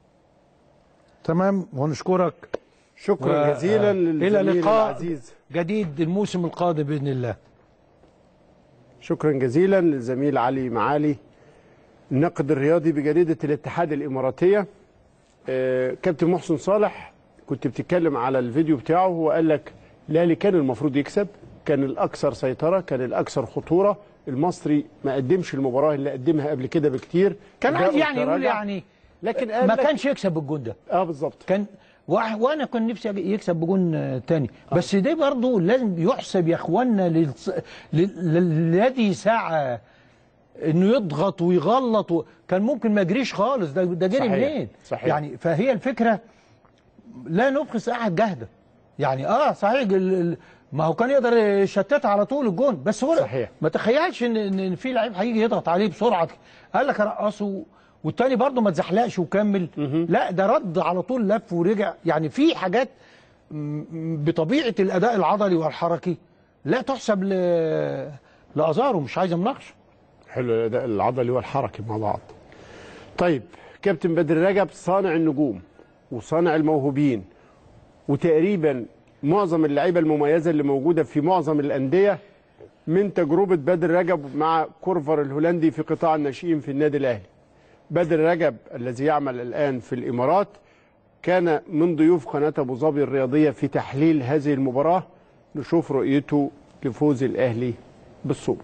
تمام ونشكرك شكرا و- جزيلا آه، للزميل الى لقاء العزيز جديد الموسم القادم باذن الله شكرا جزيلا للزميل علي معالي الناقد الرياضي بجريدة الاتحاد الإماراتية آه، كابتن محسن صالح كنت بتتكلم على الفيديو بتاعه هو قال لك الأهلي كان المفروض يكسب كان الأكثر سيطرة كان الأكثر خطورة المصري ما قدمش المباراة اللي قدمها قبل كده بكتير كان عايز أداؤه يعني يقول تراجع. يعني لكن قال ما لك- كانش يكسب بالجون ده اه بالظبط كان وأح- وانا كنت نفسي أجي- يكسب بجون آه، تاني بس ده برضه لازم يحسب يا اخوانا للص- لل- للذي سعى انه يضغط ويغلط و... كان ممكن ما يجريش خالص ده ده جري صحيح، منين صحيح. يعني فهي الفكره لا نبخس احد جهده يعني اه صحيح ال- ال- ما هو كان يقدر يشتتها على طول الجون بس هو صحيح. ما تخيلش ان ان إن في لعيب هيجي يضغط عليه بسرعه قال لك رقصه والتاني برضه ما تزحلقش وكمل لا ده رد على طول لف ورجع يعني في حاجات م- م- بطبيعه الاداء العضلي والحركي لا تحسب ل لازارو مش عايز مناقشه حلو الاداء العضلي والحركي مع بعض طيب كابتن بدر رجب صانع النجوم وصانع الموهوبين وتقريبا معظم اللعيبه المميزه اللي موجوده في معظم الانديه من تجربه بدر رجب مع كورفر الهولندي في قطاع الناشئين في النادي الاهلي بدر رجب الذي يعمل الان في الامارات كان من ضيوف قناه ابو ظبي الرياضيه في تحليل هذه المباراه نشوف رؤيته لفوز الاهلي بالسوبر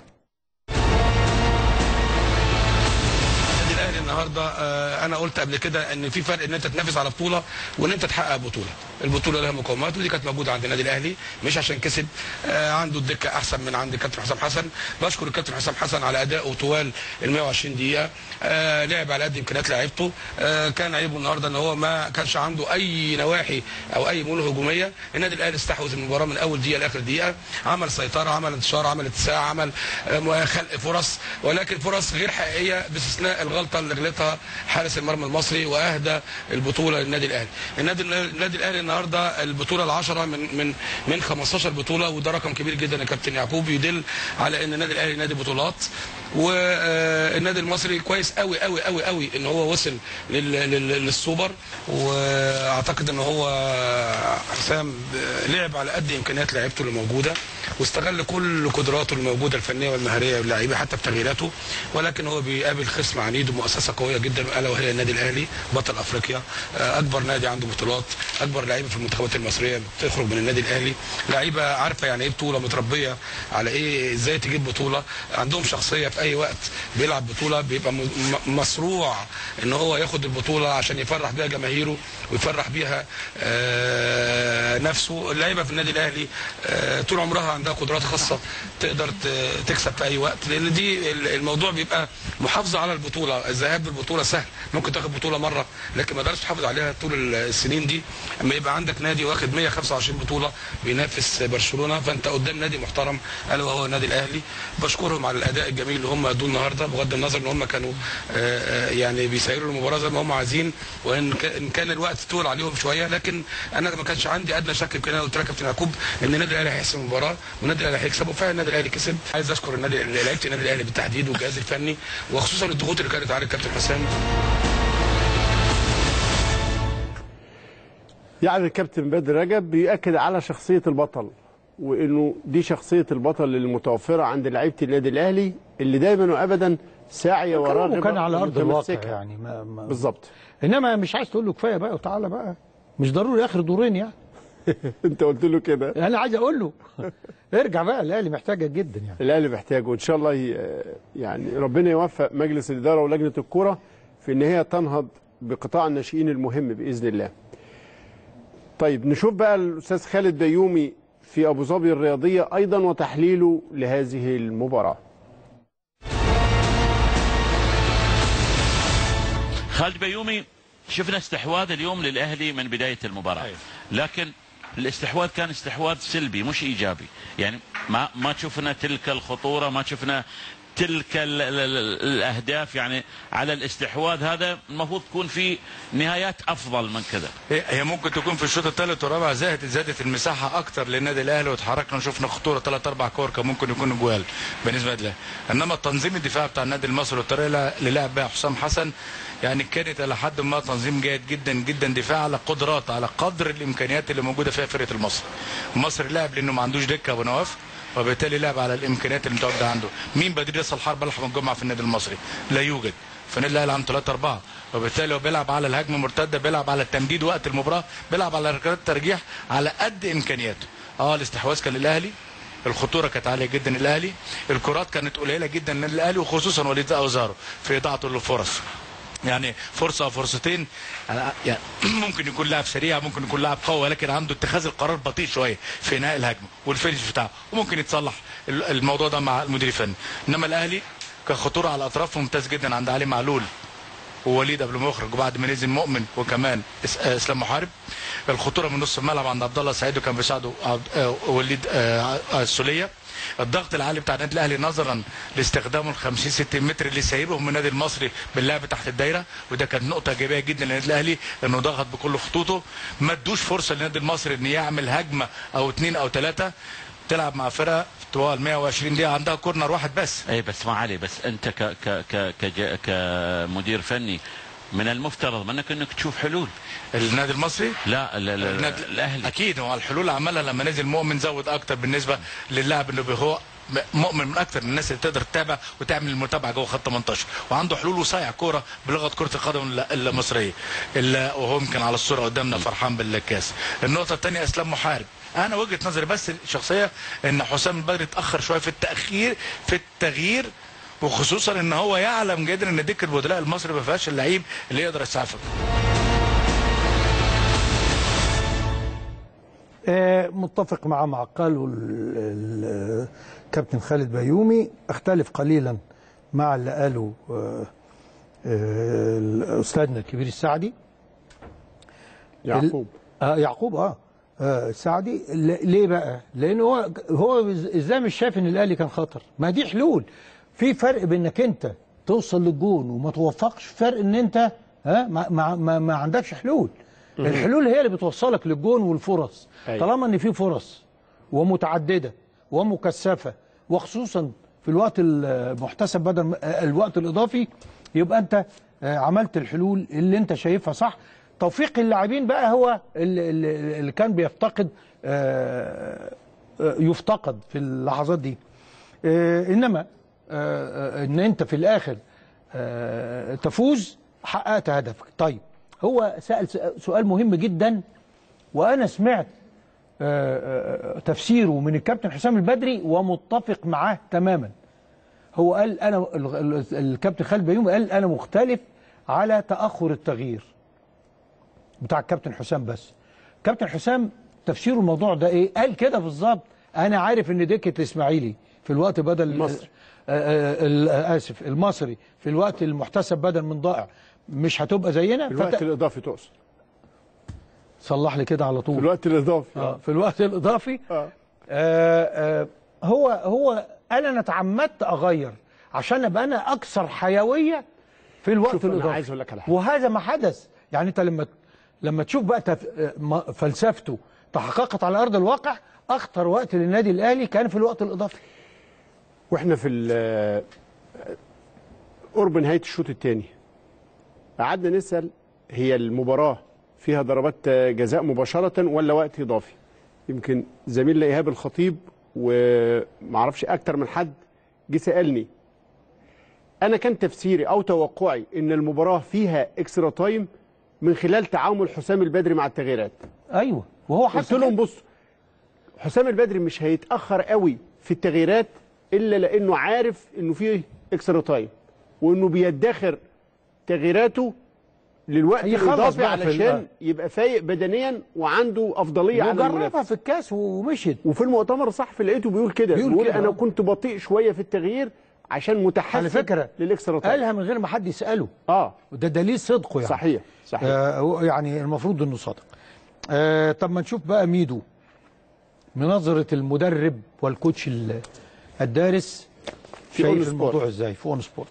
النادي الاهلي النهارده آه، انا قلت قبل كده ان في فرق ان انت تنافس على بطوله وان انت تحقق بطوله البطوله لها مقومات ودي كانت موجوده عند النادي الاهلي مش عشان كسب آه، عنده الدكه احسن من عند الكابتن حسام حسن بشكر الكابتن حسام حسن على ادائه طوال ال 120 دقيقه آه، لعب على قد امكانيات لعيبته آه، كان عيبه النهارده ان هو ما كانش عنده اي نواحي او اي ميول هجوميه النادي الاهلي استحوذ المباراه من اول دقيقه لاخر دقيقه عمل سيطره عمل انتشار عمل اتساع عمل آه، خلق فرص ولكن فرص غير حقيقيه باستثناء الغلطه اللي غلطها حارس المرمى المصري واهدى البطوله للنادي الاهلي النادي النادي الاهلي النهارده البطوله العشرة من من من 15 بطوله وده رقم كبير جدا يا كابتن يعقوب يدل على ان النادي الاهلي نادي بطولات والنادي المصري كويس قوي قوي قوي قوي ان هو وصل لل- لل- للسوبر واعتقد ان هو حسام لعب على قد امكانيات لعيبته اللي موجوده واستغل كل قدراته الموجوده الفنيه والمهاريه واللعيبه حتى بتغييراته ولكن هو بيقابل خصم عنيد ومؤسسه قويه جدا الا وهي النادي الاهلي بطل افريقيا آه، اكبر نادي عنده بطولات اكبر لعيبه في المنتخبات المصريه بتخرج من النادي الاهلي لعيبه عارفه يعني ايه بطوله متربيه على ايه ازاي تجيب بطوله عندهم شخصيه في اي وقت بيلعب بطوله بيبقى م- م- مصروع ان هو ياخد البطوله عشان يفرح بيها جماهيره ويفرح بيها آه، نفسه اللعيبه في النادي الاهلي آه، طول عمرها عندها قدرات خاصه تقدر ت- تكسب في اي وقت لان دي ال- الموضوع بيبقى محافظه على البطوله الذهاب بالبطوله سهل ممكن تاخد بطوله مره لكن ما تقدرش تحافظ عليها طول ال- السنين دي اما يبقى عندك نادي واخد 125 بطوله بينافس برشلونه فانت قدام نادي محترم الا وهو النادي الاهلي بشكرهم على الاداء الجميل اللي هم ادوه النهارده بغض النظر ان هم كانوا آه، آه، يعني بيسيروا المباراه زي ما هم عايزين وان كا- إن كان الوقت طول عليهم شويه لكن انا ما كانش عندي ادنى شك يمكن انا قلت لك يا كابتن يعقوب ان النادي الاهلي هيحسم المباراه والنادي الاهلي هيكسب وفعلا النادي الاهلي كسب عايز اشكر النادي لعيبه النادي الاهلي بالتحديد والجهاز الفني وخصوصا الضغوط اللي كانت على الكابتن حسام يعني الكابتن بدر رجب بيأكد على شخصية البطل وانه دي شخصية البطل المتوفرة عند لعيبة النادي الاهلي اللي دايما وابدا ساعية وراغبة وكان على ارض الواقع ومتمسكة. يعني ما ما بالظبط انما مش عايز تقول له كفايه بقى وتعالى بقى مش ضروري اخر دورين يعني انت قلت له كده انا عايز اقول له ارجع بقى الاهلي محتاجك جدا يعني الاهلي محتاجه وان شاء الله ي- يعني ربنا يوفق مجلس الاداره ولجنه الكوره في ان هي تنهض بقطاع الناشئين المهم باذن الله. طيب نشوف بقى الاستاذ خالد بيومي في ابو ظبي الرياضيه ايضا وتحليله لهذه المباراه. خالد بيومي شفنا استحواذ اليوم للاهلي من بدايه المباراه لكن الاستحواذ كان استحواذ سلبي مش ايجابي يعني ما ما شفنا تلك الخطوره ما شفنا تلك ال ال ال الاهداف يعني على الاستحواذ هذا المفروض تكون في نهايات افضل من كذا هي هي ممكن تكون في الشوط الثالث والرابع زادت زادت المساحه اكتر للنادي الاهلي وتحركنا وشفنا خطوره ثلاث اربع كور كان ممكن يكونوا جوال بالنسبه له انما التنظيم الدفاعي بتاع النادي المصري والطريقه اللي لعب بها حسام حسن يعني كانت الى حد ما تنظيم جيد جدا جدا دفاع على قدرات على قدر الامكانيات اللي موجوده فيها فرقه المصري المصري لعب لانه ما عندوش دكه ابو نواف وبالتالي لعب على الامكانيات اللي متواجده عنده مين بديل راس الحرب احمد الجمعه في النادي المصري لا يوجد فالنادي الاهلي عنده 3 4 وبالتالي هو بيلعب على الهجمه المرتده بيلعب على التمديد وقت المباراه بيلعب على ركلات الترجيح على قد امكانياته اه الاستحواذ كان للاهلي الخطوره كانت عاليه جدا الاهلي الكرات كانت قليله جدا للنادي الاهلي وخصوصا وليد اوزارو في اضاعته للفرص يعني فرصه او فرصتين أنا- يعني ممكن يكون لاعب سريع ممكن يكون لاعب قوي ولكن عنده اتخاذ القرار بطيء شويه في انهاء الهجمه والفينش بتاعه وممكن يتصلح ال- الموضوع ده مع المدير الفني انما الاهلي كان خطوره على الاطراف ممتاز جدا عند علي معلول ووليد قبل ما يخرج وبعد ما نزل مؤمن وكمان إس- آه، اسلام محارب الخطوره من نص الملعب عند عبد الله السعيد وكان بيساعده عبد- آه، وليد آه، آه، السوليه الضغط العالي بتاع النادي الاهلي نظرا لاستخدامه ال 50 60 متر اللي سايبهم من النادي المصري باللعب تحت الدايره وده كانت نقطه ايجابيه جدا للنادي الاهلي انه ضغط بكل خطوطه ما ادوش فرصه للنادي المصري ان يعمل هجمه او اثنين او ثلاثه تلعب مع فرقه طوال 120 دقيقه عندها كورنر واحد بس اي بس ما علي بس انت ك ك ك كج- كمدير فني من المفترض منك انك تشوف حلول النادي المصري لا لا لا النادي الاهلي اكيد هو الحلول عملها لما نزل مؤمن زود اكتر بالنسبه للاعب انه هو م- مؤمن من اكتر الناس اللي تقدر تتابع وتعمل المتابعه جوه خط 18 وعنده حلول وصايع كوره بلغه كره القدم ال- المصريه اللي وهو يمكن على الصوره قدامنا فرحان بالكاس النقطه الثانيه اسلام محارب انا وجهه نظري بس شخصيه ان حسام البدري اتاخر شويه في التاخير في التغيير وخصوصا ان هو يعلم جدا ان دكه البدلاء المصري ما فيهاش اللعيب اللي يقدر يسعفك آه، متفق مع ما قاله ال- ال- الكابتن خالد بيومي اختلف قليلا مع اللي قاله آه، آه، استاذنا الكبير السعدي يعقوب اه يعقوب اه, آه السعدي ل- ليه بقى؟ لان هو هو إز- ازاي مش شايف ان الاهلي كان خطر؟ ما دي حلول في فرق بينك انت توصل للجون وما توفقش فرق ان انت ها ما, ما, ما, ما عندكش حلول الحلول هي اللي بتوصلك للجون والفرص أيوة. طالما ان في فرص ومتعدده ومكثفه وخصوصا في الوقت المحتسب بدل ما- الوقت الاضافي يبقى انت آه، عملت الحلول اللي انت شايفها صح توفيق اللاعبين بقى هو اللي, اللي اللي كان بيفتقد آه، آه، يفتقد في اللحظات دي آه، انما آه، آه، ان انت في الاخر آه، تفوز حققت هدفك طيب هو سأل سؤال مهم جدا وانا سمعت آه، آه، تفسيره من الكابتن حسام البدري ومتفق معاه تماما هو قال انا ال- ال- الكابتن خالد بيومي قال انا مختلف على تاخر التغيير بتاع الكابتن حسام بس كابتن حسام تفسير الموضوع ده ايه قال كده بالظبط انا عارف ان دكه الاسماعيلي في الوقت بدل المصري. آه، آه، ال- آه، اسف المصري في الوقت المحتسب بدل من ضائع مش هتبقى زينا الوقت فت... الاضافي تقصد صلح لي كده على في طول الوقت الاضافي آه، في الوقت الاضافي آه. آه آه هو هو انا أنا اتعمدت اغير عشان ابقى انا اكثر حيويه في الوقت شوف أنا الاضافي عايز أقول لك على حاجة. وهذا ما حدث يعني انت لما لما تشوف بقى تف... آه، ما- فلسفته تحققت على ارض الواقع اخطر وقت للنادي الاهلي كان في الوقت الاضافي واحنا في ال- قرب نهايه الشوط الثاني قعدنا نسال هي المباراه فيها ضربات جزاء مباشره ولا وقت اضافي يمكن زميلنا ايهاب الخطيب ومعرفش اكتر من حد جه سالني انا كان تفسيري او توقعي ان المباراه فيها اكسترا تايم من خلال تعامل حسام البدري مع التغييرات ايوه وهو قلت حتى لهم بصوا حسام البدري مش هيتاخر قوي في التغييرات الا لانه عارف انه فيه اكسترا تايم وانه بيدخر تغييراته للوقت هيخلص الاضافي بقى في ال- علشان يبقى فايق بدنيا وعنده افضليه على وجربها المنافس في الكاس ومشيت وفي المؤتمر الصحفي لقيته بيقول كده بيقول بيقول, كده، انا آه. كنت بطيء شويه في التغيير عشان متحسن على فكره للاكسترا تايم قالها من غير ما حد يساله اه وده دليل صدقه يعني صحيح صحيح آه هو يعني المفروض انه صادق آه طب ما نشوف بقى ميدو مناظرة المدرب والكوتش ال- الدارس في أون شايف سبورت. الموضوع ازاي في اون سبورت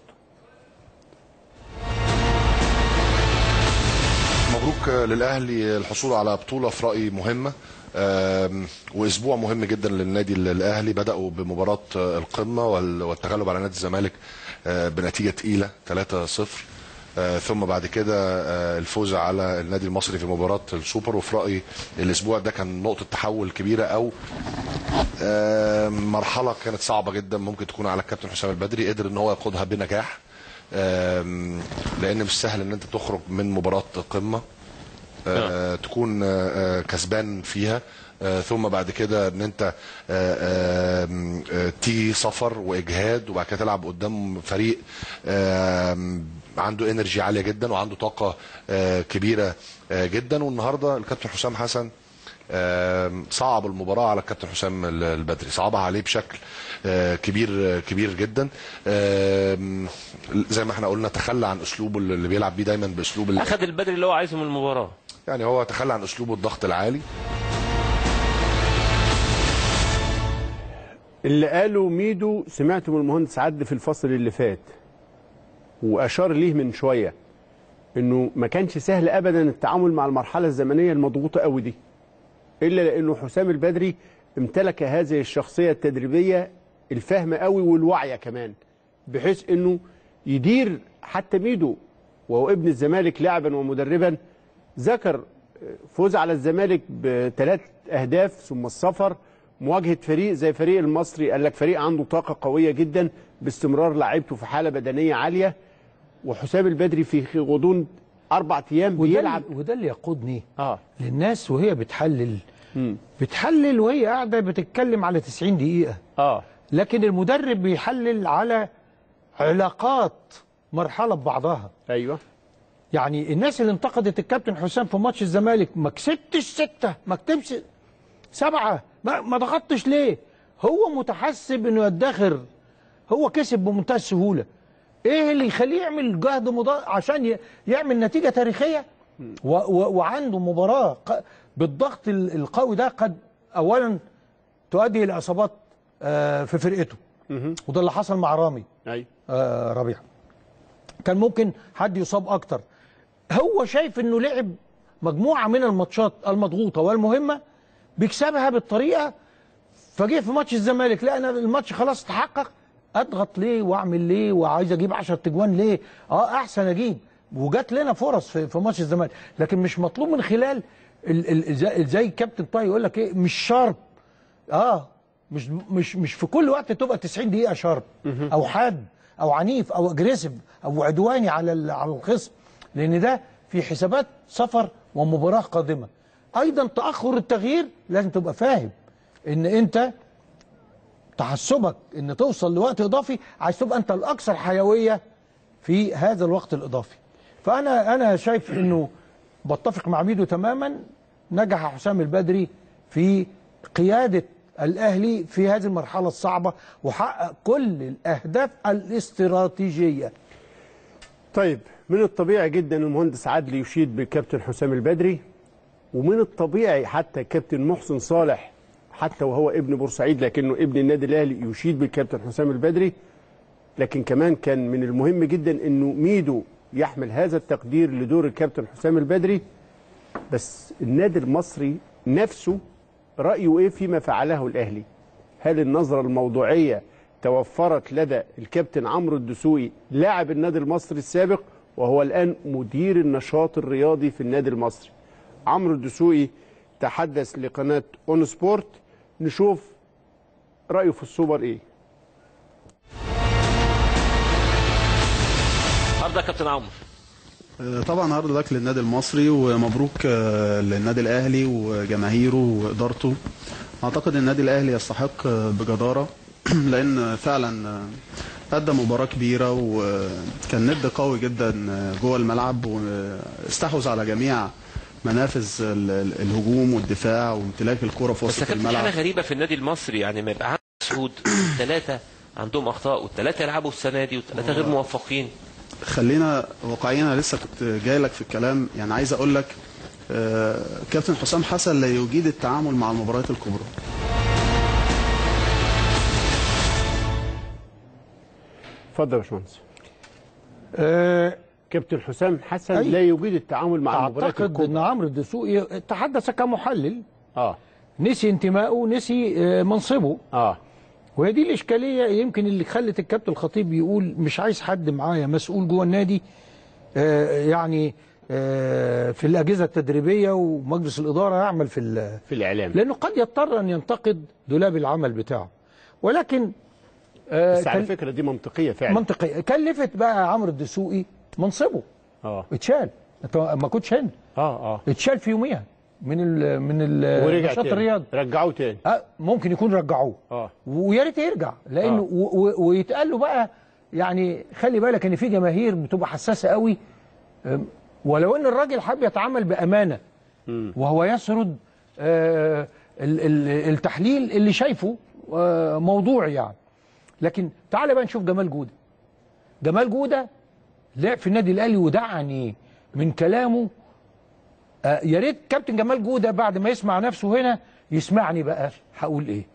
مبروك للاهلي الحصول على بطوله في رايي مهمه آم، واسبوع مهم جدا للنادي الاهلي بداوا بمباراه القمه وال- والتغلب على نادي الزمالك آه، بنتيجه تقيله 3-0 آه، ثم بعد كده آه، الفوز على النادي المصري في مباراه السوبر وفي رايي الاسبوع ده كان نقطه تحول كبيره او آه، مرحله كانت صعبه جدا ممكن تكون على الكابتن حسام البدري قدر ان هو يقودها بنجاح آم، لان مش سهل ان انت تخرج من مباراه قمه آه، تكون آه، آه، كسبان فيها آه، ثم بعد كده ان انت آه، آم، آه، تيجي سفر واجهاد وبعد كده تلعب قدام فريق آم، عنده انرجي عاليه جدا وعنده طاقه آه، كبيره آه، جدا والنهارده الكابتن حسام حسن آم، صعب المباراه على الكابتن حسام ال- البدري صعبها عليه بشكل آه، كبير آه، كبير جدا آم، زي ما احنا قلنا تخلى عن اسلوبه اللي بيلعب بيه دايما باسلوب ال- اخذ البدري اللي هو عايزه من المباراه يعني هو تخلى عن اسلوبه الضغط العالي اللي قاله ميدو سمعته من المهندس عد في الفصل اللي فات واشار ليه من شويه انه ما كانش سهل ابدا التعامل مع المرحله الزمنيه المضغوطه قوي دي الا لانه حسام البدري امتلك هذه الشخصيه التدريبيه الفاهمه قوي والواعيه كمان بحيث انه يدير حتى ميدو وهو ابن الزمالك لاعبا ومدربا ذكر فوز على الزمالك بثلاث اهداف ثم السفر مواجهه فريق زي فريق المصري قال لك فريق عنده طاقه قويه جدا باستمرار لعيبته في حاله بدنيه عاليه وحسام البدري في غضون اربع ايام وده بيلعب اللي- وده اللي يقودني اه للناس وهي بتحلل مم. بتحلل وهي قاعده بتتكلم على 90 دقيقه اه لكن المدرب بيحلل على علاقات مرحله ببعضها ايوه يعني الناس اللي انتقدت الكابتن حسام في ماتش الزمالك ما كسبتش سته ما كتبش سبعه ما, ما ضغطتش ليه؟ هو متحسب انه يدخر هو كسب بمنتهى السهوله ايه اللي يخليه يعمل جهد مضاعف عشان ي- يعمل نتيجه تاريخيه و و وعنده مباراه ق- بالضغط ال- القوي ده قد اولا تؤدي الى اصابات آه، في فرقته وده اللي حصل مع رامي ايوه آه، ربيع كان ممكن حد يصاب اكتر هو شايف انه لعب مجموعه من الماتشات المضغوطه والمهمه بيكسبها بالطريقه فجه في ماتش الزمالك لا انا الماتش خلاص اتحقق اضغط ليه واعمل ليه وعايز اجيب 10 تجوان ليه اه احسن اجيب وجات لنا فرص في, في ماتش الزمالك لكن مش مطلوب من خلال ال- ال- زي- زي كابتن طه يقول لك ايه مش شارب اه مش مش مش في كل وقت تبقى 90 دقيقه شارب او حاد او عنيف او اجريسيف او عدواني على ال- على الخصم لان ده في حسابات سفر ومباراه قادمه ايضا تاخر التغيير لازم تبقى فاهم ان انت تحسبك ان توصل لوقت اضافي عايز تبقى انت الاكثر حيويه في هذا الوقت الاضافي فانا انا شايف انه بتفق مع ميدو تماما نجح حسام البدري في قياده الاهلي في هذه المرحله الصعبه وحقق كل الاهداف الاستراتيجيه طيب من الطبيعي جدا المهندس عدلي يشيد بالكابتن حسام البدري ومن الطبيعي حتى الكابتن محسن صالح حتى وهو ابن بورسعيد لكنه ابن النادي الاهلي يشيد بالكابتن حسام البدري لكن كمان كان من المهم جدا انه ميدو يحمل هذا التقدير لدور الكابتن حسام البدري بس النادي المصري نفسه رايه ايه فيما فعله الاهلي هل النظره الموضوعيه توفرت لدى الكابتن عمرو الدسوقي لاعب النادي المصري السابق وهو الان مدير النشاط الرياضي في النادي المصري عمرو الدسوقي تحدث لقناه اون سبورت نشوف رايه في السوبر ايه النهارده يا كابتن عمرو طبعا هارد لك للنادي المصري ومبروك آه، للنادي الاهلي وجماهيره وادارته اعتقد النادي الاهلي يستحق آه، بجداره لان فعلا آه، ادى مباراه كبيره وكان ند قوي جدا آه، جوه الملعب واستحوذ على جميع منافذ ال- ال- الهجوم والدفاع وامتلاك الكره في بس وسط كانت في حاله الملعب غريبه في النادي المصري يعني ما يبقى عندك سعود ثلاثه عندهم اخطاء والثلاثه يلعبوا السنه دي والثلاثه غير موفقين خلينا واقعيين انا لسه كنت جاي لك في الكلام يعني عايز اقول لك آه، كابتن حسام حسن لا يجيد التعامل مع المباريات الكبرى اتفضل يا باشمهندس آه، كابتن حسام حسن أي. لا يجيد التعامل مع المباريات اعتقد ان الكبرى عمرو الدسوقي تحدث كمحلل اه نسي انتمائه نسي آه، منصبه اه وهي دي الاشكاليه يمكن اللي خلت الكابتن الخطيب يقول مش عايز حد معايا مسؤول جوه النادي آه، يعني آه، في الاجهزه التدريبيه ومجلس الاداره يعمل في ال- في الاعلام لانه قد يضطر ان ينتقد دولاب العمل بتاعه ولكن آه، بس على كان- فكره دي منطقيه فعلا منطقيه كلفت بقى عمرو الدسوقي منصبه اه اتشال انت ما كنتش هنا اه اه اتشال في يوميها من ال من ال- ورجع النشاط تاني الرياضي رجعوه تاني أه ممكن يكون رجعوه اه ويا ريت يرجع لانه آه. و- و- ويتقال له بقى يعني خلي بالك ان في جماهير بتبقى حساسه قوي أم، ولو ان الراجل حابب يتعامل بامانه وهو يسرد آه، ال- ال- التحليل اللي شايفه آه، موضوعي يعني لكن تعال بقى نشوف جمال جوده جمال جوده لعب في النادي الاهلي ودعني من كلامه آه، يا ريت كابتن جمال جوده بعد ما يسمع نفسه هنا يسمعني بقى هقول ايه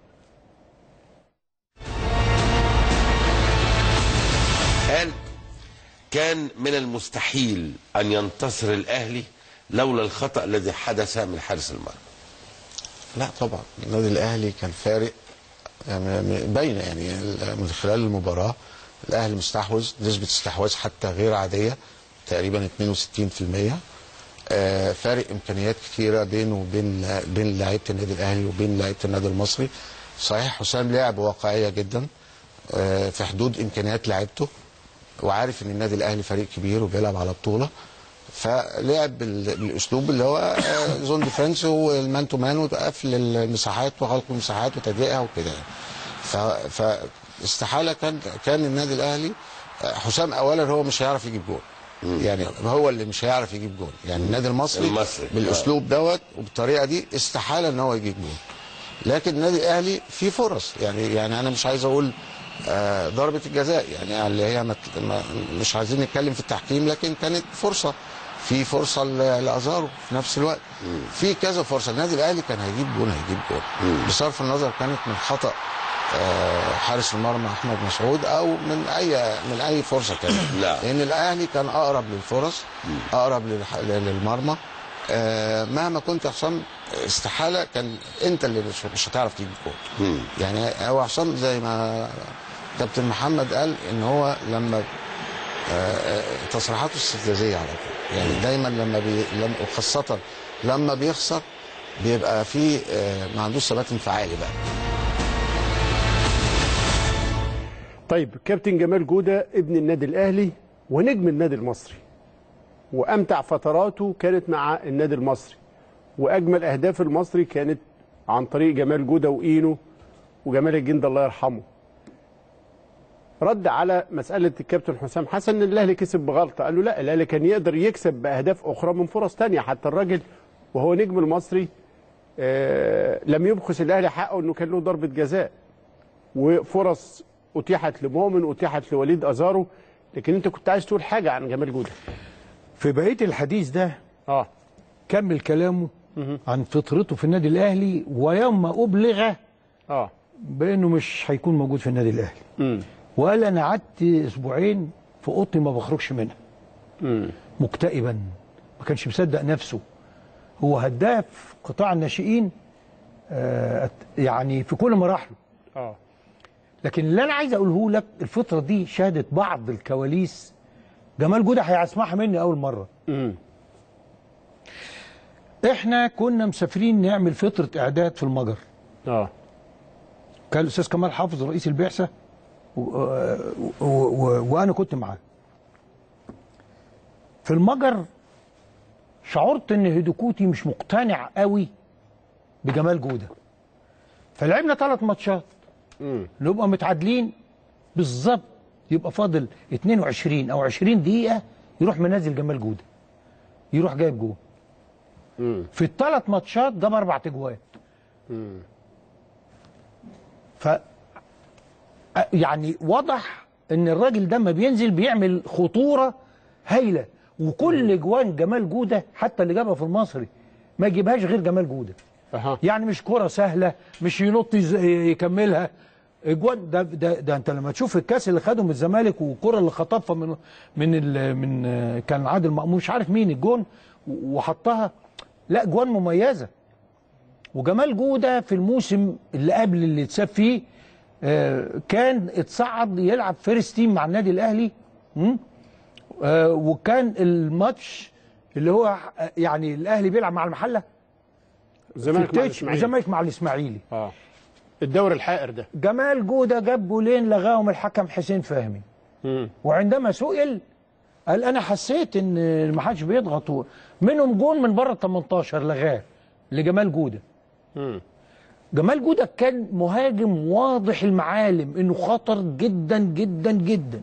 قال كان من المستحيل أن ينتصر الأهلي لولا الخطأ الذي حدث من حارس المرمى لا طبعا النادي الاهلي كان فارق يعني باينه يعني من خلال المباراه الاهلي مستحوذ نسبه استحواذ حتى غير عاديه تقريبا 62% آه، فارق امكانيات كتيره بينه وبين بين لعيبه النادي الاهلي وبين لعيبه النادي المصري صحيح حسام لعب واقعيه جدا آه، في حدود امكانيات لعيبته وعارف ان النادي الاهلي فريق كبير وبيلعب على بطوله فلعب بال- بالاسلوب اللي هو آه، زون ديفنس والمان تو مان وقفل المساحات وغلق المساحات وتضييقها وكده يعني. ف- فاستحاله كان كان النادي الاهلي آه، حسام اولا هو مش هيعرف يجيب جول يعني هو اللي مش هيعرف يجيب جول يعني النادي المصري, المصري. بالاسلوب دوت وبالطريقه دي استحاله ان هو يجيب جول لكن النادي الاهلي فيه فرص يعني يعني انا مش عايز اقول آه، ضربه الجزاء يعني اللي هي ما ما- مش عايزين نتكلم في التحكيم لكن كانت فرصه في فرصه ل- لازارو في نفس الوقت في كذا فرصه النادي الاهلي كان هيجيب جول هيجيب جول بصرف النظر كانت من خطا آه، حارس المرمى احمد مسعود او من اي من اي فرصه كانت لا. لان الاهلي كان اقرب للفرص اقرب للح- للمرمى آه، مهما كنت يا حسام استحاله كان انت اللي مش, مش هتعرف تجيب جول يعني هو حسام زي ما كابتن محمد قال ان هو لما آه، آه، تصريحاته استفزازيه على طول يعني دايما لما بي لما وخاصه لما بيخسر بيبقى في آه، ما عندوش ثبات انفعالي بقى طيب كابتن جمال جودة ابن النادي الأهلي ونجم النادي المصري وأمتع فتراته كانت مع النادي المصري وأجمل أهداف المصري كانت عن طريق جمال جودة وإينو وجمال الجند الله يرحمه رد على مسألة الكابتن حسام حسن إن الأهلي كسب بغلطة قال له لا الأهلي كان يقدر يكسب بأهداف أخرى من فرص تانية حتى الراجل وهو نجم المصري آه، لم يبخس الاهلي حقه انه كان له ضربه جزاء وفرص اتيحت لمؤمن اتيحت لوليد ازارو لكن انت كنت عايز تقول حاجه عن جمال جوده في بقيه الحديث ده اه كمل كلامه عن فطرته في النادي الاهلي ويوم ابلغ اه بانه مش هيكون موجود في النادي الاهلي امم وقال انا قعدت اسبوعين في اوضتي ما بخرجش منها امم مكتئبا ما كانش مصدق نفسه هو هداف قطاع الناشئين آه يعني في كل مراحله اه لكن اللي انا عايز اقوله لك الفتره دي شهدت بعض الكواليس جمال جوده هيسمعها مني اول مره امم احنا كنا مسافرين نعمل فتره اعداد في المجر اه كان الاستاذ كمال حافظ رئيس البعثه و... و... و... وانا كنت معاه في المجر شعرت ان هيدوكوتي مش مقتنع قوي بجمال جوده فلعبنا ثلاث ماتشات امم نبقى متعادلين بالظبط يبقى فاضل 22 او 20 دقيقه يروح منزل جمال جوده يروح جايب جول امم في الثلاث ماتشات جاب اربع تجوان امم ف يعني واضح ان الراجل ده ما بينزل بيعمل خطوره هايله وكل جوان جمال جوده حتى اللي جابها في المصري ما يجيبهاش غير جمال جوده اها يعني مش كرة سهلة مش ينط يز- يكملها اجوان ده, ده ده انت لما تشوف الكاس اللي خده من الزمالك والكرة اللي خطفها من من ال من كان عادل مأمون مش عارف مين الجون وحطها لا جوان مميزة وجمال جودة في الموسم اللي قبل اللي اتساب فيه آه، كان اتصعد يلعب فيرست تيم مع النادي الاهلي م? آه، وكان الماتش اللي هو يعني الاهلي بيلعب مع المحله الزمالك في مع التتش الإسماعيلي. والزمالك مع الاسماعيلي اه الدوري الحائر ده جمال جوده جاب جولين لغاهم الحكم حسين فهمي امم وعندما سئل قال انا حسيت ان ما حدش بيضغط و- منهم جون من بره ال 18 لغاه لجمال جوده امم جمال جوده كان مهاجم واضح المعالم انه خطر جدا جدا جدا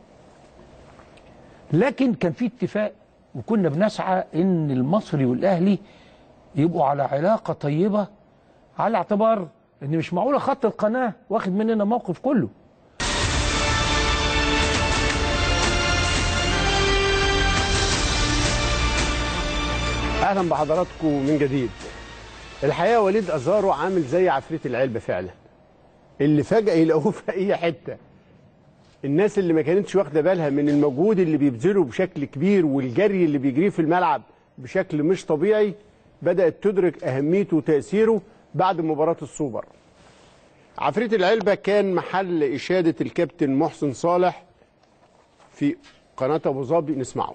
لكن كان في اتفاق وكنا بنسعى ان المصري والاهلي يبقوا على علاقه طيبه على اعتبار ان مش معقوله خط القناه واخد مننا موقف كله اهلا بحضراتكم من جديد الحقيقه وليد ازارو عامل زي عفريت العلبه فعلا اللي فجاه يلاقوه في اي حته الناس اللي ما كانتش واخده بالها من المجهود اللي بيبذله بشكل كبير والجري اللي بيجريه في الملعب بشكل مش طبيعي بدات تدرك اهميته وتاثيره بعد مباراه السوبر عفريت العلبه كان محل اشاده الكابتن محسن صالح في قناه ابو ظبي نسمعه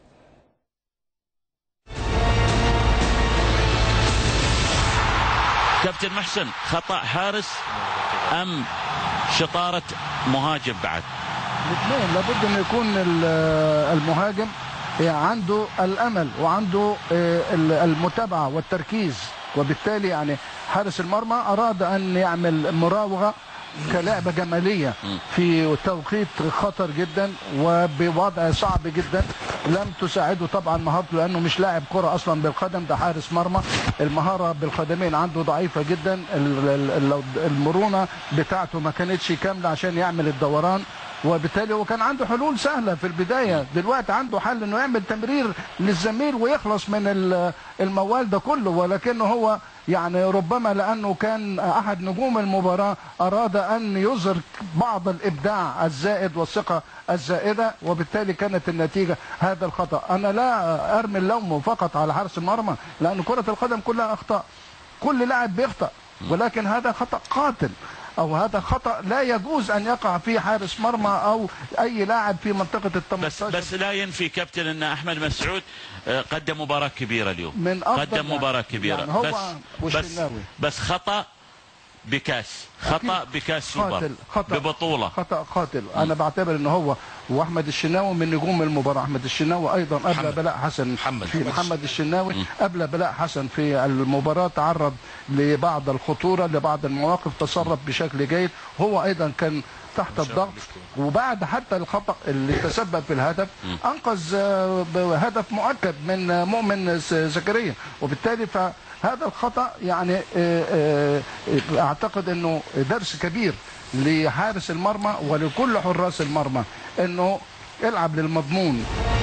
كابتن محسن خطأ حارس أم شطارة مهاجم بعد الاثنين لابد ان يكون ال- المهاجم عنده الامل وعنده آه، ال- المتابعه والتركيز وبالتالي يعني حارس المرمى اراد ان يعمل مراوغه كلعبه جماليه في توقيت خطر جدا وبوضع صعب جدا لم تساعده طبعا مهارته لانه مش لاعب كره اصلا بالقدم ده حارس مرمى المهاره بالقدمين عنده ضعيفه جدا ال- ال- ال- المرونه بتاعته ما كانتش كامله عشان يعمل الدوران وبالتالي هو كان عنده حلول سهله في البدايه دلوقتي عنده حل انه يعمل تمرير للزميل ويخلص من ال- الموال ده كله ولكنه هو يعني ربما لانه كان احد نجوم المباراه اراد ان يظهر بعض الابداع الزائد والثقه الزائده وبالتالي كانت النتيجه هذا الخطا انا لا ارمي اللوم فقط على حارس المرمى لان كره القدم كلها اخطاء كل لاعب بيخطأ ولكن هذا خطأ قاتل او هذا خطأ لا يجوز ان يقع فيه حارس مرمى او اي لاعب في منطقة ال بس 18 بس لا ينفي كابتن ان احمد مسعود آه، قدم مباراه كبيره اليوم من أفضل قدم يعني- مباراه كبيره يعني هو بس بس والشناوي. بس خطا بكاس خطا بكاس سوبر قاتل خطأ ببطوله خطأ قاتل انا بعتبر ان هو واحمد الشناوي من نجوم المباراة احمد الشناوي ايضا قبل محمد. بلاء حسن محمد. في محمد الشناوي قبل بلاء حسن في المباراة تعرض لبعض الخطورة لبعض المواقف تصرف بشكل جيد هو ايضا كان تحت الضغط وبعد حتى الخطا اللي تسبب في الهدف انقذ آه، بهدف مؤكد من آه، مؤمن س- زكريا وبالتالي فهذا الخطا يعني آه، آه، اعتقد انه درس كبير لحارس المرمى ولكل حراس المرمى انه العب للمضمون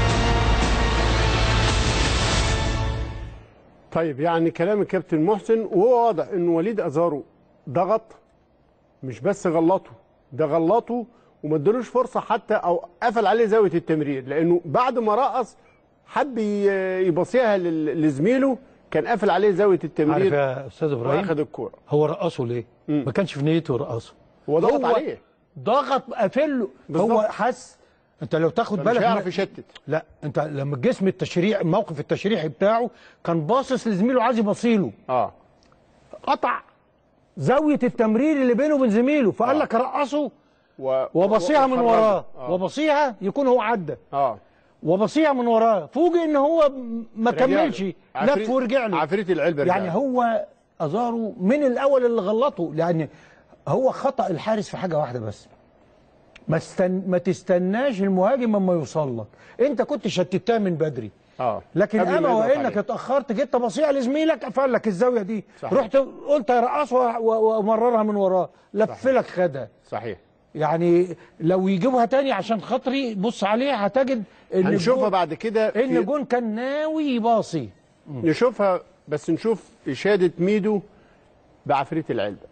طيب يعني كلام الكابتن محسن وهو واضح ان وليد ازارو ضغط مش بس غلطه ده غلطه وما ادالوش فرصه حتى او قفل عليه زاويه التمرير لانه بعد ما رقص حب ي- يبصيها لل- لزميله كان قافل عليه زاويه عارف التمرير يا استاذ ابراهيم واخد الكوره هو رقصه ليه؟ ما كانش في نيته يرقصه هو ضغط عليه ضغط قافل له بالظبط. هو حس انت لو تاخد فمش بالك هيعرف من- يشتت لا انت لما الجسم التشريع الموقف التشريحي بتاعه كان باصص لزميله عايز يبصيله اه قطع زاويه التمرير اللي بينه وبين زميله فقال لك رقصه و... وبصيها من وخرجه. وراه آه. وبصيها يكون هو عدى اه وبصيها من وراه فوجئ ان هو ما رجع له. كملش عفريت- لف ورجع له عفريت العلبة رجع يعني له. هو ازارو من الاول اللي غلطه لان هو خطا الحارس في حاجه واحده بس ما استن... ما تستناش المهاجم اما يوصل لك انت كنت شتتها من بدري اه لكن قبل ما انا يضغط وانك عليه. اتاخرت جيت بصيع لزميلك قفل لك الزاويه دي صحيح. رحت قلت ارقص و- و- وامررها من وراه لف لك خدها صحيح يعني لو يجيبها تاني عشان خاطري بص عليها هتجد ان هنشوفها الجون- بعد كده في- ان جون كان ناوي يباصي نشوفها بس نشوف اشاده ميدو بعفريت العلبه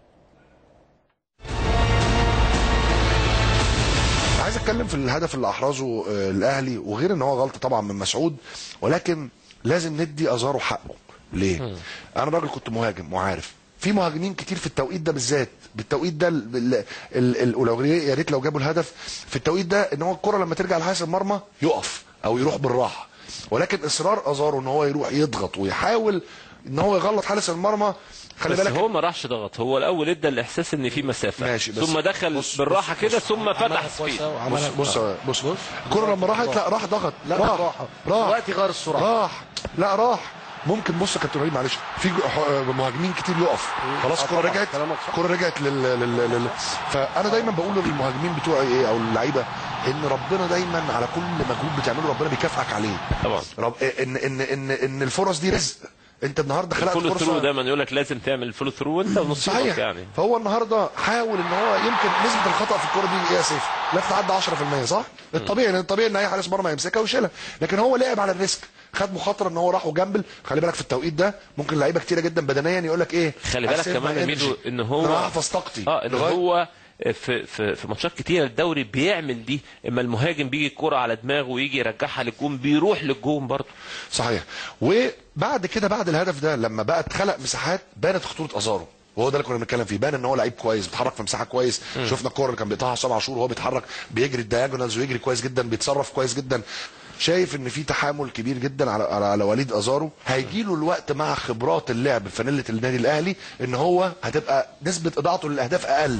عايز اتكلم في الهدف اللي احرزه آه، الاهلي وغير ان هو غلطه طبعا من مسعود ولكن لازم ندي ازارو حقه ليه انا راجل كنت مهاجم وعارف في مهاجمين كتير في التوقيت ده بالذات بالتوقيت ده ال- ال- ال- ال- ولو يا ريت لو جابوا الهدف في التوقيت ده ان هو الكره لما ترجع لحارس المرمى يقف او يروح بالراحه ولكن اصرار ازارو ان هو يروح يضغط ويحاول ان هو يغلط حارس المرمى خلي بس بالك هو ما راحش ضغط هو الاول ادى الاحساس ان في مسافه ماشي بس ثم دخل بص- بالراحه بص- كده بص. ثم فتح سبيد بص بص بص الكرة لما راحت لا راح ضغط لا، راح راح. راح دلوقتي غير السرعة. راح لا راح ممكن بص يا كابتن ابراهيم معلش في جو- ح- مهاجمين كتير يقف خلاص آه الكرة طبعا، رجعت كلامك صح. الكرة رجعت لل... لل... لل... فانا دايما بقول للمهاجمين بتوعي ايه او اللعيبه ان ربنا دايما على كل مجهود بتعمله ربنا بيكافئك عليه طبعا رب... ان ان ان ان الفرص دي رزق انت النهارده خلقت الفولو ثرو فرصه دايما يقول لك لازم تعمل الفولو ثرو وانت ونصيبك صحيح يعني فهو النهارده حاول ان هو يمكن نسبه الخطا في الكوره دي ايه يا سيف؟ لا تتعدى 10% صح؟ الطبيعي لان الطبيعي ان اي حارس مرمى يمسكها ويشيلها لكن هو لعب على الريسك خد مخاطره ان هو راح وجنبل خلي بالك في التوقيت ده ممكن لعيبه كتيره جدا بدنيا يقول لك ايه خلي بالك هسيب كمان my يا ميدو energy. ان هو انا هحفظ طاقتي اه ان لغاية- هو في في في ماتشات كتيره الدوري بيعمل دي اما المهاجم بيجي الكرة على دماغه ويجي يرجعها للجون بيروح للجون برضه صحيح وبعد كده بعد الهدف ده لما بقى اتخلق مساحات بانت خطوره ازارو وهو ده اللي كنا بنتكلم فيه بان ان هو لعيب كويس بيتحرك في مساحه كويس مم. شفنا الكوره اللي كان بيقطعها حسام عاشور وهو بيتحرك بيجري الدياجونالز ويجري كويس جدا بيتصرف كويس جدا شايف ان في تحامل كبير جدا على على, على وليد ازارو هيجي له الوقت مع خبرات اللعب في فانيله النادي الاهلي ان هو هتبقى نسبه اضاعته للاهداف اقل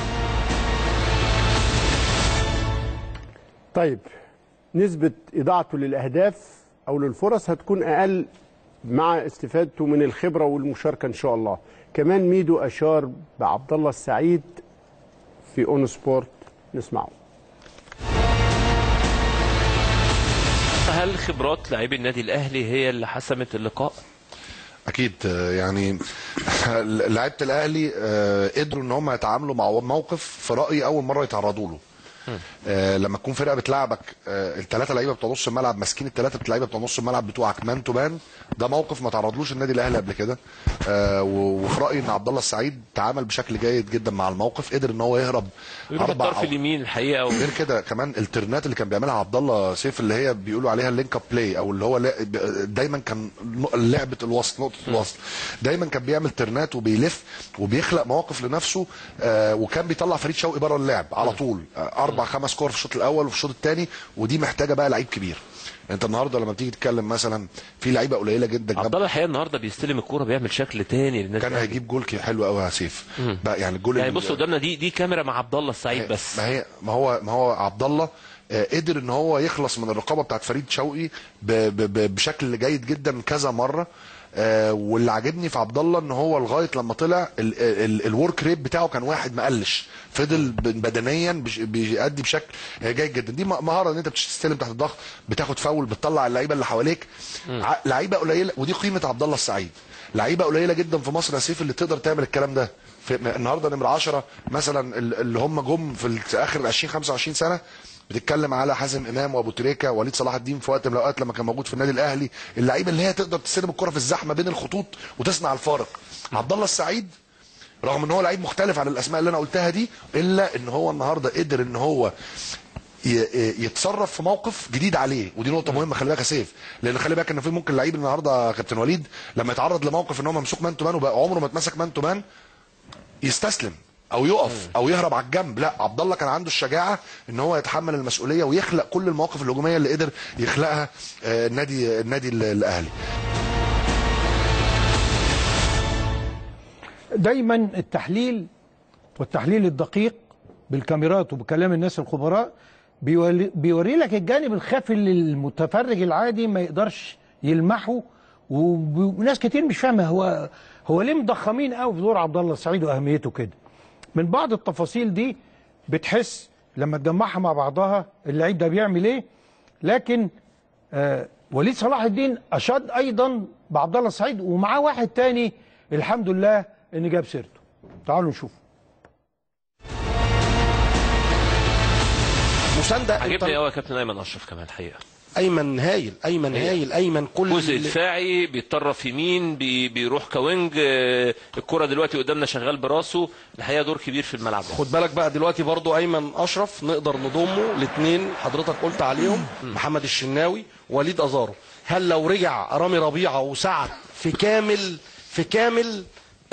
طيب نسبة إضاعته للأهداف أو للفرص هتكون أقل مع استفادته من الخبرة والمشاركة إن شاء الله كمان ميدو أشار بعبد الله السعيد في أون سبورت نسمعه هل خبرات لاعبي النادي الاهلي هي اللي حسمت اللقاء؟ اكيد آه، يعني لعيبه الاهلي آه، قدروا ان هم يتعاملوا مع موقف في رايي اول مره يتعرضوا له آه لما تكون فرقه بتلعبك آه الثلاثه لعيبه بتوع نص الملعب ماسكين الثلاثه لعيبه بتوع نص الملعب بتوعك مان تو مان ده موقف ما تعرضلوش النادي الاهلي قبل كده آه و- وفي رايي ان عبد الله السعيد تعامل بشكل جيد جدا مع الموقف قدر ان هو يهرب يروح الطرف أو- اليمين الحقيقه و... غير كده كمان الترنات اللي كان بيعملها عبد الله سيف اللي هي بيقولوا عليها اللينك اب بلاي او اللي هو لا- دايما كان لعبه الوسط نقطه الوسط دايما كان بيعمل ترنات وبيلف وبيخلق مواقف لنفسه آه وكان بيطلع فريد شوقي بره اللعب على طول آه اربع خمس كور في الشوط الاول وفي الشوط الثاني ودي محتاجه بقى لعيب كبير انت النهارده لما بتيجي تتكلم مثلا في لعيبه قليله جدا عبد الله الحقيقه النهارده بيستلم الكوره بيعمل شكل تاني للنادي كان الأهلي. هيجيب جول كي- حلو قوي يا سيف مم. بقى يعني الجول يعني اللي- بص قدامنا دي دي كاميرا مع عبد الله السعيد بس ما هي ما هو ما هو عبد الله آه، قدر ان هو يخلص من الرقابه بتاعت فريد شوقي ب ب ب بشكل جيد جدا كذا مره آه واللي عاجبني في عبد الله ان هو لغايه لما طلع ال- ال- الورك ريت بتاعه كان واحد مقلش فضل ب- بدنيا بش- بيأدي بشكل آه، جيد جدا دي م- مهاره ان انت بتستلم تحت الضغط بتاخد فاول بتطلع اللعيبه اللي حواليك ع- لعيبه قليله ودي قيمه عبد الله السعيد لعيبه قليله جدا في مصر يا سيف اللي تقدر تعمل الكلام ده في النهارده نمره 10 مثلا ال- اللي هم جم في ال- اخر 20 25 سنه بتتكلم على حازم امام وابو تريكه وليد صلاح الدين في وقت من الاوقات لما كان موجود في النادي الاهلي اللعيبه اللي هي تقدر تستلم الكره في الزحمه بين الخطوط وتصنع الفارق عبد الله السعيد رغم ان هو لعيب مختلف عن الاسماء اللي انا قلتها دي الا ان هو النهارده قدر ان هو ي- يتصرف في موقف جديد عليه ودي نقطه مهمه خلي بالك يا سيف لان خلي بالك ان في ممكن لعيب النهارده كابتن وليد لما يتعرض لموقف ان هو ممسوك مان تو مان وبقى عمره ما اتمسك مان تو مان يستسلم او يقف او يهرب على الجنب لا عبد الله كان عنده الشجاعه ان هو يتحمل المسؤوليه ويخلق كل المواقف الهجوميه اللي قدر يخلقها آه، النادي النادي ال- الاهلي دايما التحليل والتحليل الدقيق بالكاميرات وبكلام الناس الخبراء بيوري, بيوري لك الجانب الخفي اللي المتفرج العادي ما يقدرش يلمحه وب- وناس كتير مش فاهمه هو هو ليه مضخمين قوي في دور عبد الله السعيد واهميته كده من بعض التفاصيل دي بتحس لما تجمعها مع بعضها اللعيب ده بيعمل ايه لكن آه وليد صلاح الدين اشاد ايضا بعبد الله السعيد ومعاه واحد تاني الحمد لله ان جاب سيرته تعالوا نشوف مسانده عجبني قوي يا كابتن ايمن اشرف كمان الحقيقه ايمن هايل ايمن هايل ايمن كل جزء دفاعي بيتطرف يمين بي بيروح كوينج آه، الكره دلوقتي قدامنا شغال براسه الحقيقه دور كبير في الملعب خد بالك بقى دلوقتي برضو ايمن اشرف نقدر نضمه الاثنين حضرتك قلت عليهم محمد الشناوي وليد ازارو هل لو رجع رامي ربيعه وسعد في كامل في كامل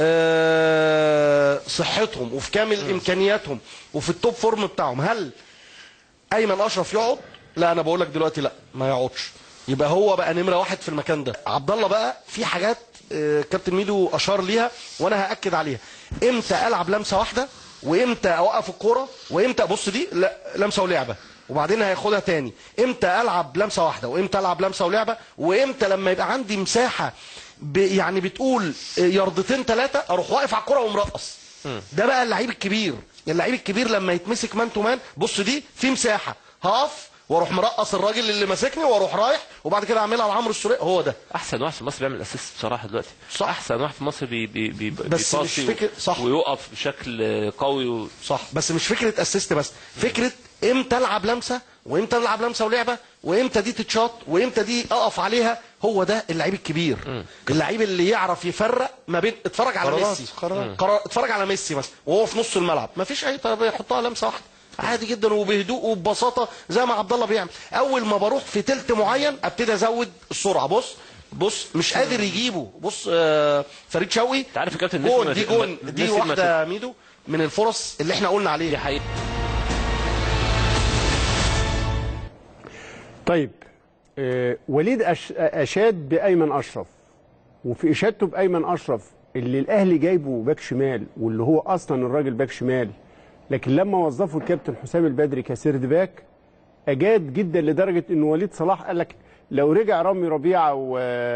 آه، صحتهم وفي كامل امكانياتهم وفي التوب فورم بتاعهم هل ايمن اشرف يقعد لا انا بقول لك دلوقتي لا ما يقعدش يبقى هو بقى نمره واحد في المكان ده عبد الله بقى في حاجات آه، كابتن ميدو اشار ليها وانا هاكد عليها امتى العب لمسه واحده وامتى اوقف الكوره وامتى بص دي لا لمسه ولعبه وبعدين هياخدها تاني امتى العب لمسه واحده وامتى العب لمسه ولعبه وامتى لما يبقى عندي مساحه ب يعني بتقول آه، يرضتين ثلاثه اروح واقف على الكوره ومرقص ده بقى اللعيب الكبير اللعيب الكبير لما يتمسك مان تو مان بص دي في مساحه هقف واروح مرقص الراجل اللي ماسكني واروح رايح وبعد كده اعملها لعمرو السوري هو ده احسن واحد في مصر بيعمل اسيست بصراحه دلوقتي صح احسن واحد في مصر بي بي بي بس مش بيباصي فكرة- صح. ويقف بشكل قوي و... صح بس مش فكره اسيست بس فكره امتى العب لمسه وامتى العب لمسه ولعبه وامتى دي تتشاط وامتى دي اقف عليها هو ده اللعيب الكبير اللعيب اللي يعرف يفرق ما بين اتفرج على قرارات، ميسي قرارات. قرار اتفرج على ميسي مثلا وهو في نص الملعب ما فيش اي طريقه يحطها لمسه واحده عادي جدا وبهدوء وببساطه زي ما عبد الله بيعمل اول ما بروح في تلت معين ابتدي ازود السرعه بص بص مش قادر يجيبه بص آه فريد شوقي انت عارف يا كابتن جون ميسي دي ما- جون ما- دي ميسي ما- واحده ميدو من الفرص اللي احنا قلنا عليها دي حقيقة طيب آه، وليد أش... اشاد بايمن اشرف وفي اشادته بايمن اشرف اللي الاهلي جايبه باك شمال واللي هو اصلا الراجل باك شمال لكن لما وظفوا الكابتن حسام البدري كسيرد باك اجاد جدا لدرجه ان وليد صلاح قال لك لو رجع رامي ربيعه و...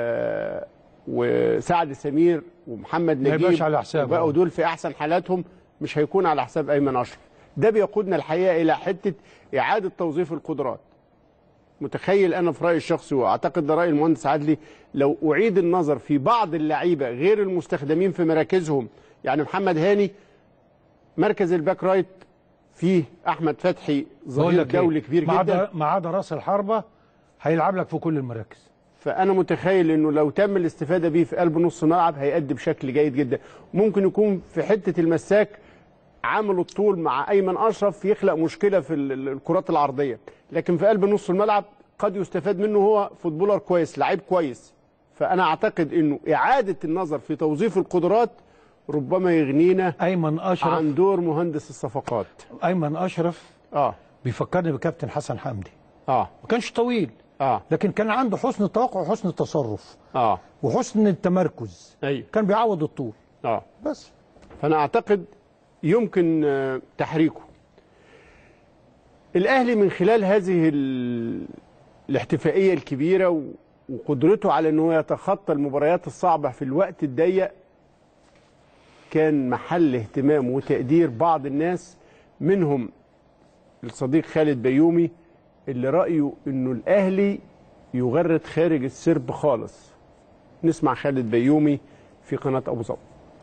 وسعد سمير ومحمد ما نجيب يبقاش على حسابه. وبقوا دول في احسن حالاتهم مش هيكون على حساب ايمن اشرف ده بيقودنا الحقيقه الى حته اعاده توظيف القدرات متخيل انا في رايي الشخصي واعتقد ده راي المهندس عدلي لو اعيد النظر في بعض اللعيبه غير المستخدمين في مراكزهم يعني محمد هاني مركز الباك رايت فيه احمد فتحي بقول ظهير لك إيه، دولي كبير ما جدا عدا ما عدا راس الحربه هيلعب لك في كل المراكز فانا متخيل انه لو تم الاستفاده بيه في قلب نص ملعب هيأدي بشكل جيد جدا ممكن يكون في حته المساك عامل الطول مع ايمن اشرف يخلق مشكله في ال- ال- الكرات العرضيه لكن في قلب نص الملعب قد يستفاد منه هو فوتبولر كويس لعيب كويس فانا اعتقد انه اعاده النظر في توظيف القدرات ربما يغنينا ايمن اشرف عن دور مهندس الصفقات ايمن اشرف اه بيفكرني بكابتن حسن حمدي اه ما كانش طويل اه لكن كان عنده حسن التوقع وحسن التصرف اه وحسن التمركز ايوه كان بيعوض الطول اه بس فانا اعتقد يمكن آه، تحريكه الاهلي من خلال هذه ال- الاحتفائيه الكبيره و- وقدرته على انه يتخطى المباريات الصعبه في الوقت الضيق كان محل اهتمام وتقدير بعض الناس منهم الصديق خالد بيومي اللي رايه انه الاهلي يغرد خارج السرب خالص نسمع خالد بيومي في قناه ابو ظبي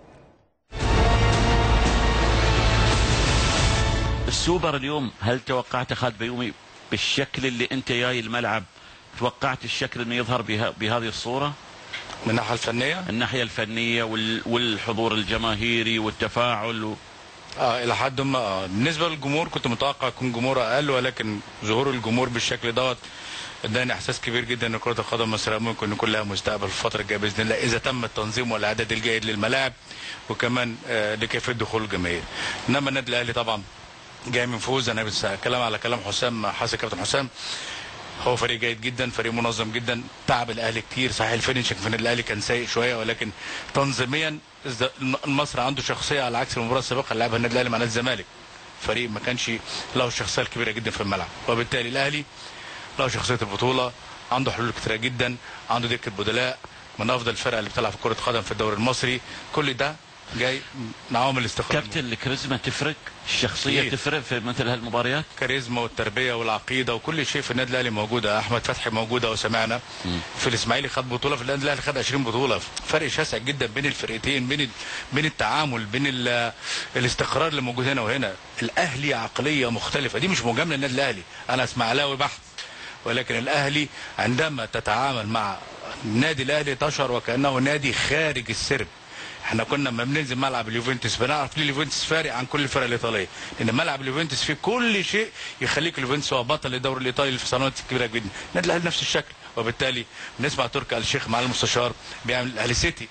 السوبر اليوم هل توقعت خالد بيومي بالشكل اللي انت جاي الملعب توقعت الشكل انه يظهر بها بهذه الصوره؟ من الناحيه الفنيه؟ الناحيه الفنيه وال والحضور الجماهيري والتفاعل و... اه الى حد ما اه بالنسبه للجمهور كنت متوقع يكون جمهور اقل ولكن ظهور الجمهور بالشكل دوت اداني احساس كبير جدا ان كره القدم المصريه ممكن يكون لها مستقبل في الفتره الجايه باذن الله اذا تم التنظيم والاعداد الجيد للملاعب وكمان آه لكيفيه دخول الجماهير انما النادي الاهلي طبعا جاي من فوز انا بس كلام على كلام حسام حسن كابتن حسام هو فريق جيد جدا فريق منظم جدا تعب الاهلي كتير صحيح الفينشنج في النادي الاهلي كان سيء شويه ولكن تنظيميا المصري عنده شخصيه على عكس المباراه السابقه اللي لعبها النادي الاهلي مع نادي الزمالك فريق ما كانش له الشخصيه الكبيره جدا في الملعب وبالتالي الاهلي له شخصيه البطوله عنده حلول كتيره جدا عنده دكه بدلاء من افضل الفرق اللي بتلعب في كره قدم في الدوري المصري كل ده جاي من عوامل الاستقرار كابتن الكاريزما تفرق الشخصيه كتير. تفرق في مثل هالمباريات الكاريزما والتربيه والعقيده وكل شيء في النادي الاهلي موجوده احمد فتحي موجوده وسمعنا في الاسماعيلي خد بطوله في النادي الاهلي خد 20 بطوله فرق شاسع جدا بين الفرقتين بين ال- بين التعامل بين ال- الاستقرار اللي موجود هنا وهنا الاهلي عقليه مختلفه دي مش مجامله للنادي الاهلي انا اسماعيلاوي بحت ولكن الاهلي عندما تتعامل مع النادي الاهلي تشعر وكانه نادي خارج السرب احنا كنا لما بننزل ملعب اليوفنتوس بنعرف ليه اليوفنتوس فارق عن كل الفرق الايطاليه لان ملعب اليوفنتوس فيه كل شيء يخليك اليوفنتوس هو بطل الدوري الايطالي في السنوات الكبيره جدا النادي الاهلي نفس الشكل وبالتالي بنسمع تركي آل الشيخ مع المستشار بيعمل الاهلي سيتي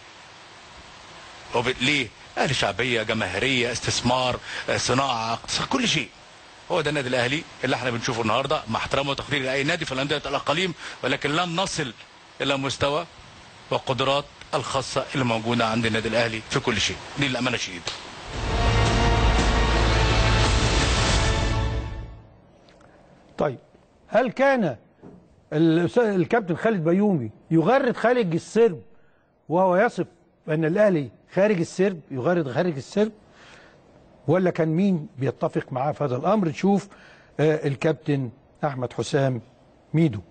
وب... ليه؟ اهلي شعبيه جماهيريه استثمار آه، صناعه اقتصاد كل شيء هو ده النادي الاهلي اللي احنا بنشوفه النهارده مع احترامي وتقديري لاي نادي في الانديه الاقاليم ولكن لم نصل الى مستوى والقدرات الخاصه اللي موجوده عند النادي الاهلي في كل شيء دي الامانه شديده طيب هل كان الأستاذ- الكابتن خالد بيومي يغرد خارج السرب وهو يصف ان الاهلي خارج السرب يغرد خارج السرب ولا كان مين بيتفق معاه في هذا الامر نشوف آه، الكابتن احمد حسام ميدو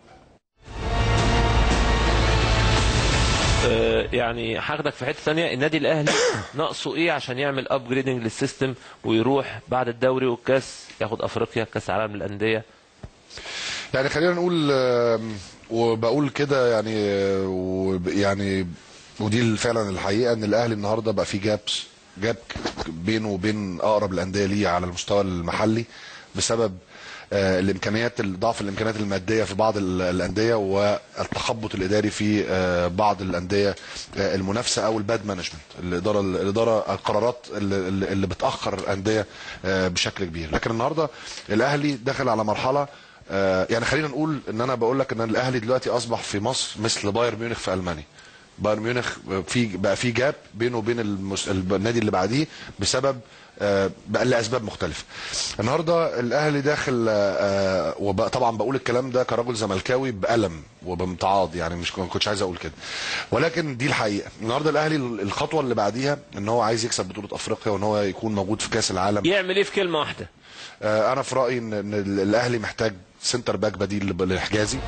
آه، يعني هاخدك في حته ثانيه النادي الاهلي ناقصه ايه عشان يعمل ابجريدنج للسيستم ويروح بعد الدوري والكاس ياخد افريقيا كاس عالم للانديه يعني خلينا نقول آم، وبقول كده يعني آه، وب- يعني ودي فعلا الحقيقه ان الاهلي النهارده بقى فيه جابس جاب بينه وبين اقرب الانديه ليه على المستوى المحلي بسبب آه، الامكانيات ضعف الامكانيات الماديه في بعض ال- الانديه والتخبط الاداري في آه، بعض الانديه آه، المنافسه او الباد مانجمنت الاداره الاداره القرارات اللي, اللي اللي بتاخر الانديه آه، بشكل كبير لكن النهارده الاهلي داخل على مرحله آه، يعني خلينا نقول ان انا بقول لك ان الاهلي دلوقتي اصبح في مصر مثل بايرن ميونخ في المانيا بايرن ميونخ في بقى في جاب بينه وبين المس... النادي اللي بعديه بسبب آه، بقى لاسباب مختلفه. النهارده الاهلي داخل آه، وبقى طبعا بقول الكلام ده كرجل زملكاوي بالم وبامتعاض يعني مش ما كنتش عايز اقول كده. ولكن دي الحقيقه، النهارده الاهلي الخطوه اللي بعديها ان هو عايز يكسب بطوله افريقيا وان هو يكون موجود في كاس العالم. يعمل ايه في كلمه واحده آه، انا في رايي ان إن الاهلي محتاج سنتر باك بديل لحجازي.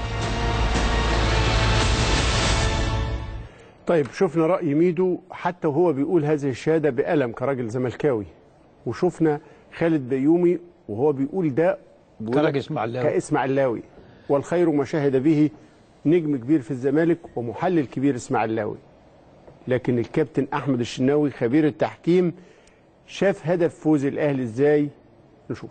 طيب شفنا رأي ميدو حتى وهو بيقول هذه الشهادة بألم كراجل زملكاوي وشفنا خالد بيومي وهو بيقول ده بيقول كراجل إسماعيلاوي. كإسماعيلاوي والخير ما شهد به نجم كبير في الزمالك ومحلل كبير إسماعيلاوي لكن الكابتن أحمد الشناوي خبير التحكيم شاف هدف فوز الأهلي إزاي نشوف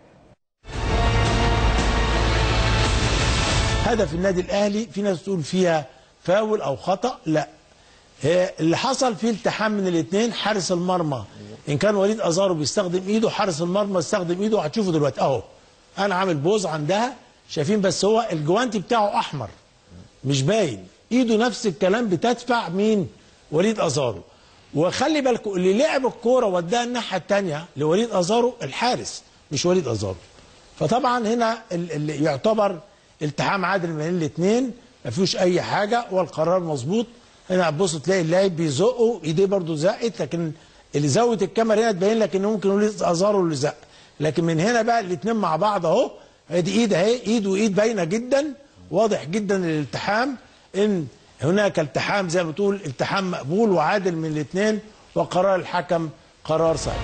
هدف النادي الاهلي في ناس تقول فيها فاول او خطا لا هي اللي حصل فيه التحام من الاثنين حارس المرمى ان كان وليد ازارو بيستخدم ايده حارس المرمى استخدم ايده هتشوفوا دلوقتي اهو انا عامل بوز عندها شايفين بس هو الجوانتي بتاعه احمر مش باين ايده نفس الكلام بتدفع مين وليد ازارو وخلي بالكم اللي لعب الكوره وداها الناحيه الثانيه لوليد ازارو الحارس مش وليد ازارو فطبعا هنا ال- اللي يعتبر التحام عادل بين الاثنين ما فيهوش اي حاجه والقرار مظبوط هنا هتبص تلاقي اللاعب بيزقه ايديه برضو زقت لكن اللي زاويه الكاميرا هنا تبين لك ان ممكن يقول ازاره اللي زق لكن من هنا بقى الاثنين مع بعض اهو ادي ايد اهي ايد وايد باينه جدا واضح جدا الالتحام ان هناك التحام زي ما بتقول التحام مقبول وعادل من الاثنين وقرار الحكم قرار صحيح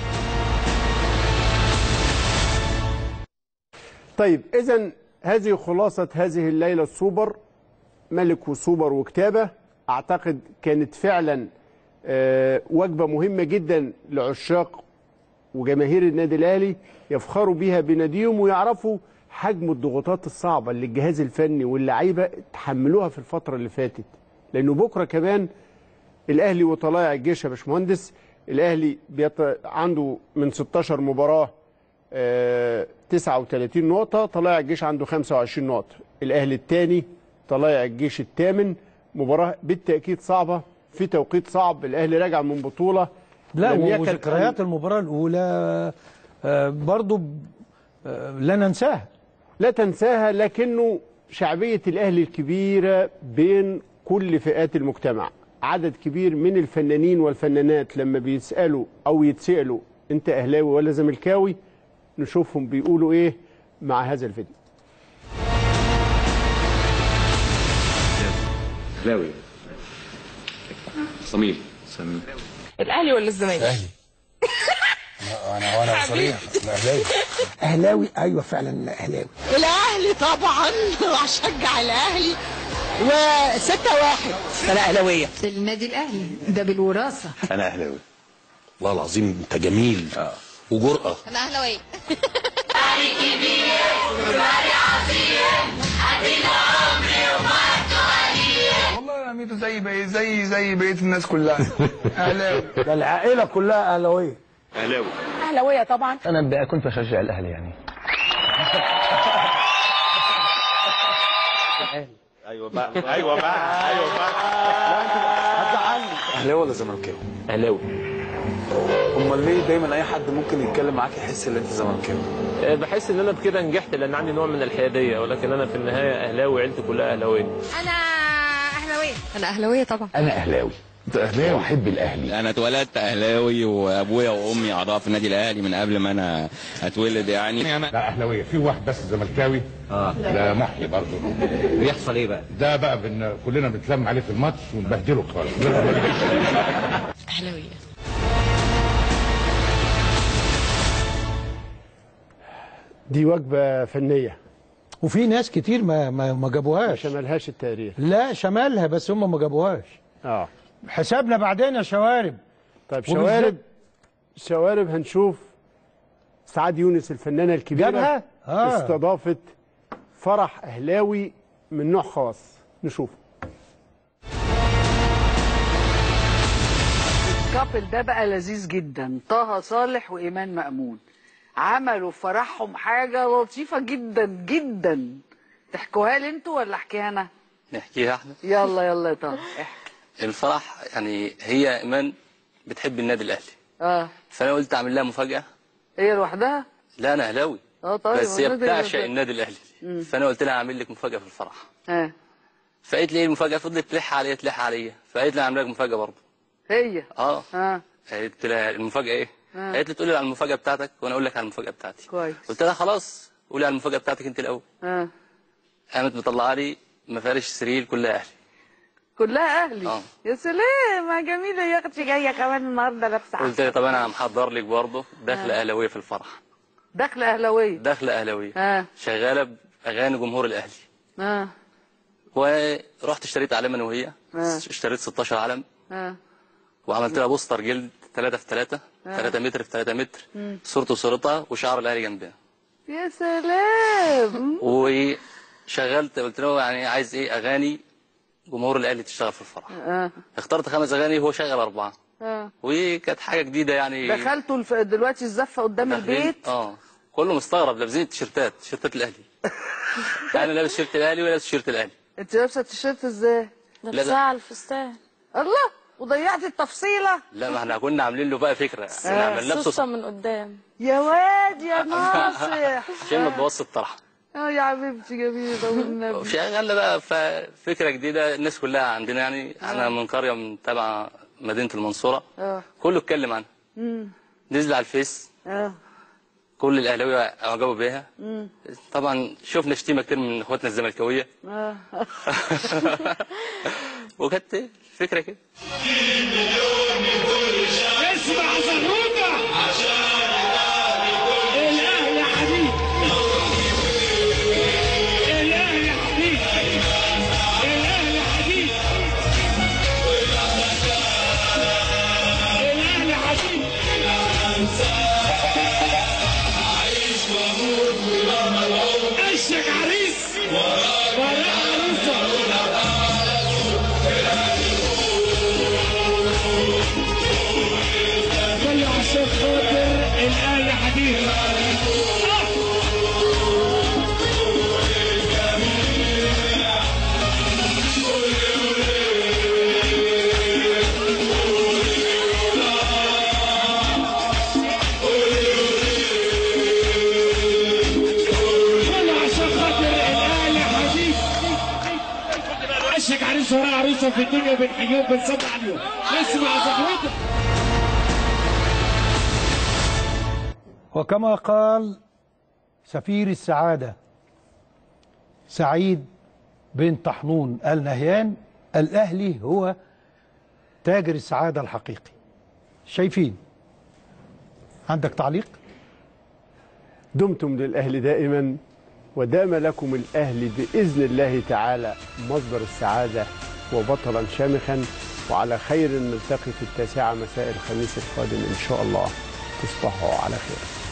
طيب اذا هذه خلاصه هذه الليله السوبر ملك وسوبر وكتابه اعتقد كانت فعلا آه، وجبه مهمه جدا لعشاق وجماهير النادي الاهلي يفخروا بيها بناديهم ويعرفوا حجم الضغوطات الصعبه اللي الجهاز الفني واللعيبه تحملوها في الفتره اللي فاتت لانه بكره كمان الاهلي وطلائع الجيش يا باشمهندس الاهلي بيط... عنده من 16 مباراه آه، 39 نقطه طلائع الجيش عنده 25 نقطه الاهلي الثاني طلائع الجيش الثامن مباراه بالتاكيد صعبه في توقيت صعب الاهلي راجع من بطوله لا لم يكن وذكريات المباراة الأولى آه، برضو آه، لا ننساها لا تنساها لكنه شعبية الأهلي الكبيرة بين كل فئات المجتمع عدد كبير من الفنانين والفنانات لما بيسألوا أو يتسألوا أنت أهلاوي ولا زملكاوي نشوفهم بيقولوا إيه مع هذا الفيديو اهلاوي صميم صميم الاهلي ولا الزمالك؟ اهلي انا وانا صريح اهلاوي اهلاوي ايوه فعلا اهلاوي الاهلي طبعا واشجع الاهلي وستة واحد انا اهلاويه النادي الاهلي ده بالوراثه انا اهلاوي والله العظيم انت جميل وجرأة انا اهلاويه والله يا ميدو زي بقى زي زي بقيه الناس كلها اهلاوي ده العائله كلها اهلاويه اهلاوي اهلاويه طبعا انا بقى كنت بشجع الاهلي يعني ايوه بقى ايوه بقى ايوه بقى اهلاوي ولا زملكاوي اهلاوي امال ليه دايما اي حد ممكن يتكلم معاك يحس ان انت زملكاوي آه، بحس ان انا بكده نجحت لان عندي نوع من الحياديه ولكن انا في النهايه اهلاوي عيلتي كلها اهلاويه انا اهلاويه انا اهلاويه طبعا انا اهلاوي انت اهلاوي واحب الاهلي انا اتولدت اهلاوي وابويا وامي اعضاء في النادي الاهلي من قبل ما انا اتولد يعني لا اهلاويه في واحد بس زملكاوي اه ده محيي برضه بيحصل ايه بقى ده بقى بن... كلنا بنتلم عليه في الماتش ونبهدله خالص اهلاويه دي وجبة فنية وفي ناس كتير ما ما, ما جابوهاش ما شملهاش التاريخ لا شمالها بس هم ما جابوهاش اه حسابنا بعدين يا شوارب طيب وبالذات- شوارب شوارب هنشوف سعاد يونس الفنانة الكبيرة جابها؟ آه. استضافت فرح أهلاوي من نوع خاص نشوف الكابل ده بقى لذيذ جدا طه صالح وإيمان مأمون عملوا في فرحهم حاجة لطيفة جدا جدا تحكوها لي انتوا ولا احكيها انا نحكيها احنا يلا يلا يا طه احكي الفرح يعني هي ايمان بتحب النادي الاهلي اه فانا قلت اعمل لها مفاجاه هي لوحدها لا انا اهلاوي اه طيب بس هي النادي بتعشق الأهلي. النادي الاهلي مم. فانا قلت لها اعمل لك مفاجاه في الفرح اه فقالت لي ايه المفاجاه فضلت تلح عليا تلح عليا فقالت لي اعمل لك مفاجاه برضه هي اه اه قلت لها المفاجاه ايه آه. قالت لي تقولي على المفاجاه بتاعتك وانا اقول لك على المفاجاه بتاعتي كويس قلت لها خلاص قولي على المفاجاه بتاعتك انت الاول اه قامت مطلعه لي مفارش سرير كلها اهلي كلها اهلي اه يا سلام ما جميله يا اختي جايه كمان النهارده لابسه قلت لها طب انا محضر لك برضه دخله آه. اهلاويه في الفرح داخله اهلاويه دخله اهلاويه اه شغاله باغاني جمهور الاهلي اه ورحت اشتريت علم انا وهي آه. اشتريت 16 علم اه وعملت لها بوستر جلد 3 في 3 آه. 3 متر في 3 متر مم. صورته وصورتها وشعر الاهلي جنبها يا سلام وشغلت قلت له يعني عايز ايه اغاني جمهور الاهلي تشتغل في الفرح اه اخترت خمس اغاني وهو شغل اربعه اه وكانت حاجه جديده يعني دخلتوا الف... دلوقتي الزفه قدام داخلين- البيت اه كله مستغرب لابسين التيشيرتات تيشيرتات الاهلي انا لابس تيشيرت الاهلي ولابس تيشيرت الاهلي انت لابسه التيشيرت ازاي لابساه على الفستان الله وضيعتي التفصيله لا ما احنا كنا عاملين له بقى فكره احنا عملناه بصوص من قدام يا واد يا ناصح عشان ما تبوظش الطرحه اه يا حبيبتي جميله والنبي شغلنا بقى ف- فكره جديده الناس كلها عندنا يعني انا من قريه من تبع مدينه المنصوره اه كله اتكلم عنها امم نزل على الفيس اه كل الاهلاويه اعجبوا بيها امم طبعا شفنا شتيمه كتير من اخواتنا الزملكاويه اه وكانت فكره كده اسمع زغروطة الأهلي حبيب الأهلي حبيب الأهلي حبيب الأهلي حبيب عشك عريس وراه عروسة كل عشان خاطر الاهلي حبيب كل عشان خاطر الاهلي حبيب عشك عريس وراه عروسه في الدنيا بنحييهم بنصب عليهم اسمع زغروطه وكما قال سفير السعادة سعيد بن طحنون آل نهيان الأهلي هو تاجر السعادة الحقيقي شايفين عندك تعليق دمتم للأهل دائما ودام لكم الأهل بإذن الله تعالى مصدر السعادة وبطلا شامخا وعلى خير نلتقي في التاسعة مساء الخميس القادم إن شاء الله تصبحوا على خير